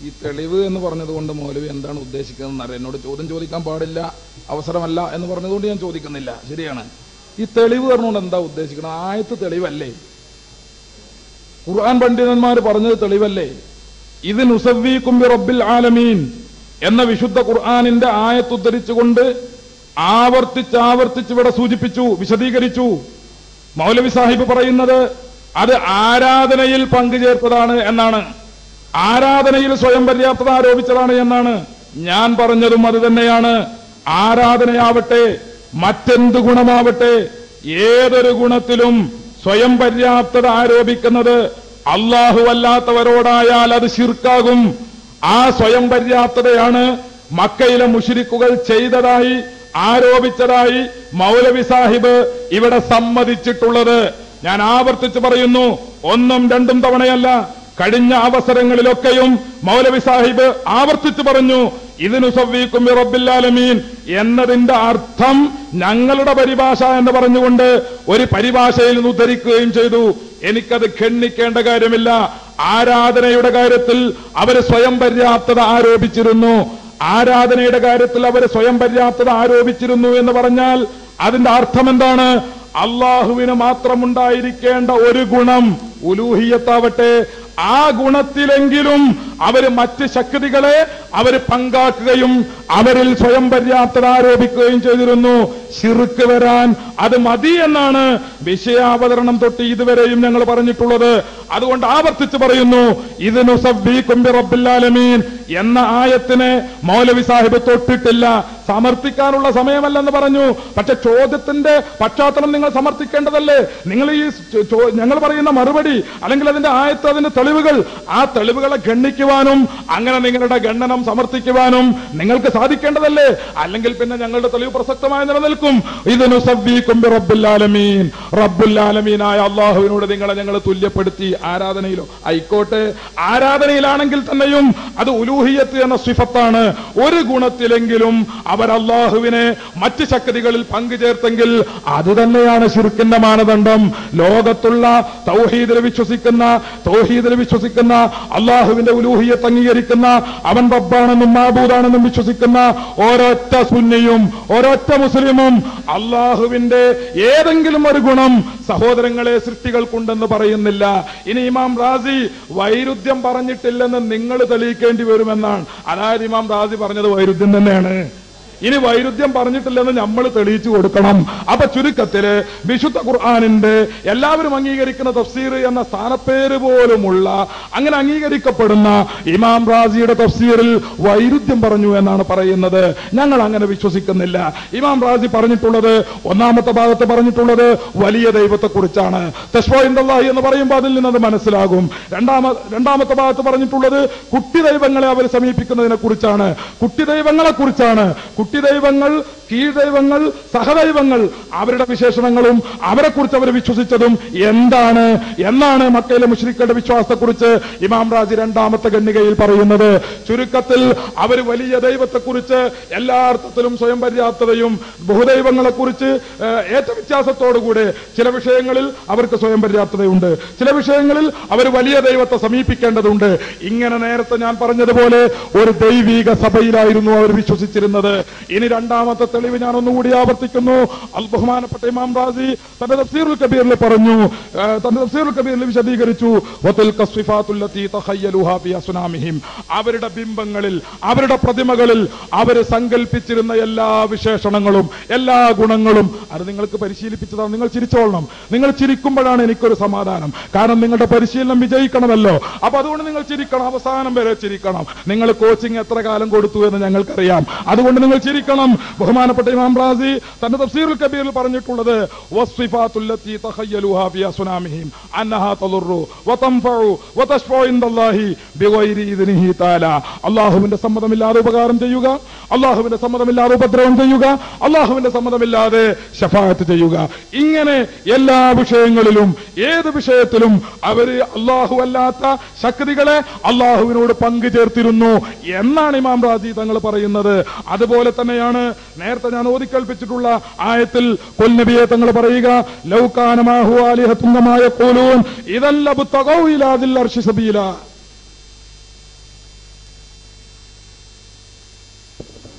ഈ തെളിവ് എന്ന് പറഞ്ഞതുകൊണ്ട് മൗലവി എന്താണ് ഉദ്ദേശിക്കുന്നത് അറിയാം എന്നോട് ചോദ്യം ചോദിക്കാൻ പാടില്ല അവസരമല്ല എന്ന് പറഞ്ഞതുകൊണ്ട് ഞാൻ ചോദിക്കുന്നില്ല ശരിയാണ് ഈ തെളിവ് പറഞ്ഞുകൊണ്ട് എന്താ ഉദ്ദേശിക്കുന്നത് ആയത്ത് തെളിവല്ലേ ഖുർആൻ പണ്ഡിതന്മാർ പറഞ്ഞത് തെളിവല്ലേ ഇത് നുസവീക്കും റബ്ബിൽ ആലമീൻ എന്ന വിശുദ്ധ ഖുർആാനിന്റെ ആയത്ത് ഉദ്ധരിച്ചുകൊണ്ട് ആവർത്തിച്ച് ആവർത്തിച്ച് ഇവിടെ സൂചിപ്പിച്ചു വിശദീകരിച്ചു മൗലവി സാഹിബ് പറയുന്നത് അത് ആരാധനയിൽ പങ്കുചേർത്തതാണ് എന്നാണ് ആരാധനയിൽ സ്വയം പര്യാപ്തത ആരോപിച്ചതാണ് എന്നാണ് ഞാൻ പറഞ്ഞതും അത് തന്നെയാണ് ആരാധനയാവട്ടെ മറ്റെന്ത് ഗുണമാവട്ടെ ഏതൊരു ഗുണത്തിലും സ്വയം പര്യാപ്തത ആരോപിക്കുന്നത് അള്ളാഹു അല്ലാത്തവരോടായാൽ അത് ശിർക്കാകും ആ സ്വയം പര്യാപ്തതയാണ് മക്കയിലെ മുഷിരിക്കുകൾ ചെയ്തതായി ആരോപിച്ചതായി മൗലവി സാഹിബ് ഇവിടെ സമ്മതിച്ചിട്ടുള്ളത് ഞാൻ ആവർത്തിച്ച് പറയുന്നു ഒന്നും രണ്ടും തവണയല്ല കഴിഞ്ഞ അവസരങ്ങളിലൊക്കെയും മൗലവി സാഹിബ് ആവർത്തിച്ചു പറഞ്ഞു ഇതിനു സവ്വീക്കും റബ്ബില്ലാലമീൻ എന്നതിന്റെ അർത്ഥം ഞങ്ങളുടെ പരിഭാഷ എന്ന് പറഞ്ഞുകൊണ്ട് ഒരു പരിഭാഷയിൽ നിന്ന് ഉദ്ധരിക്കുകയും ചെയ്തു എനിക്കത് ഖണ്ഡിക്കേണ്ട കാര്യമില്ല ആരാധനയുടെ കാര്യത്തിൽ അവർ സ്വയം പര്യാപ്തത ആരോപിച്ചിരുന്നു ആരാധനയുടെ കാര്യത്തിൽ അവർ സ്വയം പര്യാപ്തത ആരോപിച്ചിരുന്നു എന്ന് പറഞ്ഞാൽ അതിന്റെ അർത്ഥം എന്താണ് അള്ളാഹുവിന് മാത്രമുണ്ടായിരിക്കേണ്ട ഒരു ഗുണം ഉലൂഹിയത്താവട്ടെ ആ ഗുണത്തിലെങ്കിലും അവര് മറ്റ് ശക്തികളെ അവര് പങ്കാക്കുകയും അവരിൽ സ്വയം പര്യാപ്തത ആരോപിക്കുകയും ചെയ്തിരുന്നു ശിർക്ക് വരാൻ അത് മതി എന്നാണ് വിഷയാവതരണം തൊട്ട് ഇതുവരെയും ഞങ്ങൾ പറഞ്ഞിട്ടുള്ളത് അതുകൊണ്ട് ആവർത്തിച്ച് പറയുന്നു ഇതിനു സബ്ബീകുംബി റബ്ബില്ലാലമീൻ എന്ന ആയത്തിനെ മൗലവി സാഹിബ് തൊട്ടിട്ടില്ല സമർത്ഥിക്കാനുള്ള സമയമല്ലെന്ന് പറഞ്ഞു പക്ഷെ ചോദ്യത്തിന്റെ പശ്ചാത്തലം നിങ്ങൾ സമർത്ഥിക്കേണ്ടതല്ലേ നിങ്ങൾ ഈ ചോ- ചോ- ഞങ്ങൾ പറയുന്ന മറുപടി അല്ലെങ്കിൽ അതിന്റെ ആയത്ത് അതിന്റെ തെളിവുകൾ ആ തെളിവുകളെ ഗണ്ണിക്കുവാനും അങ്ങനെ നിങ്ങളുടെ ഗണ്ണനം സമർത്ഥിക്കുവാനും നിങ്ങൾക്ക് സാധിക്കേണ്ടതല്ലേ അല്ലെങ്കിൽ പിന്നെ ഞങ്ങളുടെ തെളിവ് പ്രസക്തമായി നിലനിൽക്കും ഇതിനു സബ്ബീക്കും റബ്ബുല്ലാലമീൻ റബ്ബുല്ലാലമീനായ അള്ളാഹുവിനോട് നിങ്ങളെ ഞങ്ങൾ തുല്യപ്പെടുത്തി ആരാധനയിലോ ആയിക്കോട്ടെ ആരാധനയിലാണെങ്കിൽ തന്നെയും അത് ഉലൂഹിയത്ത് എന്ന സിഫത്താണ് ഒരു ഗുണത്തിലെങ്കിലും അവർ അള്ളാഹുവിനെ മറ്റ് ശക്തികളിൽ പങ്കുചേർത്തെങ്കിൽ അത് തന്നെയാണ് ശിർക്കിന്റെ മാനദണ്ഡം ലോകത്തുള്ള തൗഹീദിൽ വിശ്വസിക്കുന്ന തൗഹീദിൽ വിശ്വസിക്കുന്ന അള്ളാഹുവിന്റെ ഉലൂഹിയത്ത് അംഗീകരിക്കുന്ന അവൻ റബ്ബാണെന്നും മാബൂദാണെന്നും വിശ്വസിക്കുന്ന ഓരൊറ്റ സുന്നിയും ഒരൊറ്റ മുസ്ലിമും അള്ളാഹുവിന്റെ ഏതെങ്കിലും ഒരു ഗുണം സഹോദരങ്ങളെ സൃഷ്ടികൾക്കുണ്ടെന്ന് പറയുന്നില്ല ഇനി ഇമാം റാസി വൈരുദ്ധ്യം പറഞ്ഞിട്ടില്ലെന്ന് നിങ്ങൾ തെളിയിക്കേണ്ടി വരുമെന്നാണ് അതായത് ഇമാം റാസി പറഞ്ഞത് വൈരുദ്ധ്യം തന്നെയാണ് ഇനി വൈരുദ്ധ്യം പറഞ്ഞിട്ടില്ലെന്ന് നമ്മൾ തെളിയിച്ചു കൊടുക്കണം അപ്പൊ ചുരുക്കത്തില് വിശുദ്ധ ഖുർആാനിന്റെ എല്ലാവരും അംഗീകരിക്കുന്ന തഫ്സീർ എന്ന സ്ഥാനപ്പേര് പോലുമുള്ള അങ്ങനെ അംഗീകരിക്കപ്പെടുന്ന ഇമാം റാസിയുടെ തഫ്സീറിൽ വൈരുദ്ധ്യം പറഞ്ഞു എന്നാണ് പറയുന്നത് ഞങ്ങൾ അങ്ങനെ വിശ്വസിക്കുന്നില്ല ഇമാം റാസി പറഞ്ഞിട്ടുള്ളത് ഒന്നാമത്തെ ഭാഗത്ത് പറഞ്ഞിട്ടുള്ളത് വലിയ ദൈവത്തെ കുറിച്ചാണ് തഷ്വൈന്ദാഹി എന്ന് പറയുമ്പോൾ അതിൽ നിന്നത് മനസ്സിലാകും രണ്ടാമ രണ്ടാമത്തെ ഭാഗത്ത് പറഞ്ഞിട്ടുള്ളത് കുട്ടി ദൈവങ്ങളെ അവർ സമീപിക്കുന്നതിനെ കുറിച്ചാണ് കുട്ടി ദൈവങ്ങളെ കുറിച്ചാണ് കുട്ടി ദൈവങ്ങൾ കീഴ്ദൈവങ്ങൾ സഹദൈവങ്ങൾ അവരുടെ വിശേഷണങ്ങളും അവരെ കുറിച്ച് അവർ വിശ്വസിച്ചതും എന്താണ് എന്നാണ് മക്കയിലെ മുഷ്രിഖുടെ വിശ്വാസത്തെക്കുറിച്ച് ഇമാം റാജി രണ്ടാമത്തെ ഖണ്ഡികയിൽ പറയുന്നത് ചുരുക്കത്തിൽ അവർ വലിയ ദൈവത്തെക്കുറിച്ച് എല്ലാ അർത്ഥത്തിലും സ്വയം പര്യാപ്തതയും ബഹുദൈവങ്ങളെ കുറിച്ച് ഏറ്റ വ്യത്യാസത്തോടുകൂടെ ചില വിഷയങ്ങളിൽ അവർക്ക് സ്വയം പര്യാപ്തതയുണ്ട് ചില വിഷയങ്ങളിൽ അവർ വലിയ ദൈവത്തെ സമീപിക്കേണ്ടതുണ്ട് ഇങ്ങനെ നേരത്തെ ഞാൻ പറഞ്ഞതുപോലെ ഒരു ദൈവീക സഭയിലായിരുന്നു അവർ വിശ്വസിച്ചിരുന്നത് ഇനി രണ്ടാമത്തെ തെളിവ് ഞാൻ ഒന്നുകൂടി ആവർത്തിക്കുന്നു അൽ ബഹുമാനപ്പെട്ട ഇമാം റാസി തന്റെ തഫ്സീറുൽ കബീറിൽ പറഞ്ഞു ആ, തന്റെ തഫ്സീറുൽ കബീറിൽ വിശദീകരിച്ചു വതിൽക സിഫാത്തുല്ലത്തി തഖയ്യലുഹാ ഫി അസ്നാമിഹിം അവരുടെ ബിംബങ്ങളിൽ അവരുടെ പ്രതിമകളിൽ അവർ സങ്കല്പിച്ചിരുന്ന എല്ലാ വിശേഷണങ്ങളും എല്ലാ ഗുണങ്ങളും അത് നിങ്ങൾക്ക് പരിശീലിപ്പിച്ചതാണ് നിങ്ങൾ ചിരിച്ചോളണം നിങ്ങൾ ചിരിക്കുമ്പോഴാണ് എനിക്കൊരു സമാധാനം കാരണം നിങ്ങളുടെ പരിശീലനം വിജയിക്കണമല്ലോ അപ്പൊ അതുകൊണ്ട് നിങ്ങൾ ചിരിക്കണം അവസാനം വരെ ചിരിക്കണം നിങ്ങൾ കോച്ചിങ് എത്ര കാലം കൊടുത്തു എന്ന് ഞങ്ങൾക്കറിയാം അതുകൊണ്ട് നിങ്ങൾ ചിരിക്കണം ബഹുമാനപ്പെട്ട ഇമാം റാസി തന്റെ തഫ്സീറുൽ കബീറിൽ പറഞ്ഞിട്ടുള്ളത് വസ്ഫിഫാത്തുല്ലത്തി തഖയ്യലുഹാ ഫി അസ്നാമിഹിം അന്നഹാ തളുറു വതൻഫഉ വതശ്ഫഉ ഇൻദല്ലാഹി ബിഗൈരി ഇദ്നിഹി തആല അല്ലാഹുവിന്റെ സമ്മതമില്ലാതെ ഉപകാരം ചെയ്യുക അല്ലാഹുവിന്റെ സമ്മതമില്ലാതെ ഉപദ്രവം ചെയ്യുക അല്ലാഹുവിന്റെ സമ്മതമില്ലാതെ ശഫാഅത്ത് ചെയ്യുക ഇങ്ങനെ എല്ലാ വിഷയങ്ങളിലും ഏത് വിഷയത്തിലും അവര് അള്ളാഹു അല്ലാത്ത ശക്തികളെ അള്ളാഹുവിനോട് പങ്കു ചേർത്തിരുന്നു എന്നാണ് ഇമാം റാജി തങ്ങൾ പറയുന്നത് അതുപോലെ തന്നെയാണ് നേരത്തെ ഞാൻ ഓതിക്കൽപ്പിച്ചിട്ടുള്ള ആയത്തിൽ കൊൽനബിയെ തങ്ങൾ പറയുക ലൗകാനമാഹു ആലിഹത്തുംഗമായ കോലൂൻ ഇതല്ല ബുത്തകൗ ഇലാദിൽ അർഷി സബീല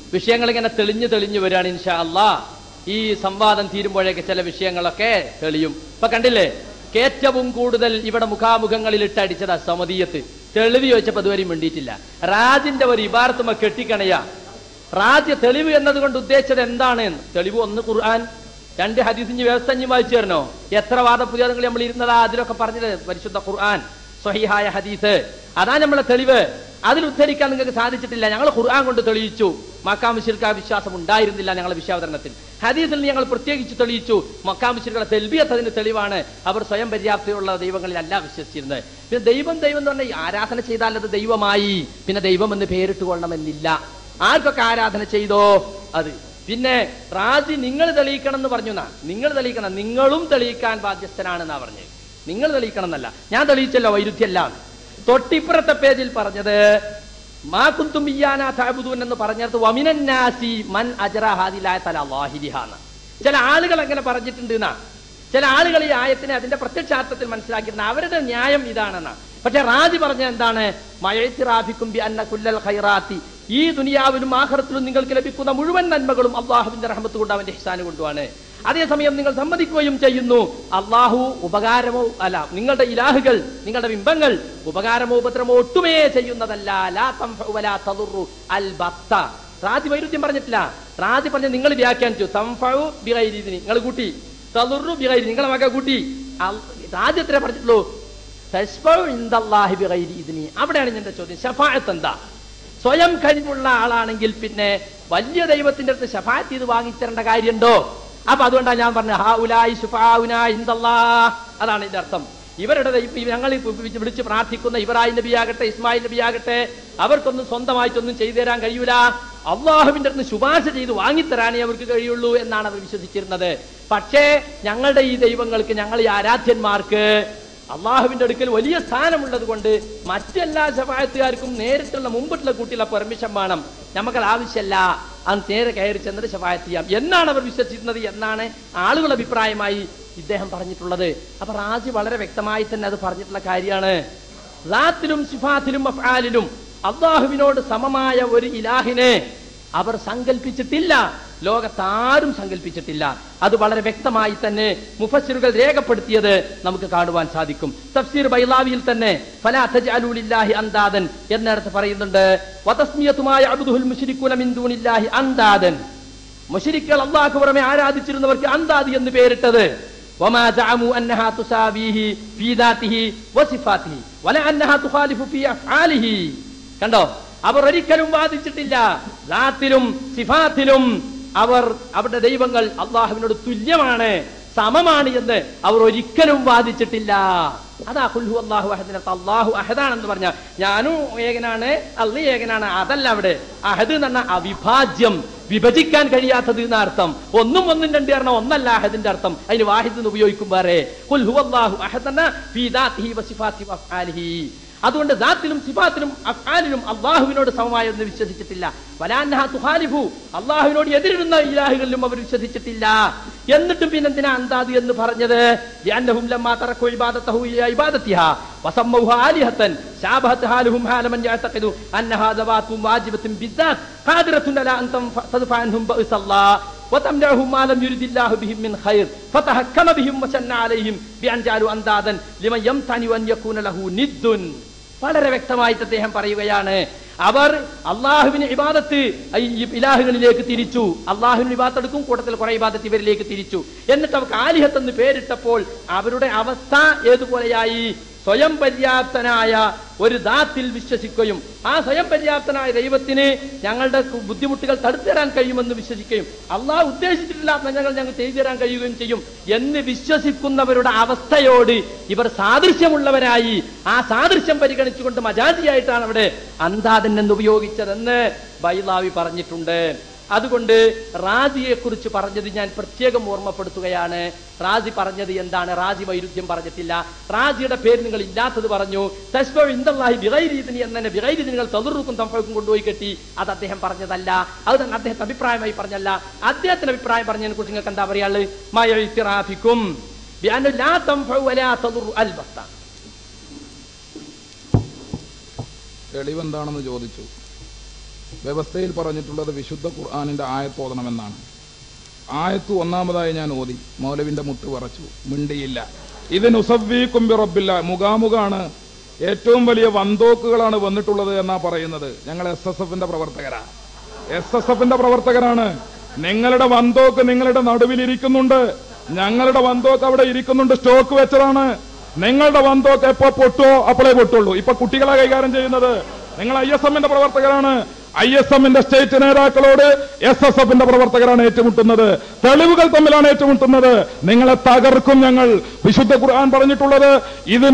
വിഷയങ്ങൾ ഇങ്ങനെ തെളിഞ്ഞു തെളിഞ്ഞു വരികയാണ് ഇൻഷാ അല്ലാ ഈ സംവാദം തീരുമ്പോഴേക്ക് ചില വിഷയങ്ങളൊക്കെ തെളിയും ഇപ്പൊ കണ്ടില്ലേ ഏറ്റവും കൂടുതൽ ഇവിടെ മുഖാമുഖങ്ങളിൽ ഇട്ടടിച്ചത് സമതീയത്ത് തെളിവ് ചോദിച്ചപ്പോ ഇതുവരെയും വേണ്ടിയിട്ടില്ല റാജിന്റെ ഒരു ഇബാരത്തുമ കെട്ടിക്കണയാ റാജ്യ തെളിവ് എന്നതുകൊണ്ട് ഉദ്ദേശിച്ചത് എന്താണ് തെളിവ് ഒന്ന് ഖുർആൻ രണ്ട് ഹദീസിഞ്ഞ് വ്യവസ്ഥ ഇഞ്ഞ് വായിച്ചു തരണോ എത്ര വാദപുരാതങ്ങൾ നമ്മൾ ഇരുന്നതാ അതിലൊക്കെ പറഞ്ഞത് പരിശുദ്ധ ഖുർആൻ സ്വഹിഹായ ഹദീസ് അതാ നമ്മളെ തെളിവ് അതിൽ ഉദ്ധരിക്കാൻ നിങ്ങൾക്ക് സാധിച്ചിട്ടില്ല ഞങ്ങൾ ഖുർആൻ കൊണ്ട് തെളിയിച്ചു മക്കാമുശിർക്ക് ആ വിശ്വാസം ഉണ്ടായിരുന്നില്ല ഞങ്ങളുടെ വിശ്വാവതരണത്തിൽ ഹദീസിൽ ഞങ്ങൾ പ്രത്യേകിച്ച് തെളിയിച്ചു മക്കാമുശിരുടെ തെൽബിയത്ത് അതിന് തെളിവാണ് അവർ സ്വയം പര്യാപ്തിയുള്ള ദൈവങ്ങളിലല്ല വിശ്വസിച്ചിരുന്നത് പിന്നെ ദൈവം ദൈവം എന്ന് പറഞ്ഞാൽ ആരാധന ചെയ്താൽ അത് ദൈവമായി പിന്നെ ദൈവം എന്ന് പേരിട്ട് കൊള്ളണമെന്നില്ല ആർക്കൊക്കെ ആരാധന ചെയ്തോ അത് പിന്നെ റാജി നിങ്ങൾ തെളിയിക്കണം എന്ന് പറഞ്ഞു എന്നാ നിങ്ങൾ തെളിയിക്കണം നിങ്ങളും തെളിയിക്കാൻ ബാധ്യസ്ഥനാണെന്നാ പറഞ്ഞത് നിങ്ങൾ തെളിയിക്കണം എന്നല്ല ഞാൻ തെളിയിച്ചല്ലോ വൈരുദ്ധ്യല്ല തൊട്ടിപ്പുറത്തെ പേജിൽ പറഞ്ഞത് മാ കുന്തും ഇയ്യാനാ തഅബുദൂൻ എന്ന് പറഞ്ഞത് വമിനന്നാസി മൻ അജറ ഹാദിലായ തല അല്ലാഹിലിഹാന്ന് ചില ആളുകൾ അങ്ങനെ പറഞ്ഞിട്ടുണ്ട് എന്നാ ചില ആളുകൾ ഈ ആയത്തിനെ അതിന്റെ പ്രത്യക്ഷാർത്ഥത്തിൽ മനസ്സിലാക്കിയിരുന്ന അവരുടെ ന്യായം ഇതാണെന്നാ പക്ഷെ റാജി പറഞ്ഞ എന്താണ് മഴത്തിറാഫിക്കും ബി അന്ന കുല്ലൽ ഖൈറാത്തി ഈ ദുനിയാവിലും ആഖിറത്തിലും നിങ്ങൾക്ക് ലഭിക്കുന്ന മുഴുവൻ നന്മകളും അള്ളാഹുവിന്റെ റഹ്മത്ത് കൊണ്ട് അവന്റെ ഹിസാന് കൊണ്ടുമാണ് അതേസമയം നിങ്ങൾ സമ്മതിക്കുകയും ചെയ്യുന്നു അള്ളാഹു ഉപകാരമോ അല്ല നിങ്ങളുടെ ഇലാഹുകൾ നിങ്ങളുടെ ബിംബങ്ങൾ ഉപകാരമോ ഉപദ്രവമോ ഒട്ടുമേ ചെയ്യുന്നതല്ല ലാ തൻഫഉ വലാ തദുറു അൽ ബത്ത റാജി വൈരുദ്ധ്യം പറഞ്ഞിട്ടില്ല റാജി പറഞ്ഞ് നിങ്ങൾ വ്യാഖ്യാനിച്ചു തംഫഉ ബിഗൈരി ഇദ്നി. നിങ്ങൾ കൂട്ടി തദുറു ബിഗൈരി നിങ്ങളെ മക കൂട്ടി അൽ- റാജി എത്ര പറഞ്ഞിട്ടുള്ളൂ തശ്ഫഉ ഇൻദല്ലാഹി ബിഗൈരി ഇദ്നി. അവിടെയാണ് എന്റെ ചോദ്യം ഷഫാഅത്ത് എന്താ സ്വയം കഴിവുള്ള ആളാണെങ്കിൽ പിന്നെ വലിയ ദൈവത്തിന്റെ അടുത്ത് ഷഫാത്ത് ചെയ്ത് വാങ്ങിത്തരേണ്ട കാര്യമുണ്ടോ അപ്പൊ അതുകൊണ്ടാണ് ഞാൻ പറഞ്ഞത് ഹാ ഉലായി ശുഫാഉന ഇൻദല്ലാ അതാണ് ഇതിന്റെ അർത്ഥം ഇവരുടെ ദൈവം ഞങ്ങൾ ഈ വിളിച്ച് വിളിച്ച് പ്രാർത്ഥിക്കുന്ന ഇബ്രാഹിം നബി ആകട്ടെ ഇസ്മായിൽ നബി ആകട്ടെ അവർക്കൊന്നും സ്വന്തമായിട്ടൊന്നും ചെയ്തു തരാൻ കഴിയൂല അള്ളാഹുവിന്റെ അടുത്ത് ശുപാർശ ചെയ്ത് വാങ്ങിത്തരാനേ അവർക്ക് കഴിയുള്ളൂ എന്നാണ് അവർ വിശ്വസിച്ചിരുന്നത് പക്ഷേ ഞങ്ങളുടെ ഈ ദൈവങ്ങൾക്ക് ഞങ്ങൾ ഈ ആരാധ്യന്മാർക്ക് അള്ളാഹുവിന്റെ അടുക്കൽ വലിയ സ്ഥാനമുള്ളത് കൊണ്ട് മറ്റെല്ലാ ശഫായത്തുകാർക്കും നേരിട്ടുള്ള മുമ്പിട്ടുള്ള കൂട്ടിയുള്ള പെർമിഷൻ വേണം നമുക്കത് ആവശ്യമല്ല അത് നേരെ കയറി ചെന്നിട്ട് ശഫായത്ത് ചെയ്യാം എന്നാണ് അവർ വിശ്വസിക്കുന്നത് എന്നാണ് ആളുകളുടെ അഭിപ്രായമായി ഇദ്ദേഹം പറഞ്ഞിട്ടുള്ളത് അപ്പൊ റാജി വളരെ വ്യക്തമായി തന്നെ അത് പറഞ്ഞിട്ടുള്ള കാര്യമാണ് റാത്തിലും സിഫാത്തിലും അഫ്ആലിലും അള്ളാഹുവിനോട് സമമായ ഒരു ഇലാഹിനെ അവർ സങ്കല്പിച്ചിട്ടില്ല ലോകത്താരും സങ്കല്പിച്ചിട്ടില്ല അത് വളരെ വ്യക്തമായി തന്നെ മുഫസ്സിറുകൾ രേഖപ്പെടുത്തിയത് നമുക്ക് കാണുവാൻ സാധിക്കും തഫ്സീർ ബൈലാവിയിൽ തന്നെ ഫലാ തജ്അലൂ ലില്ലാഹി അന്താദൻ എന്നിടത്ത് പറയുന്നുണ്ട് വതസ്മിയതുമായ അബ്ദുൽ മുശ്രിക്കുന മിൻ ദൂനില്ലാഹി അന്താദൻ മുശ്രിക്കുകൾ അള്ളാഹു പുറമെ ആരാധിച്ചിരുന്നവർക്ക് അന്താദി എന്ന് പേരിട്ടത് وما زعموا أنها تساويه في ذاته وصفاته ولا أنها تخالف في أفعاله കണ്ടോ അവർ ഒരിക്കലും വാദിച്ചിട്ടില്ല ലാത്തിലും സിഫാത്തിലും അവർ അവരുടെ ദൈവങ്ങൾ അള്ളാഹുവിനോട് തുല്യമാണ് സമമാണ് എന്ന് അവർ ഒരിക്കലും വാദിച്ചിട്ടില്ല അതാ കുൽഹു അള്ളാഹു അഹദിനകത്ത് അള്ളാഹു അഹദാണെന്ന് പറഞ്ഞ ഞാനും ഏകനാണ് അള്ളി ഏകനാണ് അതല്ല അവിടെ അഹദ് എന്ന് പറഞ്ഞ അവിഭാജ്യം വിഭജിക്കാൻ കഴിയാത്തത് എന്ന അർത്ഥം ഒന്നും ഒന്നും രണ്ട് കാരണം ഒന്നല്ല അഹദിന്റെ അർത്ഥം അതിന് വാഹിദ് എന്ന് ഉപയോഗിക്കും വേറെ കുൽഹു അള്ളാഹു അഹദന ഫീ ദാത്തിഹി വസിഫാത്തി വഅഫ്ആലിഹി അതുകൊണ്ട് ദാത്തിലും സിഫാത്തിലും അഫ്ആലിലും അള്ളാഹുവിനോട് സമമായെന്ന് വിശ്വസിച്ചിട്ടില്ല വലാന്നഹ തുഹാലിഫു അള്ളാഹുവിനോട് എതിരിടുന്ന ഇലാഹുകളിലും അവർ വിശ്വസിച്ചിട്ടില്ല എന്നിട്ടും പിന്നെന്തിനാ അന്താദ് എന്ന് പറഞ്ഞത് ലിഅന്നഹും ലമ്മാ തറക്കു ഇബാദത്തഹു ഇലാ ഇബാദത്തിഹാ വസമ്മൗഹ ആലിഹത്തൻ ശാബഹത്ത് ഹാലുഹും ഹാലമൻ യഅതഖിദു അന്നഹാ ദവാത്തും വാജിബത്തും ബിദ്ദാത്ത് ഖാദിറത്തുൻ അലാ അൻ തൻഫ അൻഹും ബഅസല്ലാ وتمنعهم ما لم يرد الله بهم من خير فتحكم بهم وشن عليهم بأن جعلوا أندادا لمن يمتنع أن يكون له ند വളരെ വ്യക്തമായിട്ട് അദ്ദേഹം പറയുകയാണ് അവർ അള്ളാഹുവിന് ഇബാദത്ത് ഈ ഇലാഹുകളിലേക്ക് തിരിച്ചു അള്ളാഹുവിന് ഇബാദത്ത് എടുക്കും കൂട്ടത്തിൽ കുറെ ഇബാദത്ത് ഇവരിലേക്ക് തിരിച്ചു എന്നിട്ട് അവർക്ക് ആലിഹത്ത് എന്ന് പേരിട്ടപ്പോൾ അവരുടെ അവസ്ഥ ഏതുപോലെയായി സ്വയം പര്യാപ്തനായ ഒരു ദാത്തിൽ വിശ്വസിക്കുകയും ആ സ്വയം പര്യാപ്തനായ ദൈവത്തിന് ഞങ്ങളുടെ ബുദ്ധിമുട്ടുകൾ തടുത്തു തരാൻ കഴിയുമെന്ന് വിശ്വസിക്കുകയും അള്ളാഹ് ഉദ്ദേശിച്ചിട്ടില്ലാത്ത നന്മകൾ ഞങ്ങൾ ചെയ്തു തരാൻ കഴിയുകയും ചെയ്യും എന്ന് വിശ്വസിക്കുന്നവരുടെ അവസ്ഥയോട് ഇവർ സാദൃശ്യമുള്ളവരായി ആ സാദൃശ്യം പരിഗണിച്ചുകൊണ്ട് മജാജിയായിട്ടാണ് അവിടെ അന്താദൻ എന്ന് ഉപയോഗിച്ചതെന്ന് ബൈലാവി പറഞ്ഞിട്ടുണ്ട് അതുകൊണ്ട് റാജിയെ കുറിച്ച് പറഞ്ഞത് ഞാൻ പ്രത്യേകം ഓർമ്മപ്പെടുത്തുകയാണ് റാജി പറഞ്ഞത് എന്താണ് റാജി വൈരുദ്ധ്യം പറഞ്ഞിട്ടില്ല റാജിയുടെ പേര് നിങ്ങൾ ഇല്ലാത്തത് പറഞ്ഞു തസ്ബോ ഇന്ദല്ലാഹി ബിഗൈരീതിനി എന്നെ ബിഗൈരീതി നിങ്ങൾ തളുറുക്കും തമ്പക്കും കൊണ്ടുപോയി കെട്ടി അത് അദ്ദേഹം പറഞ്ഞതല്ല അത് തന്നെ അദ്ദേഹത്തെ അഭിപ്രായമായി പറഞ്ഞല്ല അദ്ദേഹത്തിന്റെ അഭിപ്രായം പറഞ്ഞതിനെ കുറിച്ച് നിങ്ങൾക്ക് എന്താ പറയാള് മയത്തിറാഫിക്കും ലാ തൻഫഉ വലാ തളുറു അൽബത്ത തെളിവെന്താണെന്ന് ചോദിച്ചു വ്യവസ്ഥയിൽ പറഞ്ഞിട്ടുള്ളത് വിശുദ്ധ ഖുർആാനിന്റെ ആയത്തോതണമെന്നാണ് ആയത്ത് ഒന്നാമതായി ഞാൻ ഓതി മൗലവിന്റെ മുട്ട് പറച്ചു മിണ്ടിയില്ല ഇത് നുസവ്വീക്കും റബ്ബില്ല മുഖാമുഖാണ് ഏറ്റവും വലിയ വന്തോക്കുകളാണ് വന്നിട്ടുള്ളത് എന്നാ പറയുന്നത് ഞങ്ങൾ എസ് എസ് എഫിന്റെ പ്രവർത്തകരാ എസ് എസ് എഫിന്റെ പ്രവർത്തകരാണ് നിങ്ങളുടെ വന്തോക്ക് നിങ്ങളുടെ നടുവിൽ ഇരിക്കുന്നുണ്ട് ഞങ്ങളുടെ വന്തോക്ക് അവിടെ ഇരിക്കുന്നുണ്ട് സ്റ്റോക്ക് വെച്ചതാണ് നിങ്ങളുടെ വന്തോക്ക് എപ്പോ പൊട്ടുവോ അപ്പോഴേ പൊട്ടുള്ളൂ ഇപ്പൊ കുട്ടികളെ കൈകാര്യം ചെയ്യുന്നത് നിങ്ങൾ ഐ എസ് എമ്മിന്റെ പ്രവർത്തകരാണ് ഐ എസ് എമ്മിന്റെ സ്റ്റേറ്റ് നേതാക്കളോട് എസ് എസ് എഫിന്റെ പ്രവർത്തകരാണ് ഏറ്റുമുട്ടുന്നത് തെളിവുകൾ തമ്മിലാണ് ഏറ്റുമുട്ടുന്നത് നിങ്ങളെ തകർക്കും ഞങ്ങൾ വിശുദ്ധ ഖുർആൻ പറഞ്ഞിട്ടുള്ളത് ഇത്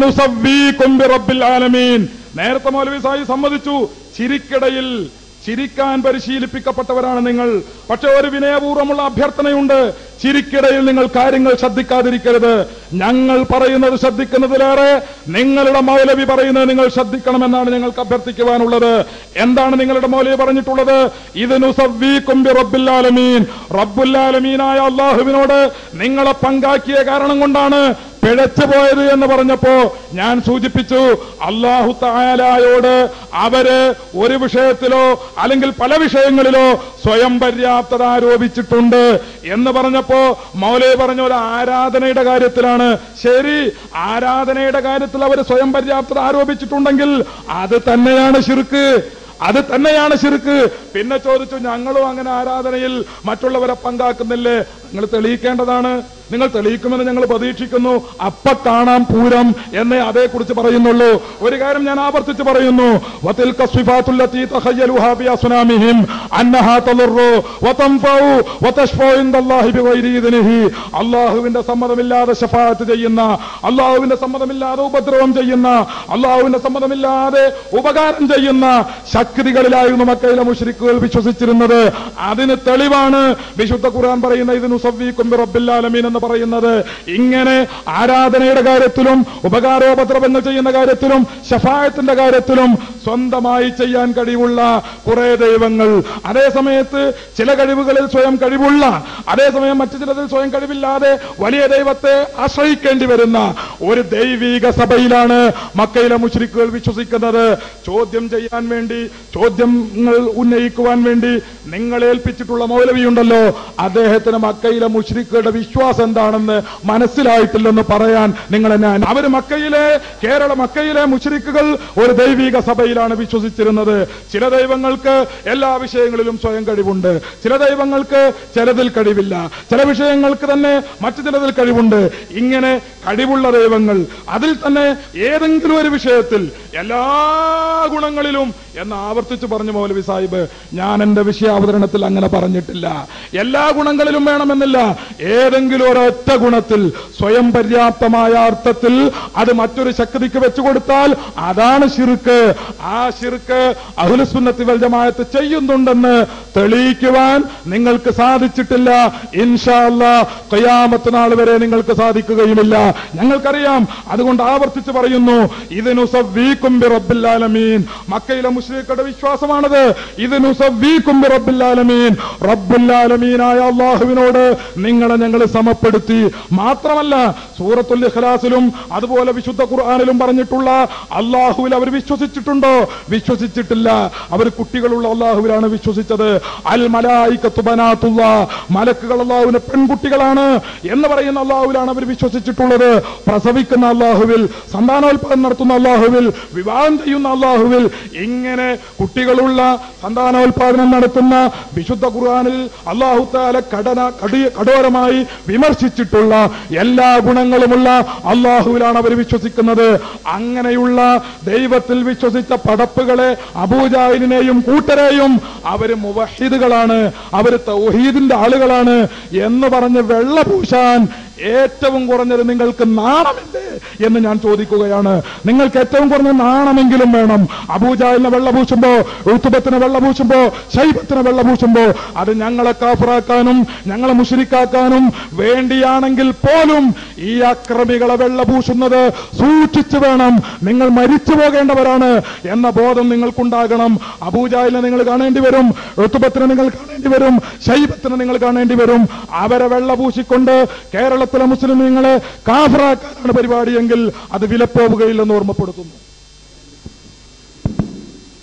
റബ്ബിൽ ആലമീൻ നേരത്തെ മൗലവി സായി സമ്മതിച്ചു ചിരിക്കിടയിൽ ചിരിക്കാൻ പരിശീലിപ്പിക്കപ്പെട്ടവരാണ് നിങ്ങൾ പക്ഷെ ഒരു വിനയപൂർവ്വമുള്ള അഭ്യർത്ഥനയുണ്ട് ചിരിക്കിടയിൽ നിങ്ങൾ കാര്യങ്ങൾ ശ്രദ്ധിക്കാതിരിക്കരുത് ഞങ്ങൾ പറയുന്നത് ശ്രദ്ധിക്കുന്നതിലേറെ നിങ്ങളുടെ മൗലവി പറയുന്നത് നിങ്ങൾ ശ്രദ്ധിക്കണമെന്നാണ് ഞങ്ങൾക്ക് അഭ്യർത്ഥിക്കുവാനുള്ളത് എന്താണ് നിങ്ങളുടെ മൗലവി പറഞ്ഞിട്ടുള്ളത് ഇതിനു റബ്ബുല്ലാലമീൻ റബ്ബുല്ലാലമീനായ അള്ളാഹുവിനോട് നിങ്ങളെ പങ്കാക്കിയ കാരണം കൊണ്ടാണ് പിഴച്ചു പോയത് എന്ന് പറഞ്ഞപ്പോ ഞാൻ സൂചിപ്പിച്ചു അള്ളാഹു തായാലായോട് അവര് ഒരു വിഷയത്തിലോ അല്ലെങ്കിൽ പല വിഷയങ്ങളിലോ സ്വയം പര്യാപ്തത ആരോപിച്ചിട്ടുണ്ട് എന്ന് പറഞ്ഞപ്പോ മൗലവി പറഞ്ഞ ഒരു ആരാധനയുടെ കാര്യത്തിലാണ് ശരി ആരാധനയുടെ കാര്യത്തിൽ അവർ സ്വയം പര്യാപ്തത ആരോപിച്ചിട്ടുണ്ടെങ്കിൽ അത് തന്നെയാണ് ശിർക്ക് അത് തന്നെയാണ് ശിർക്ക് പിന്നെ ചോദിച്ചു ഞങ്ങളും അങ്ങനെ ആരാധനയിൽ മറ്റുള്ളവരെ പങ്കാക്കുന്നില്ലേ നിങ്ങൾ തെളിയിക്കേണ്ടതാണ് നിങ്ങൾ തെളിയിക്കുമെന്ന് ഞങ്ങൾ പ്രതീക്ഷിക്കുന്നു അപ്പ കാണാം പൂരം എന്നേ അതേക്കുറിച്ച് പറയുന്നുള്ളൂ ഒരു കാര്യം ഞാൻ ആവർത്തിച്ച് പറയുന്നു വതിൽക സിഫാത്തുല്ലത്തി തഖയ്യലുഹാ ബി അസ്നാമിഹിം അന്നഹാ തളറു വതൻഫഉ വതശ്ഫഉ ഇൻദല്ലാഹി ബിഗൈരി ഇദ്നിഹി അല്ലാഹുവിന്റെ സമ്മതമില്ലാതെ ശഫാഅത്ത് ചെയ്യുന്ന അല്ലാഹുവിന്റെ സമ്മതമില്ലാതെ ഉപദ്രവം ചെയ്യുന്ന അല്ലാഹുവിന്റെ സമ്മതമില്ലാതെ ഉപകാരം ചെയ്യുന്ന ശക്തികളിലായിരുന്നു മക്കയിലെ മുശ്രിക്കുകൾ വിശ്വസിച്ചിരുന്നത് അതിന് തെളിവാണ് വിശുദ്ധ ഖുർആൻ പറയുന്ന ഇതിനു സവ്വീക്കും റബ്ബില്ലാലമീൻ എന്ന് പറയുന്നത് ഇങ്ങനെ ആരാധനയുടെ കാര്യത്തിലും ഉപകാരോപദ്രവങ്ങൾ ചെയ്യുന്ന കാര്യത്തിലും ഷഫായത്തിന്റെ കാര്യത്തിലും സ്വന്തമായി ചെയ്യാൻ കഴിവുള്ള കുറെ ദൈവങ്ങൾ അതേ സമയത്ത് ചില കഴിവുകളിൽ സ്വയം കഴിവുള്ള അതേസമയം മറ്റു ചിലതിൽ സ്വയം കഴിവില്ലാതെ വലിയ ദൈവത്തെ ആശ്രയിക്കേണ്ടി വരുന്ന ഒരു ദൈവീക സഭയിലാണ് മക്കയിലെ മുശ്രിക്കുകൾ വിശ്വസിക്കുന്നത് ചോദ്യം ചെയ്യാൻ വേണ്ടി ചോദ്യങ്ങൾ ഉന്നയിക്കുവാൻ വേണ്ടി നിങ്ങളെ ഏൽപ്പിച്ചിട്ടുള്ള മൗലവിയുണ്ടല്ലോ അദ്ദേഹത്തിന് മക്കയിലെ മുശ്രിക്കുകളുടെ വിശ്വാസം എന്താണെന്ന് മനസ്സിലായിട്ടില്ലെന്ന് പറയാൻ നിങ്ങൾ എന്നെ അനു- അവര് മക്കയിലെ കേരള മക്കയിലെ മുശ്രിക്കുകൾ ഒരു ദൈവിക സഭയിലാണ് വിശ്വസിച്ചിരുന്നത് ചില ദൈവങ്ങൾക്ക് എല്ലാ വിഷയങ്ങളിലും സ്വയം കഴിവുണ്ട് ചില ദൈവങ്ങൾക്ക് ചിലതിൽ കഴിവില്ല ചില വിഷയങ്ങൾക്ക് തന്നെ മറ്റു ചിലതിൽ കഴിവുണ്ട് ഇങ്ങനെ കഴിവുള്ള ദൈവങ്ങൾ അതിൽ തന്നെ ഏതെങ്കിലും ഒരു വിഷയത്തിൽ എല്ലാ ഗുണങ്ങളിലും എന്ന് ആവർത്തിച്ച് പറഞ്ഞു മൗലവി സാഹിബ് ഞാൻ എന്റെ വിഷയാവതരണത്തിൽ അങ്ങനെ പറഞ്ഞിട്ടില്ല എല്ലാ ഗുണങ്ങളിലും വേണമെന്നില്ല ഏതെങ്കിലും ഒരൊറ്റ ഗുണത്തിൽ സ്വയം പര്യാപ്തമായ അർത്ഥത്തിൽ അത് മറ്റൊരു ശക്തിക്ക് വെച്ചുകൊടുത്താൽ അതാണ് ശിർക്ക് ആ ശിർക്ക് അഹുലസുന്നത്തി വൽ ജമാഅത്ത് ചെയ്യുന്നുണ്ടെന്ന് തെളിയിക്കുവാൻ നിങ്ങൾക്ക് സാധിച്ചിട്ടില്ല ഇൻഷാല്ല കയ്യാമത്ത് നാൾ വരെ നിങ്ങൾക്ക് സാധിക്കുകയുമില്ല ഞങ്ങൾക്കറിയാം അതുകൊണ്ട് ആവർത്തിച്ച് പറയുന്നു ഇതിനു സവ്വീക്കും ബി റബ്ബില്ലാലമീൻ മക്കയിലെ മുസ്ലിങ്ങളുടെ വിശ്വാസമാണത് ഇതിനു സവ്വീക്കും ബി റബ്ബില്ലാലമീൻ റബ്ബുല്ലാലമീനായ അള്ളാഹുവിനോട് നിങ്ങളെ ഞങ്ങൾ സമപ്പെടുത്തി മാത്രമല്ല സൂറത്തുൽ ഇഖ്ലാസിലും അതുപോലെ വിശുദ്ധ ഖുർആാനിലും പറഞ്ഞിട്ടുള്ള അള്ളാഹുവിൽ അവർ വിശ്വസിച്ചിട്ടുണ്ടോ വിശ്വസിച്ചിട്ടില്ല അവർ കുട്ടികളുള്ള അള്ളാഹുവിലാണ് വിശ്വസിച്ചത് അൽ മലായിക്കത്തു ബനാത്തുള്ള മലക്കുകൾ അള്ളാഹുവിന് പെൺകുട്ടികളാണ് എന്ന് പറയുന്ന അള്ളാഹുവിലാണ് അവർ വിശ്വസിച്ചിട്ടുള്ളത് പ്രസവിക്കുന്ന അള്ളാഹുവിൽ സന്താനോൽപാദനം നടത്തുന്ന അള്ളാഹുവിൽ വിവാഹം ചെയ്യുന്ന അള്ളാഹുവിൽ ഇങ്ങനെ കുട്ടികളുള്ള സന്താനോൽപാദനം നടത്തുന്ന വിശുദ്ധ ഖുർആാനിൽ അള്ളാഹു താല കടന കടി കഠോരമായി വിമർശിച്ചിട്ടുള്ള എല്ലാ ഗുണങ്ങളുമുള്ള അള്ളാഹുവിലാണ് അവർ വിശ്വസിക്കുന്നത് അങ്ങനെയുള്ള ദൈവത്തിൽ വിശ്വസിച്ച പടപ്പുകളെ അബൂജാഹിലിനെയും കൂട്ടരെയും അവര് മുവഹിദുകളാണ് അവര് തൗഹീദിന്റെ ആളുകളാണ് എന്ന് പറഞ്ഞ് വെള്ള പൂശാൻ ഏറ്റവും കുറഞ്ഞത് നിങ്ങൾക്ക് നാണമില്ലേ എന്ന് ഞാൻ ചോദിക്കുകയാണ് നിങ്ങൾക്ക് ഏറ്റവും കുറഞ്ഞ നാണമെങ്കിലും വേണം അബൂജാലിനെ വെള്ളപൂശുമ്പോ ഋതുബത്തിന് വെള്ളപൂശുമ്പോ ശൈബത്തിന് വെള്ളപൂശുമ്പോ അത് ഞങ്ങളെ കാഫറാക്കാനും ഞങ്ങളെ മുഷിരിക്കാക്കാനും വേണ്ടിയാണെങ്കിൽ പോലും ഈ അക്രമികളെ വെള്ളപൂശുന്നത് സൂക്ഷിച്ചു വേണം നിങ്ങൾ മരിച്ചു പോകേണ്ടവരാണ് എന്ന ബോധം നിങ്ങൾക്കുണ്ടാകണം അബൂജാലിനെ നിങ്ങൾ കാണേണ്ടി വരും ഋതുബത്തിനെ നിങ്ങൾ കാണേണ്ടി വരും ശൈബത്തിനെ നിങ്ങൾ കാണേണ്ടി വരും അവരെ വെള്ളപൂശിക്കൊണ്ട് കേരളത്തിലെ മുസ്ലിമീങ്ങളെ കാഫറാക്കാനാണ് പരിപാടിയെങ്കിൽ അത് വിലപ്പോവുകയില്ലെന്ന് ഓർമ്മപ്പെടുത്തുന്നു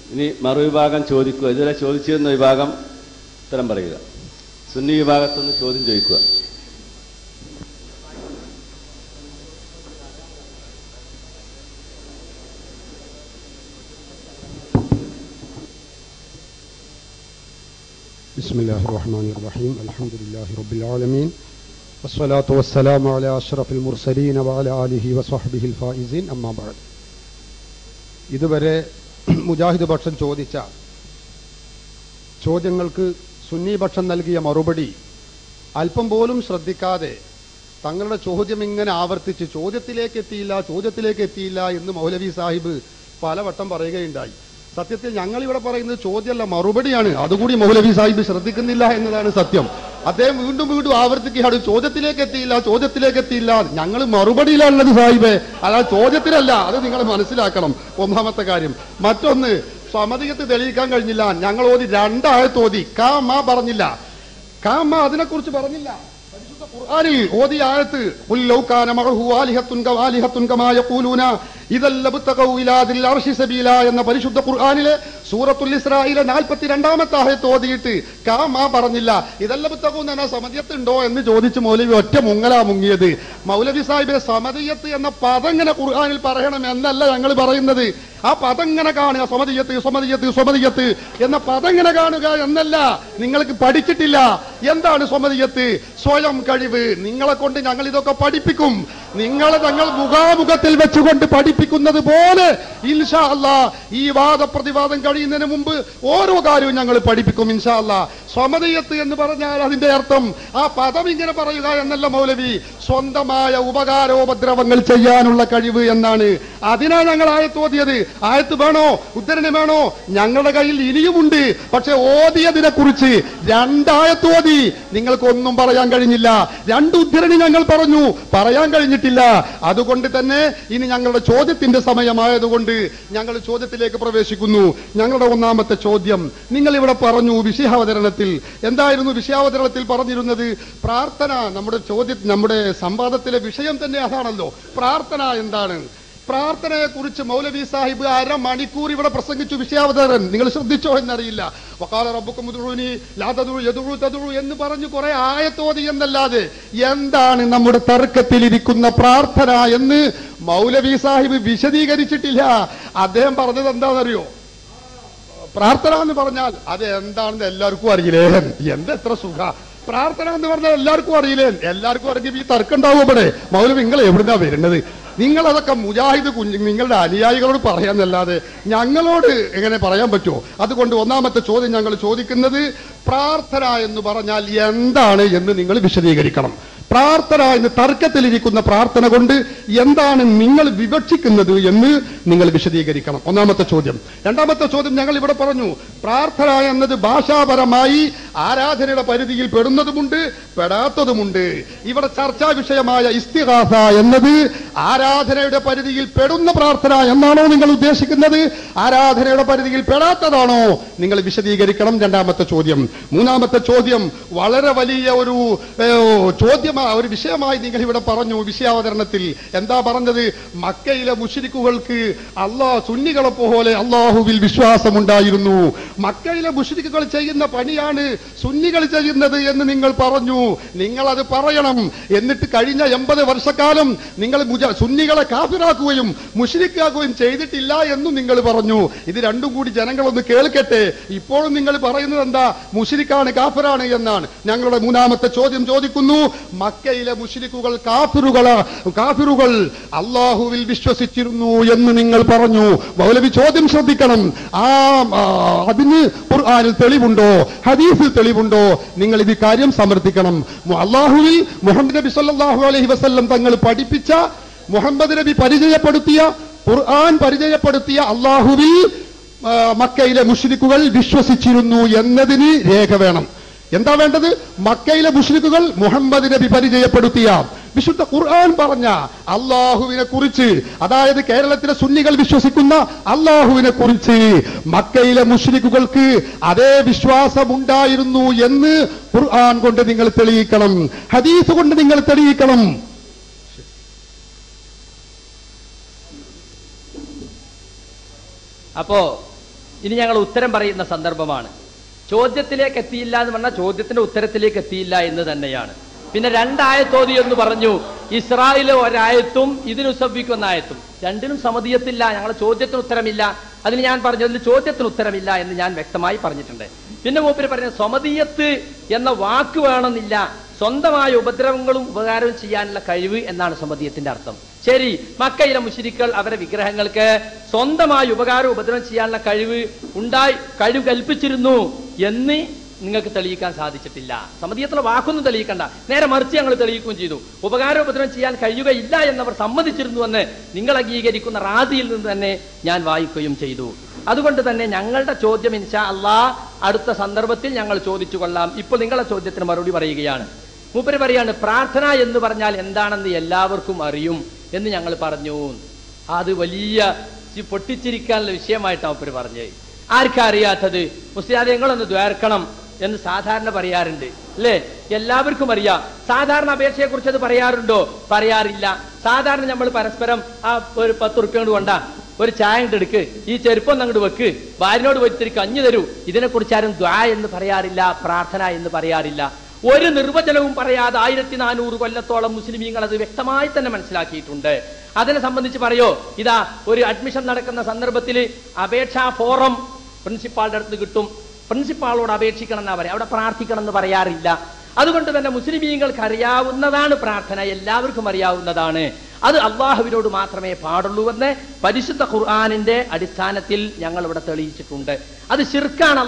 ഇനി മറുവിഭാഗം ചോദിക്കുക ഇതുവരെ ചോദിച്ചിരുന്ന വിഭാഗം ഉത്തരം പറയുക സുന്നി വിഭാഗത്തുനിന്ന് ചോദ്യം ചോദിക്കുക بسم الله الرحمن الرحيم الحمد لله رب العالمين والصلاة والسلام على أشرف المرسلين وعلى آله وصحبه الفائزين أما بعد ഇതുവരെ മുജാഹിദ് പക്ഷം ചോദിച്ച ചോദ്യങ്ങൾക്ക് സുന്നി പക്ഷം നൽകിയ മറുപടി അല്പം പോലും ശ്രദ്ധിക്കാതെ തങ്ങളുടെ ചോദ്യം ഇങ്ങനെ ആവർത്തിച്ച് ചോദ്യത്തിലേക്ക് എത്തിയില്ല ചോദ്യത്തിലേക്ക് എത്തിയില്ല എന്ന് മൗലവി സാഹിബ് പലവട്ടം പറയുകയുണ്ടായി സത്യത്തിൽ ഞങ്ങൾ ഇവിടെ പറയുന്നത് ചോദ്യമല്ല മറുപടിയാണ് അതുകൂടി മൗലവി സാഹിബ് ശ്രദ്ധിക്കുന്നില്ല എന്നതാണ് സത്യം അദ്ദേഹം വീണ്ടും വീണ്ടും ആവർത്തിക്കുകയാണ് ചോദ്യത്തിലേക്ക് എത്തിയില്ല ചോദ്യത്തിലേക്ക് എത്തിയില്ല ഞങ്ങൾ മറുപടിയിലാണുള്ളത് സാഹിബെ അല്ലാതെ ചോദ്യത്തിലല്ല അത് നിങ്ങൾ മനസ്സിലാക്കണം ഒന്നാമത്തെ കാര്യം മറ്റൊന്ന് സമതികത്ത് തെളിയിക്കാൻ കഴിഞ്ഞില്ല ഞങ്ങൾ ഓതി രണ്ടായത്ത് ഓതി കാ മാ പറഞ്ഞില്ല കാ മാ അതിനെക്കുറിച്ച് പറഞ്ഞില്ല പരിശുദ്ധ ഖുർആനിൽ ഓതിയ ആയത്ത് "ഖുൽ ലൗ കാന മഅഹു ആലിഹത്തുൻ കവാലിഹത്തുൻ കമാ യഖൂലൂന ഇദൽ ലബ്തഗൗ ഇലാ ദിൽ അർശി സബീല എന്ന പരിശുദ്ധ ഖുർആനിലെ സൂറത്തുൽ ഇസ്രായിലെ 42ാമത്തെ ആയത്ത് ഓതിയിട്ട് കാ മാ പറഞ്ഞില്ല ഇദൽ ലബ്തഗൗ എന്ന സമതിയത്തുണ്ടോ എന്ന് ചോദിച്ച് മൗലവി ഒറ്റ മുങ്ങലാ മുങ്ങിയത് മൗലവി സാഹിബിനെ സമതിയത്ത് എന്ന പദം ഇങ്ങനെ ഖുർആനിൽ പറയണം എന്നല്ല ഞങ്ങൾ പറയുന്നത് ആ പദം ഇങ്ങനെ കാണുക സമതിയത്ത് സമതിയത്ത് സമതിയത്ത് എന്ന പദം ഇങ്ങനെ കാണുക എന്നല്ല നിങ്ങൾക്ക് പഠിച്ചിട്ടില്ല എന്താണ് സ്വമതിയത്ത് സ്വയം കഴിവ് നിങ്ങളെ കൊണ്ട് ഞങ്ങൾ ഇതൊക്കെ പഠിപ്പിക്കും നിങ്ങളെ ഞങ്ങൾ മുഖാമുഖത്തിൽ വെച്ചുകൊണ്ട് പഠിപ്പിക്കുന്നത് പോലെ ഇൻഷാ അല്ലാ ഈ വാദപ്രതിവാദം കഴിയുന്നതിന് മുമ്പ് ഓരോ കാര്യവും ഞങ്ങൾ പഠിപ്പിക്കും ഇൻഷാ അല്ലാ സ്വമതിയത്ത് എന്ന് പറഞ്ഞാൽ അതിന്റെ അർത്ഥം ആ പദം ഇങ്ങനെ പറയുക എന്നല്ല മൗലവി സ്വന്തമായ ഉപകാരോപദ്രവങ്ങൾ ചെയ്യാനുള്ള കഴിവ് എന്നാണ് അതിനാണ് ഞങ്ങൾ ആയത്തോതിയത് ആയത്ത് വേണോ ഉദ്ധരണി വേണോ ഞങ്ങളുടെ കയ്യിൽ ഇനിയുമുണ്ട് പക്ഷെ ഓതിയതിനെ കുറിച്ച് രണ്ടായത്ത് ഓതി നിങ്ങൾക്കൊന്നും പറയാൻ കഴിഞ്ഞില്ല രണ്ട് ഉദ്ധരണി ഞങ്ങൾ പറഞ്ഞു പറയാൻ കഴിഞ്ഞിട്ടില്ല അതുകൊണ്ട് തന്നെ ഇനി ഞങ്ങളുടെ ചോദ്യത്തിന്റെ സമയമായതുകൊണ്ട് ഞങ്ങൾ ചോദ്യത്തിലേക്ക് പ്രവേശിക്കുന്നു ഞങ്ങളുടെ ഒന്നാമത്തെ ചോദ്യം നിങ്ങൾ ഇവിടെ പറഞ്ഞു വിഷയാവതരണത്തിൽ എന്തായിരുന്നു വിഷയാവതരണത്തിൽ പറഞ്ഞിരുന്നത് പ്രാർത്ഥന നമ്മുടെ ചോദ്യ നമ്മുടെ സംവാദത്തിലെ വിഷയം തന്നെ അതാണല്ലോ പ്രാർത്ഥന എന്താണ് പ്രാർത്ഥനയെ കുറിച്ച് മൗലവി സാഹിബ് അരമണിക്കൂർ ഇവിടെ പ്രസംഗിച്ചു വിഷയാവതരൻ നിങ്ങൾ ശ്രദ്ധിച്ചോ എന്നറിയില്ല വക്കാല റബ്ബുക്കും ഉദ്ഉനി, ലാ തദ്ഉ, യദ്ഉ, തദ്ഉ എന്ന് പറഞ്ഞു കുറെ ആയത്തോതി എന്നല്ലാതെ എന്താണ് നമ്മുടെ തർക്കത്തിലിരിക്കുന്ന പ്രാർത്ഥന എന്ന് മൗലവി സാഹിബ് വിശദീകരിച്ചിട്ടില്ല അദ്ദേഹം പറഞ്ഞത് എന്താണെന്നറിയോ പ്രാർത്ഥന എന്ന് പറഞ്ഞാൽ അത് എന്താണെന്ന് എല്ലാവർക്കും അറിയില്ലേ എന്ത് എത്ര സുഖ പ്രാർത്ഥന എന്ന് പറഞ്ഞാൽ എല്ലാവർക്കും അറിയില്ലേ എല്ലാവർക്കും അറിയും ഈ തർക്കം ഉണ്ടാവും ഇവിടെ മൗലവി നിങ്ങൾ എവിടുന്നാ വരുന്നത് നിങ്ങൾ അതൊക്കെ മുജാഹിദ് കുഞ്ഞ് നിങ്ങളുടെ അനുയായികളോട് പറയാന്നല്ലാതെ ഞങ്ങളോട് എങ്ങനെ പറയാൻ പറ്റുമോ അതുകൊണ്ട് ഒന്നാമത്തെ ചോദ്യം ഞങ്ങൾ ചോദിക്കുന്നത് പ്രാർത്ഥന എന്ന് പറഞ്ഞാൽ എന്താണ് എന്ന് നിങ്ങൾ വിശദീകരിക്കണം പ്രാർത്ഥന എന്ന് തർക്കത്തിലിരിക്കുന്ന പ്രാർത്ഥന കൊണ്ട് എന്താണ് നിങ്ങൾ വിവക്ഷിക്കുന്നത് എന്ന് നിങ്ങൾ വിശദീകരിക്കണം ഒന്നാമത്തെ ചോദ്യം രണ്ടാമത്തെ ചോദ്യം ഞങ്ങൾ ഇവിടെ പറഞ്ഞു പ്രാർത്ഥന എന്നത് ഭാഷാപരമായി ആരാധനയുടെ പരിധിയിൽ പെടുന്നതുമുണ്ട് പെടാത്തതുമുണ്ട് ഇവിടെ ചർച്ചാ വിഷയമായ ഇസ്തിഹാസ എന്നത് ആരാധനയുടെ പരിധിയിൽ പെടുന്ന പ്രാർത്ഥന എന്നാണോ നിങ്ങൾ ഉദ്ദേശിക്കുന്നത് ആരാധനയുടെ പരിധിയിൽ പെടാത്തതാണോ നിങ്ങൾ വിശദീകരിക്കണം രണ്ടാമത്തെ ചോദ്യം മൂന്നാമത്തെ ചോദ്യം വളരെ വലിയ ഒരു ചോദ്യമാ ഒരു വിഷയമായി നിങ്ങൾ ഇവിടെ പറഞ്ഞു വിഷയാവതരണത്തിൽ എന്താ പറഞ്ഞത് മക്കയിലെ മുഷിരിക്കുകൾക്ക് അള്ളാഹ് സുന്നികളെ പോലെ അള്ളാഹുവിൽ വിശ്വാസമുണ്ടായിരുന്നു മക്കയിലെ മുഷിരിക്കുകൾ ചെയ്യുന്ന പണിയാണ് സുന്നികൾ ചെയ്യുന്നത് എന്ന് നിങ്ങൾ പറഞ്ഞു നിങ്ങൾ അത് പറയണം എന്നിട്ട് കഴിഞ്ഞ എൺപത് വർഷക്കാലം നിങ്ങൾ മുജ- സുന്നികളെ കാഫിറാക്കുകയും മുഷിരിക്കാക്കുകയും ചെയ്തിട്ടില്ല എന്നും നിങ്ങൾ പറഞ്ഞു ഇത് രണ്ടും കൂടി ജനങ്ങളൊന്ന് കേൾക്കട്ടെ ഇപ്പോഴും നിങ്ങൾ പറയുന്നത് എന്താ മുഷിരിക്കാണ് കാഫിറാണ് എന്നാണ് ഞങ്ങളുടെ മൂന്നാമത്തെ ചോദ്യം ചോദിക്കുന്നു മക്കയിലെ മുഷിരിക്കുകൾ കാഫിറുകളാ കാഫിറുകൾ അള്ളാഹുവിൽ വിശ്വസിച്ചിരുന്നു എന്ന് നിങ്ങൾ പറഞ്ഞു മൗലവി ചോദ്യം ശ്രദ്ധിക്കണം ആ ആ, അതിന് ഖുർആനിൽ തെളിവുണ്ടോ ഹദീസിൽ തെളിവുണ്ടോ നിങ്ങൾ ഇത് കാര്യം സമർത്ഥിക്കണം മു- അള്ളാഹുവിൽ മുഹമ്മദ് നബി സല്ലല്ലാഹു അലൈഹി വസല്ലം തങ്ങൾ പഠിപ്പിച്ച മുഹമ്മദ് നബി പരിചയപ്പെടുത്തിയ ഖുർആൻ പരിചയപ്പെടുത്തിയ അള്ളാഹുവിൽ ആ, മക്കയിലെ മുഷ്രിക്കുകൾ വിശ്വസിച്ചിരുന്നു എന്നതിന് രേഖ വേണം എന്താ വേണ്ടത് മക്കയിലെ മുഷ്രിക്കുകൾ മുഹമ്മദ് നബി പരിചയപ്പെടുത്തിയ വിശുദ്ധ ഖുർആൻ പറഞ്ഞ അള്ളാഹുവിനെ കുറിച്ച് അതായത് കേരളത്തിലെ സുന്നികൾ വിശ്വസിക്കുന്ന അള്ളാഹുവിനെ കുറിച്ച് മക്കയിലെ മുഷ്രിക്കുകൾക്ക് അതേ വിശ്വാസമുണ്ടായിരുന്നു എന്ന് ഖുർആൻ കൊണ്ട് നിങ്ങൾ തെളിയിക്കണം ഹദീസ് കൊണ്ട് നിങ്ങൾ തെളിയിക്കണം അപ്പോ ഇനി ഞങ്ങൾ ഉത്തരം പറയുന്ന സന്ദർഭമാണ് ചോദ്യത്തിലേക്ക് എത്തിയില്ല എന്ന് പറഞ്ഞാൽ ചോദ്യത്തിന്റെ ഉത്തരത്തിലേക്ക് എത്തിയില്ല എന്ന് തന്നെയാണ് പിന്നെ രണ്ടായത്തോതി എന്ന് പറഞ്ഞു ഇസ്രായേലിലെ ഒരായത്തും ഇതിന് ഉസബിക്കുന്ന ആയത്തും രണ്ടിനും സമതീയത്തില്ല ഞങ്ങളെ ചോദ്യത്തിന് ഉത്തരമില്ല അതിന് ഞാൻ പറഞ്ഞു അതിൽ ചോദ്യത്തിന് ഉത്തരമില്ല എന്ന് ഞാൻ വ്യക്തമായി പറഞ്ഞിട്ടുണ്ട് പിന്നെ മൂപ്പര് പറഞ്ഞ സ്വമതീയത്ത് എന്ന വാക്ക് വേണമെന്നില്ല സ്വന്തമായ ഉപദ്രവങ്ങളും ഉപകാരവും ചെയ്യാനുള്ള കഴിവ് എന്നാണ് സമതീയത്തിന്റെ അർത്ഥം ശരി മക്കയിലെ മുഷിരിക്കൾ അവരെ വിഗ്രഹങ്ങൾക്ക് സ്വന്തമായി ഉപകാരം ഉപദ്രവം ചെയ്യാനുള്ള കഴിവ് ഉണ്ടായി കഴിവ് കൽപ്പിച്ചിരുന്നു എന്ന് നിങ്ങൾക്ക് തെളിയിക്കാൻ സാധിച്ചിട്ടില്ല സമതീയത്തിലെ വാക്കൊന്നും തെളിയിക്കണ്ട നേരെ മറിച്ച് ഞങ്ങൾ തെളിയിക്കുകയും ചെയ്തു ഉപകാരം ഉപദ്രവം ചെയ്യാൻ കഴിയുകയില്ല എന്നവർ സമ്മതിച്ചിരുന്നുവെന്ന് നിങ്ങൾ അംഗീകരിക്കുന്ന റാദിയിൽ നിന്ന് തന്നെ ഞാൻ വായിക്കുകയും ചെയ്തു അതുകൊണ്ട് തന്നെ ഞങ്ങളുടെ ചോദ്യം ഇൻഷാ അള്ളാ അടുത്ത സന്ദർഭത്തിൽ ഞങ്ങൾ ചോദിച്ചു കൊള്ളാം ഇപ്പോൾ നിങ്ങളെ ചോദ്യത്തിന് മറുപടി പറയുകയാണ് മൂപ്പര് പറയാണ് പ്രാർത്ഥന എന്ന് പറഞ്ഞാൽ എന്താണെന്ന് എല്ലാവർക്കും അറിയും എന്ന് ഞങ്ങൾ പറഞ്ഞു അത് വലിയ ചി- പൊട്ടിച്ചിരിക്കാനുള്ള വിഷയമായിട്ടാണ് മൂപ്പര് പറഞ്ഞത് ആർക്കാ അറിയാത്തത് മുസ്ലിയാതെ നിങ്ങളൊന്ന് ദ്വേർക്കണം എന്ന് സാധാരണ പറയാറുണ്ട് അല്ലേ എല്ലാവർക്കും അറിയാം സാധാരണ അപേക്ഷയെ കുറിച്ച് അത് പറയാറുണ്ടോ പറയാറില്ല സാധാരണ നമ്മൾ പരസ്പരം ആ ഒരു പത്ത് ഉറുപ്പ്യ കൊണ്ട് കൊണ്ടാ ഒരു ചായ ഇങ്ങട് എടുക്ക് ഈ ചെരുപ്പം അങ്ങോട്ട് വെക്ക് ഭാര്യനോട് പോയി ഇത്തിരി കഞ്ഞു തരൂ ഇതിനെക്കുറിച്ച് ആരും ദ്വാ എന്ന് പറയാറില്ല പ്രാർത്ഥന എന്ന് പറയാറില്ല ഒരു നിർവചനവും പറയാതെ ആയിരത്തി നാനൂറ് കൊല്ലത്തോളം മുസ്ലിമീങ്ങൾ അത് വ്യക്തമായി തന്നെ മനസ്സിലാക്കിയിട്ടുണ്ട് അതിനെ സംബന്ധിച്ച് പറയോ ഇതാ ഒരു അഡ്മിഷൻ നടക്കുന്ന സന്ദർഭത്തിൽ അപേക്ഷാ ഫോറം പ്രിൻസിപ്പാളുടെ അടുത്ത് കിട്ടും പ്രിൻസിപ്പാളോട് അപേക്ഷിക്കണം എന്നാ പറയാം അവിടെ പ്രാർത്ഥിക്കണം എന്ന് പറയാറില്ല അതുകൊണ്ട് തന്നെ മുസ്ലിമീങ്ങൾക്ക് അറിയാവുന്നതാണ് പ്രാർത്ഥന എല്ലാവർക്കും അറിയാവുന്നതാണ് അത് അള്ളാഹുവിനോട് മാത്രമേ പാടുള്ളൂവെന്ന് പരിശുദ്ധ ഖുർആാനിന്റെ അടിസ്ഥാനത്തിൽ ഞങ്ങൾ ഇവിടെ തെളിയിച്ചിട്ടുണ്ട് അത് ശിർക്കാണ്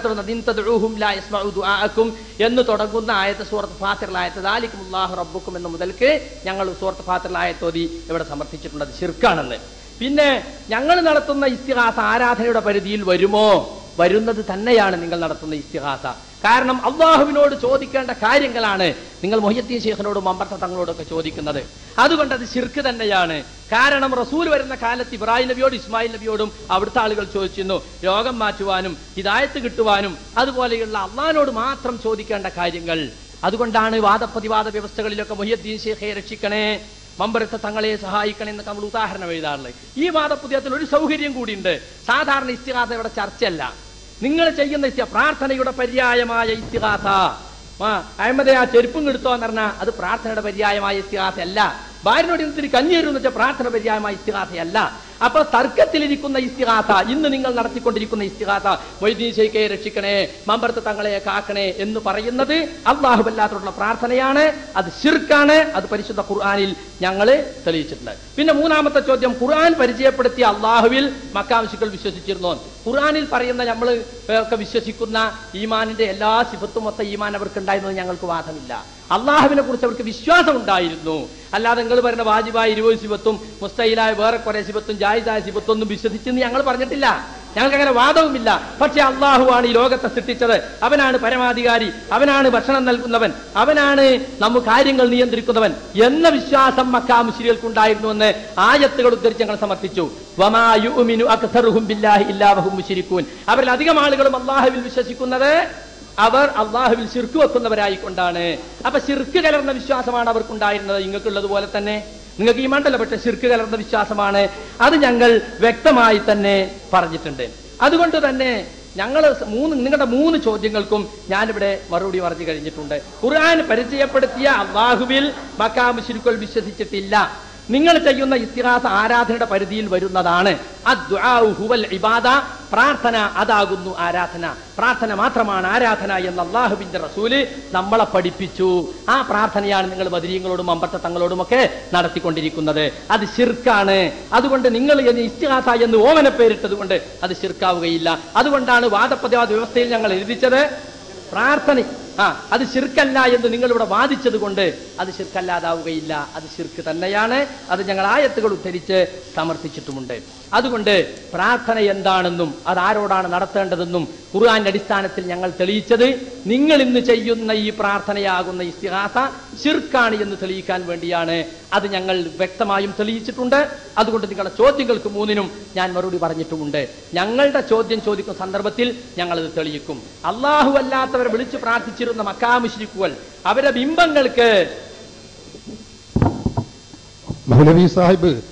അള്ളാഹുല്ലാത്തതും എന്ന് തുടങ്ങുന്ന ആയത്ത് സൂറത്ത് ഫാത്തിറിലായത്ത് ദാലിക്കും അള്ളാഹു റബ്ബുക്കും എന്ന മുതൽക്ക് ഞങ്ങൾ സൂറത്ത് ഫാത്തിറിലായത്തോതി ഇവിടെ സമർപ്പിച്ചിട്ടുണ്ട് അത് ശിർക്കാണെന്ന് പിന്നെ ഞങ്ങൾ നടത്തുന്ന ഇസ്തിഹാസ ആരാധനയുടെ പരിധിയിൽ വരുമോ വരുന്നത് തന്നെയാണ് നിങ്ങൾ നടത്തുന്ന ഇസ്തിഹാസ കാരണം അള്ളാഹുവിനോട് ചോദിക്കേണ്ട കാര്യങ്ങളാണ് നിങ്ങൾ മൊഹ്യദ്ദീൻ ശേഖനോടും അമ്പർത്ത തങ്ങളോടും ഒക്കെ ചോദിക്കുന്നത് അതുകൊണ്ട് അത് ശിർക്ക് തന്നെയാണ് കാരണം റസൂൽ വരുന്ന കാലത്ത് ഇബ്രാഹിം നബിയോടും ഇസ്മായിൽ നബിയോടും അവിടുത്തെ ആളുകൾ ചോദിച്ചിരുന്നു രോഗം മാറ്റുവാനും ഹിദായത്ത് കിട്ടുവാനും അതുപോലെയുള്ള അള്ളാഹിനോട് മാത്രം ചോദിക്കേണ്ട കാര്യങ്ങൾ അതുകൊണ്ടാണ് വാദപ്രതിവാദ വ്യവസ്ഥകളിലൊക്കെ മൊഹ്യദ്ദീൻ ശേഖയെ രക്ഷിക്കണേ മമ്പരത്തെ തങ്ങളെ സഹായിക്കണം എന്നൊക്കെ നമ്മൾ ഉദാഹരണം എഴുതാറുള്ളത് ഈ വാദപുദ്യത്തിൽ ഒരു സൗകര്യം കൂടിയുണ്ട് സാധാരണ ഇസ്തിഹാസ ഇവിടെ ചർച്ചയല്ല നിങ്ങൾ ചെയ്യുന്ന ഇസ്തി പ്രാർത്ഥനയുടെ പര്യായമായ ഇസ്തിഹാസ ആ അഹമ്മദെ ആ ചെരുപ്പും കിടുത്തോ എന്ന് പറഞ്ഞാൽ അത് പ്രാർത്ഥനയുടെ പര്യായമായ ഇസ്തിഹാസയല്ല ഭാര്യനോട് ഇത്തിരി കഞ്ഞി തരും എന്ന് വെച്ചാൽ പ്രാർത്ഥന പര്യായമായ ഇസ്തിഹാസയല്ല അപ്പൊ തർക്കത്തിലിരിക്കുന്ന ഇസ്തിഹാസ ഇന്ന് നിങ്ങൾ നടത്തിക്കൊണ്ടിരിക്കുന്ന ഇസ്തിഹാസ മൊയ്തീൻ ഷെയ്ഖയെ രക്ഷിക്കണേ മമ്പർത്ത് തങ്ങളെ കാക്കണേ എന്ന് പറയുന്നത് അള്ളാഹു അല്ലാത്തോടുള്ള പ്രാർത്ഥനയാണ് അത് ഷിർക്കാണ് അത് പരിശുദ്ധ ഖുർആാനിൽ ഞങ്ങൾ തെളിയിച്ചിട്ടുണ്ട് പിന്നെ മൂന്നാമത്തെ ചോദ്യം ഖുർആൻ പരിചയപ്പെടുത്തിയ അള്ളാഹുവിൽ മക്കാംശികൾ വിശ്വസിച്ചിരുന്നോ ഖുർആനിൽ പറയുന്ന നമ്മൾ ഒക്കെ വിശ്വസിക്കുന്ന ഈമാനിന്റെ എല്ലാ സിഫത്തും മൊത്ത ഈമാൻ അവർക്ക് ഉണ്ടായിരുന്നത് ഞങ്ങൾക്ക് വാദമില്ല അള്ളാഹുവിനെ കുറിച്ച് അവർക്ക് വിശ്വാസം ഉണ്ടായിരുന്നു അല്ലാതെ നിങ്ങൾ പറയുന്ന വാജിബായ ഇരുപത് സിബത്തും മുസ്തയിലായ വേറെ കുറെ സിബത്തും ജായിദായ സിബത്തും ഒന്നും വിശ്വസിച്ചെന്ന് ഞങ്ങൾ പറഞ്ഞിട്ടില്ല ഞങ്ങൾക്ക് അങ്ങനെ വാദവുമില്ല പക്ഷെ അള്ളാഹുവാണ് ഈ ലോകത്തെ സൃഷ്ടിച്ചത് അവനാണ് പരമാധികാരി അവനാണ് ഭക്ഷണം നൽകുന്നവൻ അവനാണ് നമുക്ക് കാര്യങ്ങൾ നിയന്ത്രിക്കുന്നവൻ എന്ന വിശ്വാസം മക്കാമുശിരികൾക്കുണ്ടായിരുന്നുവെന്ന് ആയത്തുകൾ ഉദ്ധരിച്ച് ഞങ്ങൾ സമർപ്പിച്ചു വമാ യുഅ്മിനു അക്സറുഹും ബില്ലാഹി ഇല്ലാ വഹും മുശ്രിക്കൂൻ അവരിൽ അധികം ആളുകളും അള്ളാഹുവിൽ വിശ്വസിക്കുന്നത് അവർ അള്ളാഹുവിൽ ശിർക്ക് വെക്കുന്നവരായിക്കൊണ്ടാണ് അപ്പൊ ശിർക്ക് കലർന്ന വിശ്വാസമാണ് അവർക്കുണ്ടായിരുന്നത് നിങ്ങൾക്കുള്ളത് പോലെ തന്നെ നിങ്ങൾക്ക് ഈ മണ്ടല്ല പക്ഷെ ശിർക്ക് കലർന്ന വിശ്വാസമാണ് അത് ഞങ്ങൾ വ്യക്തമായി തന്നെ പറഞ്ഞിട്ടുണ്ട് അതുകൊണ്ട് തന്നെ ഞങ്ങൾ മൂന്ന് നിങ്ങളുടെ മൂന്ന് ചോദ്യങ്ങൾക്കും ഞാനിവിടെ മറുപടി പറഞ്ഞു കഴിഞ്ഞിട്ടുണ്ട് ഖുർആൻ പരിചയപ്പെടുത്തിയ അള്ളാഹുവിൽ മക്കാമ് ശിരുക്കൾ വിശ്വസിച്ചിട്ടില്ല നിങ്ങൾ ചെയ്യുന്ന ഇത്തിഹാസ ആരാധനയുടെ പരിധിയിൽ വരുന്നതാണ് അദ്ദുആഉ ഹുവൽ ഇബാദ പ്രാർത്ഥന അതാകുന്നു ആരാധന പ്രാർത്ഥന മാത്രമാണ് ആരാധന എന്ന് അള്ളാഹുബിന്റെ റസൂല് നമ്മളെ പഠിപ്പിച്ചു ആ പ്രാർത്ഥനയാണ് നിങ്ങൾ ബദരീങ്ങളോടും അമ്പത്ത തങ്ങളോടും ഒക്കെ നടത്തിക്കൊണ്ടിരിക്കുന്നത് അത് ശിർക്കാണ് അതുകൊണ്ട് നിങ്ങൾ എന്ന് ഇസ്തിഹാസ എന്ന് ഓമന പേരിട്ടത് കൊണ്ട് അത് ശിർക്കാവുകയില്ല അതുകൊണ്ടാണ് വാദപ്രതിവാദ വ്യവസ്ഥയിൽ ഞങ്ങൾ എഴുതിച്ചത് പ്രാർത്ഥന ആ അത് ശിർക്കല്ല എന്ന് നിങ്ങൾ ഇവിടെ വാദിച്ചത് കൊണ്ട് അത് ശിർക്കല്ലാതാവുകയില്ല അത് ശിർക്ക് തന്നെയാണ് അത് ഞങ്ങൾ ആയത്തുകൾ ഉദ്ധരിച്ച് സമർപ്പിച്ചിട്ടുമുണ്ട് അതുകൊണ്ട് പ്രാർത്ഥന എന്താണെന്നും അത് ആരോടാണ് നടത്തേണ്ടതെന്നും ഖുർആന്റെ അടിസ്ഥാനത്തിൽ ഞങ്ങൾ തെളിയിച്ചത് നിങ്ങൾ ഇന്ന് ചെയ്യുന്ന ഈ പ്രാർത്ഥനയാകുന്ന ഇസ്തിഹാസ ശിർക്കാണ് എന്ന് തെളിയിക്കാൻ വേണ്ടിയാണ് അത് ഞങ്ങൾ വ്യക്തമായും തെളിയിച്ചിട്ടുണ്ട് അതുകൊണ്ട് നിങ്ങളുടെ ചോദ്യങ്ങൾക്ക് മൂന്നിനും ഞാൻ മറുപടി പറഞ്ഞിട്ടുമുണ്ട് ഞങ്ങളുടെ ചോദ്യം ചോദിക്കുന്ന സന്ദർഭത്തിൽ ഞങ്ങൾ ഇത് തെളിയിക്കും അള്ളാഹു അല്ലാത്തവരെ വിളിച്ചു പ്രാർത്ഥിച്ചിരുന്ന മക്കാമുശ്രിക്കുകൾ അവരുടെ ബിംബങ്ങൾക്ക് മൗലവി സാഹിബ്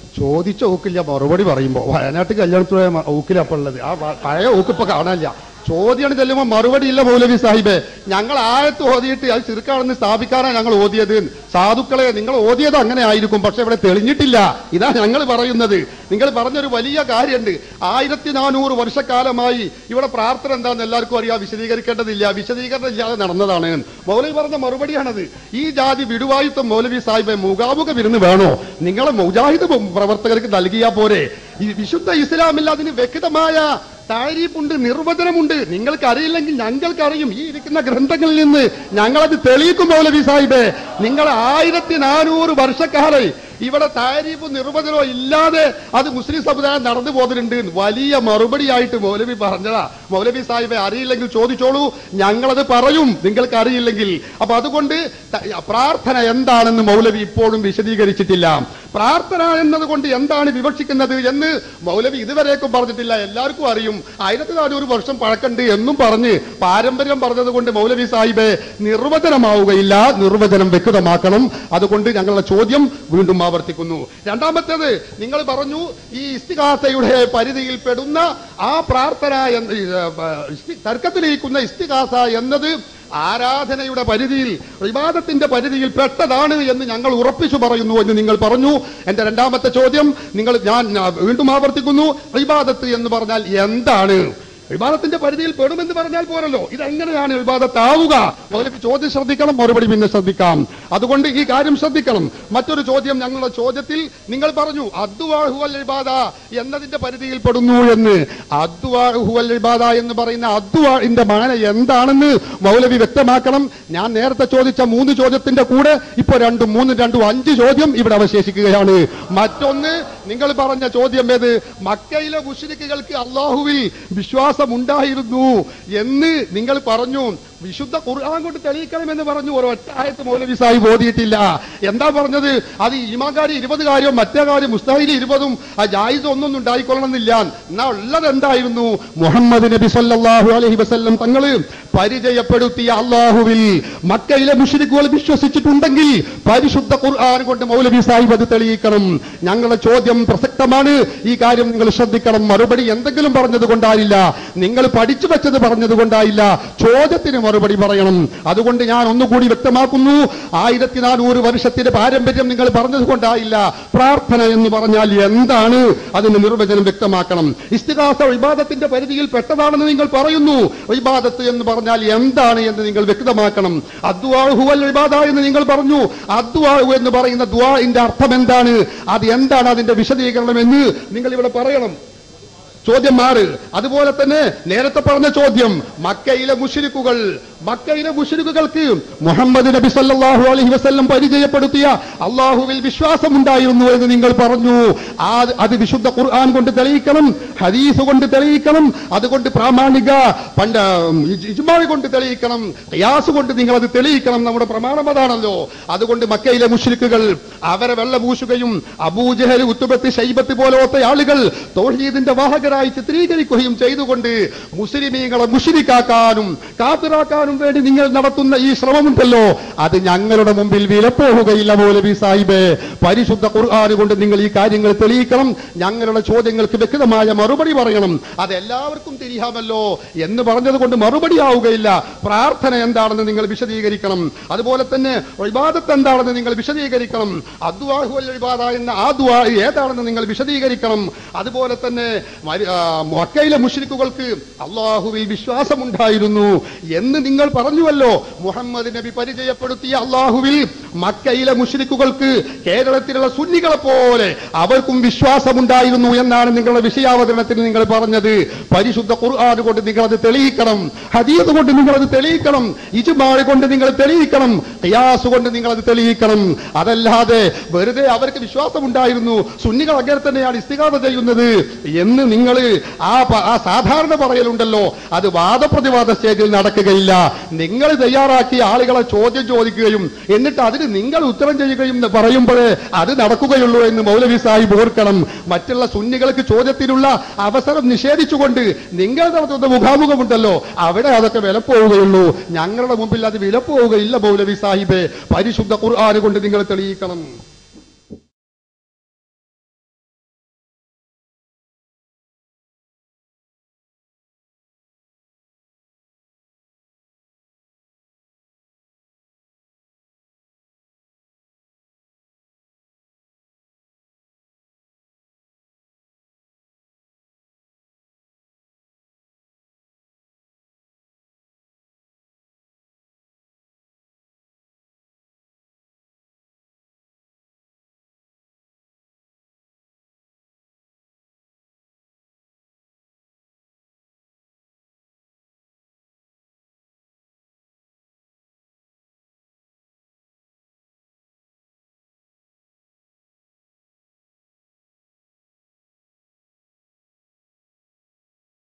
ചോദിച്ച ഊക്കില്ല മറുപടി പറയുമ്പോ വയനാട്ട് കല്യാണത്തിന് പോയ ഊക്കില അപ്പൊ ഉള്ളത് ആ വ- പഴയ ഊക്ക് ഇപ്പൊ കാണാനില്ല ചോദ്യം ചെല്ലുമ്പോൾ മറുപടി ഇല്ല മൗലവി സാഹിബേ ഞങ്ങൾ ആയത്ത് ഓതിയിട്ട് അത് ചെറുക്കാണെന്ന് സ്ഥാപിക്കാനാണ് ഞങ്ങൾ ഓതിയത് സാധുക്കളെ നിങ്ങൾ ഓതിയത് അങ്ങനെ ആയിരിക്കും പക്ഷെ ഇവിടെ തെളിഞ്ഞിട്ടില്ല ഇതാ ഞങ്ങൾ പറയുന്നത് നിങ്ങൾ പറഞ്ഞൊരു വലിയ കാര്യമുണ്ട് ആയിരത്തി നാനൂറ് വർഷക്കാലമായി ഇവിടെ പ്രാർത്ഥന എന്താണെന്ന് എല്ലാവർക്കും അറിയാം വിശദീകരിക്കേണ്ടതില്ല വിശദീകരണം ഇല്ലാതെ നടന്നതാണ് മൗലവി പറഞ്ഞ മറുപടിയാണത് ഈ ജാതി വിടുവായുത്തം മൗലവി സാഹിബെ മുഖാമുഖം ഇരുന്ന് വേണോ നിങ്ങളെ മുജാഹിദ് പ്രവർത്തകർക്ക് നൽകിയാ പോരെ ഈ വിശുദ്ധ ഇസ്ലാമിൽ അതിന് വ്യക്തമായ താരീഫുണ്ട് നിർവചനമുണ്ട് നിങ്ങൾക്ക് അറിയില്ലെങ്കിൽ ഞങ്ങൾക്ക് അറിയും ഈ ഇരിക്കുന്ന ഗ്രന്ഥങ്ങളിൽ നിന്ന് ഞങ്ങളത് തെളിയിക്കും മൗലവി സാഹിബേ നിങ്ങൾ ആയിരത്തി നാനൂറ് വർഷക്കാലായി ഇവിടെ താരീഫ് നിർവചനമോ ഇല്ലാതെ അത് മുസ്ലിം സമുദായം നടന്നു പോകുന്നുണ്ട് വലിയ മറുപടിയായിട്ട് മൗലവി പറഞ്ഞതാ മൗലവി സാഹിബെ അറിയില്ലെങ്കിൽ ചോദിച്ചോളൂ ഞങ്ങളത് പറയും നിങ്ങൾക്ക് അറിയില്ലെങ്കിൽ അപ്പൊ അതുകൊണ്ട് ത- പ്രാർത്ഥന എന്താണെന്ന് മൗലവി ഇപ്പോഴും വിശദീകരിച്ചിട്ടില്ല പ്രാർത്ഥന എന്നതുകൊണ്ട് എന്താണ് വിവക്ഷിക്കുന്നത് എന്ന് മൗലവി ഇതുവരേക്കും പറഞ്ഞിട്ടില്ല എല്ലാവർക്കും അറിയും ആയിരത്തി നാനൂറ് വർഷം പഴക്കണ്ട് എന്നും പറഞ്ഞ് പാരമ്പര്യം പറഞ്ഞത് കൊണ്ട് മൗലവി സാഹിബെ നിർവചനമാവുകയില്ല നിർവചനം വ്യക്തമാക്കണം അതുകൊണ്ട് ഞങ്ങളുടെ ചോദ്യം വീണ്ടും ആവർത്തിക്കുന്നു രണ്ടാമത്തേത് നിങ്ങൾ പറഞ്ഞു ഈ ഇസ്തികാസയുടെ പരിധിയിൽ പെടുന്ന ആ പ്രാർത്ഥന എന്ന് ഈ, ഏ, ഇസ്തി- തർക്കത്തിലിരിക്കുന്ന ഇസ്തികാസ എന്നത് ആരാധനയുടെ പരിധിയിൽ വിവാദത്തിന്റെ പരിധിയിൽ പെട്ടതാണ് എന്ന് ഞങ്ങൾ ഉറപ്പിച്ചു പറയുന്നു എന്ന് നിങ്ങൾ പറഞ്ഞു എന്റെ രണ്ടാമത്തെ ചോദ്യം നിങ്ങൾ ഞാൻ ആ, വീണ്ടും ആവർത്തിക്കുന്നു വിവാദത്ത് എന്ന് പറഞ്ഞാൽ എന്താണ് വിവാദത്തിന്റെ പരിധിയിൽ പെടുമെന്ന് പറഞ്ഞാൽ പോരല്ലോ ഇതെങ്ങനെയാണ് വിവാദത്താവുക മൗലവി ചോദ്യം ശ്രദ്ധിക്കണം മറുപടി പിന്നെ ശ്രദ്ധിക്കാം അതുകൊണ്ട് ഈ കാര്യം ശ്രദ്ധിക്കണം മറ്റൊരു ചോദ്യം ഞങ്ങളുടെ ചോദ്യത്തിൽ നിങ്ങൾ പറഞ്ഞു അദ്വാഹുവൽ ഇബാദ എന്നതിന്റെ പരിധിയിൽ പെടുന്നു എന്ന് അദ്വാഹുവൽ ഇബാദ എന്ന് പറയുന്ന അദ്വാന്റെ മാന എന്താണെന്ന് മൗലവി വ്യക്തമാക്കണം ഞാൻ നേരത്തെ ചോദിച്ച മൂന്ന് ചോദ്യത്തിന്റെ കൂടെ ഇപ്പൊ രണ്ടും മൂന്നും രണ്ടും അഞ്ച് ചോദ്യം ഇവിടെ അവശേഷിക്കുകയാണ് മറ്റൊന്ന് നിങ്ങൾ പറഞ്ഞ ചോദ്യം ഏത് മക്കയിലെ മുസ്ലിക്കുകൾക്ക് അള്ളാഹുവിൽ വിശ്വാസമുണ്ടായിരുന്നു എന്ന് നിങ്ങൾ പറഞ്ഞു വിശുദ്ധ ഖുർആൻ കൊണ്ട് തെളിയിക്കണമെന്ന് പറഞ്ഞു ഒരു ഒറ്റായത്ത് മൗലവി സാഹിബ് ഓതിയിട്ടില്ല എന്താ പറഞ്ഞത് അത് ഈമാകാരി ഇരുപത് കാര്യം മറ്റേ കാര്യം മുസ്താഹിരി ഇരുപതും ആ ജായിസ് ഒന്നും ഉണ്ടായിക്കൊള്ളണമെന്നില്ല എന്നാ ഉള്ളത് എന്തായിരുന്നു മുഹമ്മദ് നബി സല്ലല്ലാഹു അലൈഹി വസല്ലം തങ്ങള് പരിചയപ്പെടുത്തിയ അള്ളാഹുവിൽ മക്കയിലെ മുഷ്രിഖുകൾ വിശ്വസിച്ചിട്ടുണ്ടെങ്കിൽ പരിശുദ്ധ ഖുർആൻ കൊണ്ട് മൗലവി സാഹിബ് അത് തെളിയിക്കണം ഞങ്ങളുടെ ചോദ്യം പ്രസക്തമാണ് ഈ കാര്യം നിങ്ങൾ ശ്രദ്ധിക്കണം മറുപടി എന്തെങ്കിലും പറഞ്ഞത് കൊണ്ടായില്ല നിങ്ങൾ പഠിച്ചു വെച്ചത് പറഞ്ഞത് കൊണ്ടായില്ല ചോദ്യത്തിന് മറുപടി പറയണം അതുകൊണ്ട് ഞാൻ ഒന്നുകൂടി വ്യക്തമാക്കുന്നു ആയിരത്തി നാനൂറ് വർഷത്തിന്റെ പാരമ്പര്യം നിങ്ങൾ പറഞ്ഞത് കൊണ്ടായില്ല പ്രാർത്ഥന എന്ന് പറഞ്ഞാൽ എന്താണ് അതിന് നിർവചനം വ്യക്തമാക്കണം ഇസ്തിഹാസ വിവാദത്തിന്റെ പരിധിയിൽ പെട്ടതാണെന്ന് നിങ്ങൾ പറയുന്നു വിവാദത്ത് എന്ന് പറഞ്ഞാൽ എന്താണ് എന്ന് നിങ്ങൾ വ്യക്തമാക്കണം അദ്വാഹുവൽ വിവാദ എന്ന് നിങ്ങൾ പറഞ്ഞു അദ്വാഹു എന്ന് പറയുന്ന ദ്വാഇന്റെ അർത്ഥം എന്താണ് അത് എന്താണ് അതിന്റെ വിശദീകരണം എന്ന് നിങ്ങൾ ഇവിടെ പറയണം ചോദ്യം മാറ് അതുപോലെ തന്നെ നേരത്തെ പറഞ്ഞ ചോദ്യം മക്കയിലെ മുഷിരിക്കുകൾ മക്കയിലെ മുഷിരിക്കുകൾക്ക് മുഹമ്മദ് നബി സല്ലല്ലാഹു അലൈഹി വസല്ലം പരിചയപ്പെടുത്തിയ അള്ളാഹുവിൽ വിശ്വാസമുണ്ടായിരുന്നു എന്ന് നിങ്ങൾ പറഞ്ഞു ആ അത് വിശുദ്ധ ഖുർആൻ കൊണ്ട് തെളിയിക്കണം ഹദീസ് കൊണ്ട് തെളിയിക്കണം അതുകൊണ്ട് പ്രാമാണിക പണ്ട് ഇജ്മാഴ് കൊണ്ട് തെളിയിക്കണം ഖിയാസ് കൊണ്ട് നിങ്ങൾ അത് തെളിയിക്കണം നമ്മുടെ പ്രമാണം അതാണല്ലോ അതുകൊണ്ട് മക്കയിലെ മുഷ്രിക്കുകൾ അവരെ വെള്ളപൂശുകയും അബൂജഹൽ ഉത്തുബത്ത് ഷൈബത്ത് പോലത്തെ ആളുകൾ തൗഹീദിന്റെ വാഹകരായി ചിത്രീകരിക്കുകയും ചെയ്തുകൊണ്ട് മുസ്ലിമീങ്ങളെ മുഷിരിക്കാക്കാനും കാത്തിറാക്കാനും വേണ്ടി നിങ്ങൾ നടത്തുന്ന ഈ ശ്രമമുണ്ടല്ലോ അത് ഞങ്ങളുടെ മുമ്പിൽ വിലപ്പോവുകയില്ല മൗലവി സാഹിബ് പരിശുദ്ധ ഖുർആൻ കൊണ്ട് നിങ്ങൾ ഈ കാര്യങ്ങൾ തെളിയിക്കണം ഞങ്ങളുടെ ചോദ്യങ്ങൾക്ക് വ്യക്തമായ മറുപടി പറയണം അത് എല്ലാവർക്കും തിരിയാമല്ലോ എന്ന് പറഞ്ഞത് കൊണ്ട് മറുപടി ആവുകയില്ല പ്രാർത്ഥന എന്താണെന്ന് നിങ്ങൾ വിശദീകരിക്കണം അതുപോലെ തന്നെ ഇബാദത്ത് എന്താണെന്ന് നിങ്ങൾ വിശദീകരിക്കണം അദ്വാഹു അൽ ഇബാദ എന്ന ആ ദ്വാ ഏതാണെന്ന് നിങ്ങൾ വിശദീകരിക്കണം അതുപോലെ തന്നെ മരി- ആ, മക്കയിലെ മുഷ്രിക്കുകൾക്ക് അള്ളാഹുവിൽ വിശ്വാസമുണ്ടായിരുന്നു എന്ന് നിങ്ങൾ പറഞ്ഞുവല്ലോ മുഹമ്മദ് നബി പരിചയപ്പെടുത്തിയ അള്ളാഹുവിൽ മക്കയിലെ മുഷ്രിക്കുകൾക്ക് കേരളത്തിലുള്ള സുന്നികളെ പോലെ അവർക്കും വിശ്വാസമുണ്ടായിരുന്നു എന്നാണ് നിങ്ങളുടെ വിഷയാവതരണത്തിൽ നിങ്ങൾ പറഞ്ഞത് പരിശുദ്ധ ഖുർആൻ കൊണ്ട് നിങ്ങൾ അത് തെളിയിക്കണം ഹദീസ് കൊണ്ട് നിങ്ങൾ അത് തെളിയിക്കണം ഇജ്മാഴ് കൊണ്ട് നിങ്ങൾ തെളിയിക്കണം ഖിയാസ് കൊണ്ട് നിങ്ങൾ അത് തെളിയിക്കണം അതല്ലാതെ വെറുതെ അവർക്ക് വിശ്വാസമുണ്ടായിരുന്നു സുന്നികൾ അങ്ങനെ തന്നെയാണ് ഇസ്തികാത ചെയ്യുന്നത് എന്ന് നിങ്ങൾ ആ പ- ആ സാധാരണ പറയലുണ്ടല്ലോ അത് വാദപ്രതിവാദ സ്റ്റേജിൽ നടക്കുകയില്ല നിങ്ങൾ തയ്യാറാക്കിയ ആളുകളെ ചോദ്യം ചോദിക്കുകയും എന്നിട്ട് അതിന് നിങ്ങൾ ഉത്തരം ചെയ്യുകയും എന്ന് പറയുമ്പോഴേ അത് നടക്കുകയുള്ളൂ എന്ന് മൗലവി സാഹിബ് ഓർക്കണം മറ്റുള്ള സുന്നികൾക്ക് ചോദ്യത്തിനുള്ള അവസരം നിഷേധിച്ചുകൊണ്ട് നിങ്ങൾ നടത്തുന്ന മുഖാമുഖമുണ്ടല്ലോ അവിടെ അതൊക്കെ വിലപ്പോവുകയുള്ളൂ ഞങ്ങളുടെ മുമ്പിൽ അത് വിലപ്പോവുകയില്ല മൗലവി സാഹിബ് പരിശുദ്ധ ഖുർആൻ കൊണ്ട് നിങ്ങൾ തെളിയിക്കണം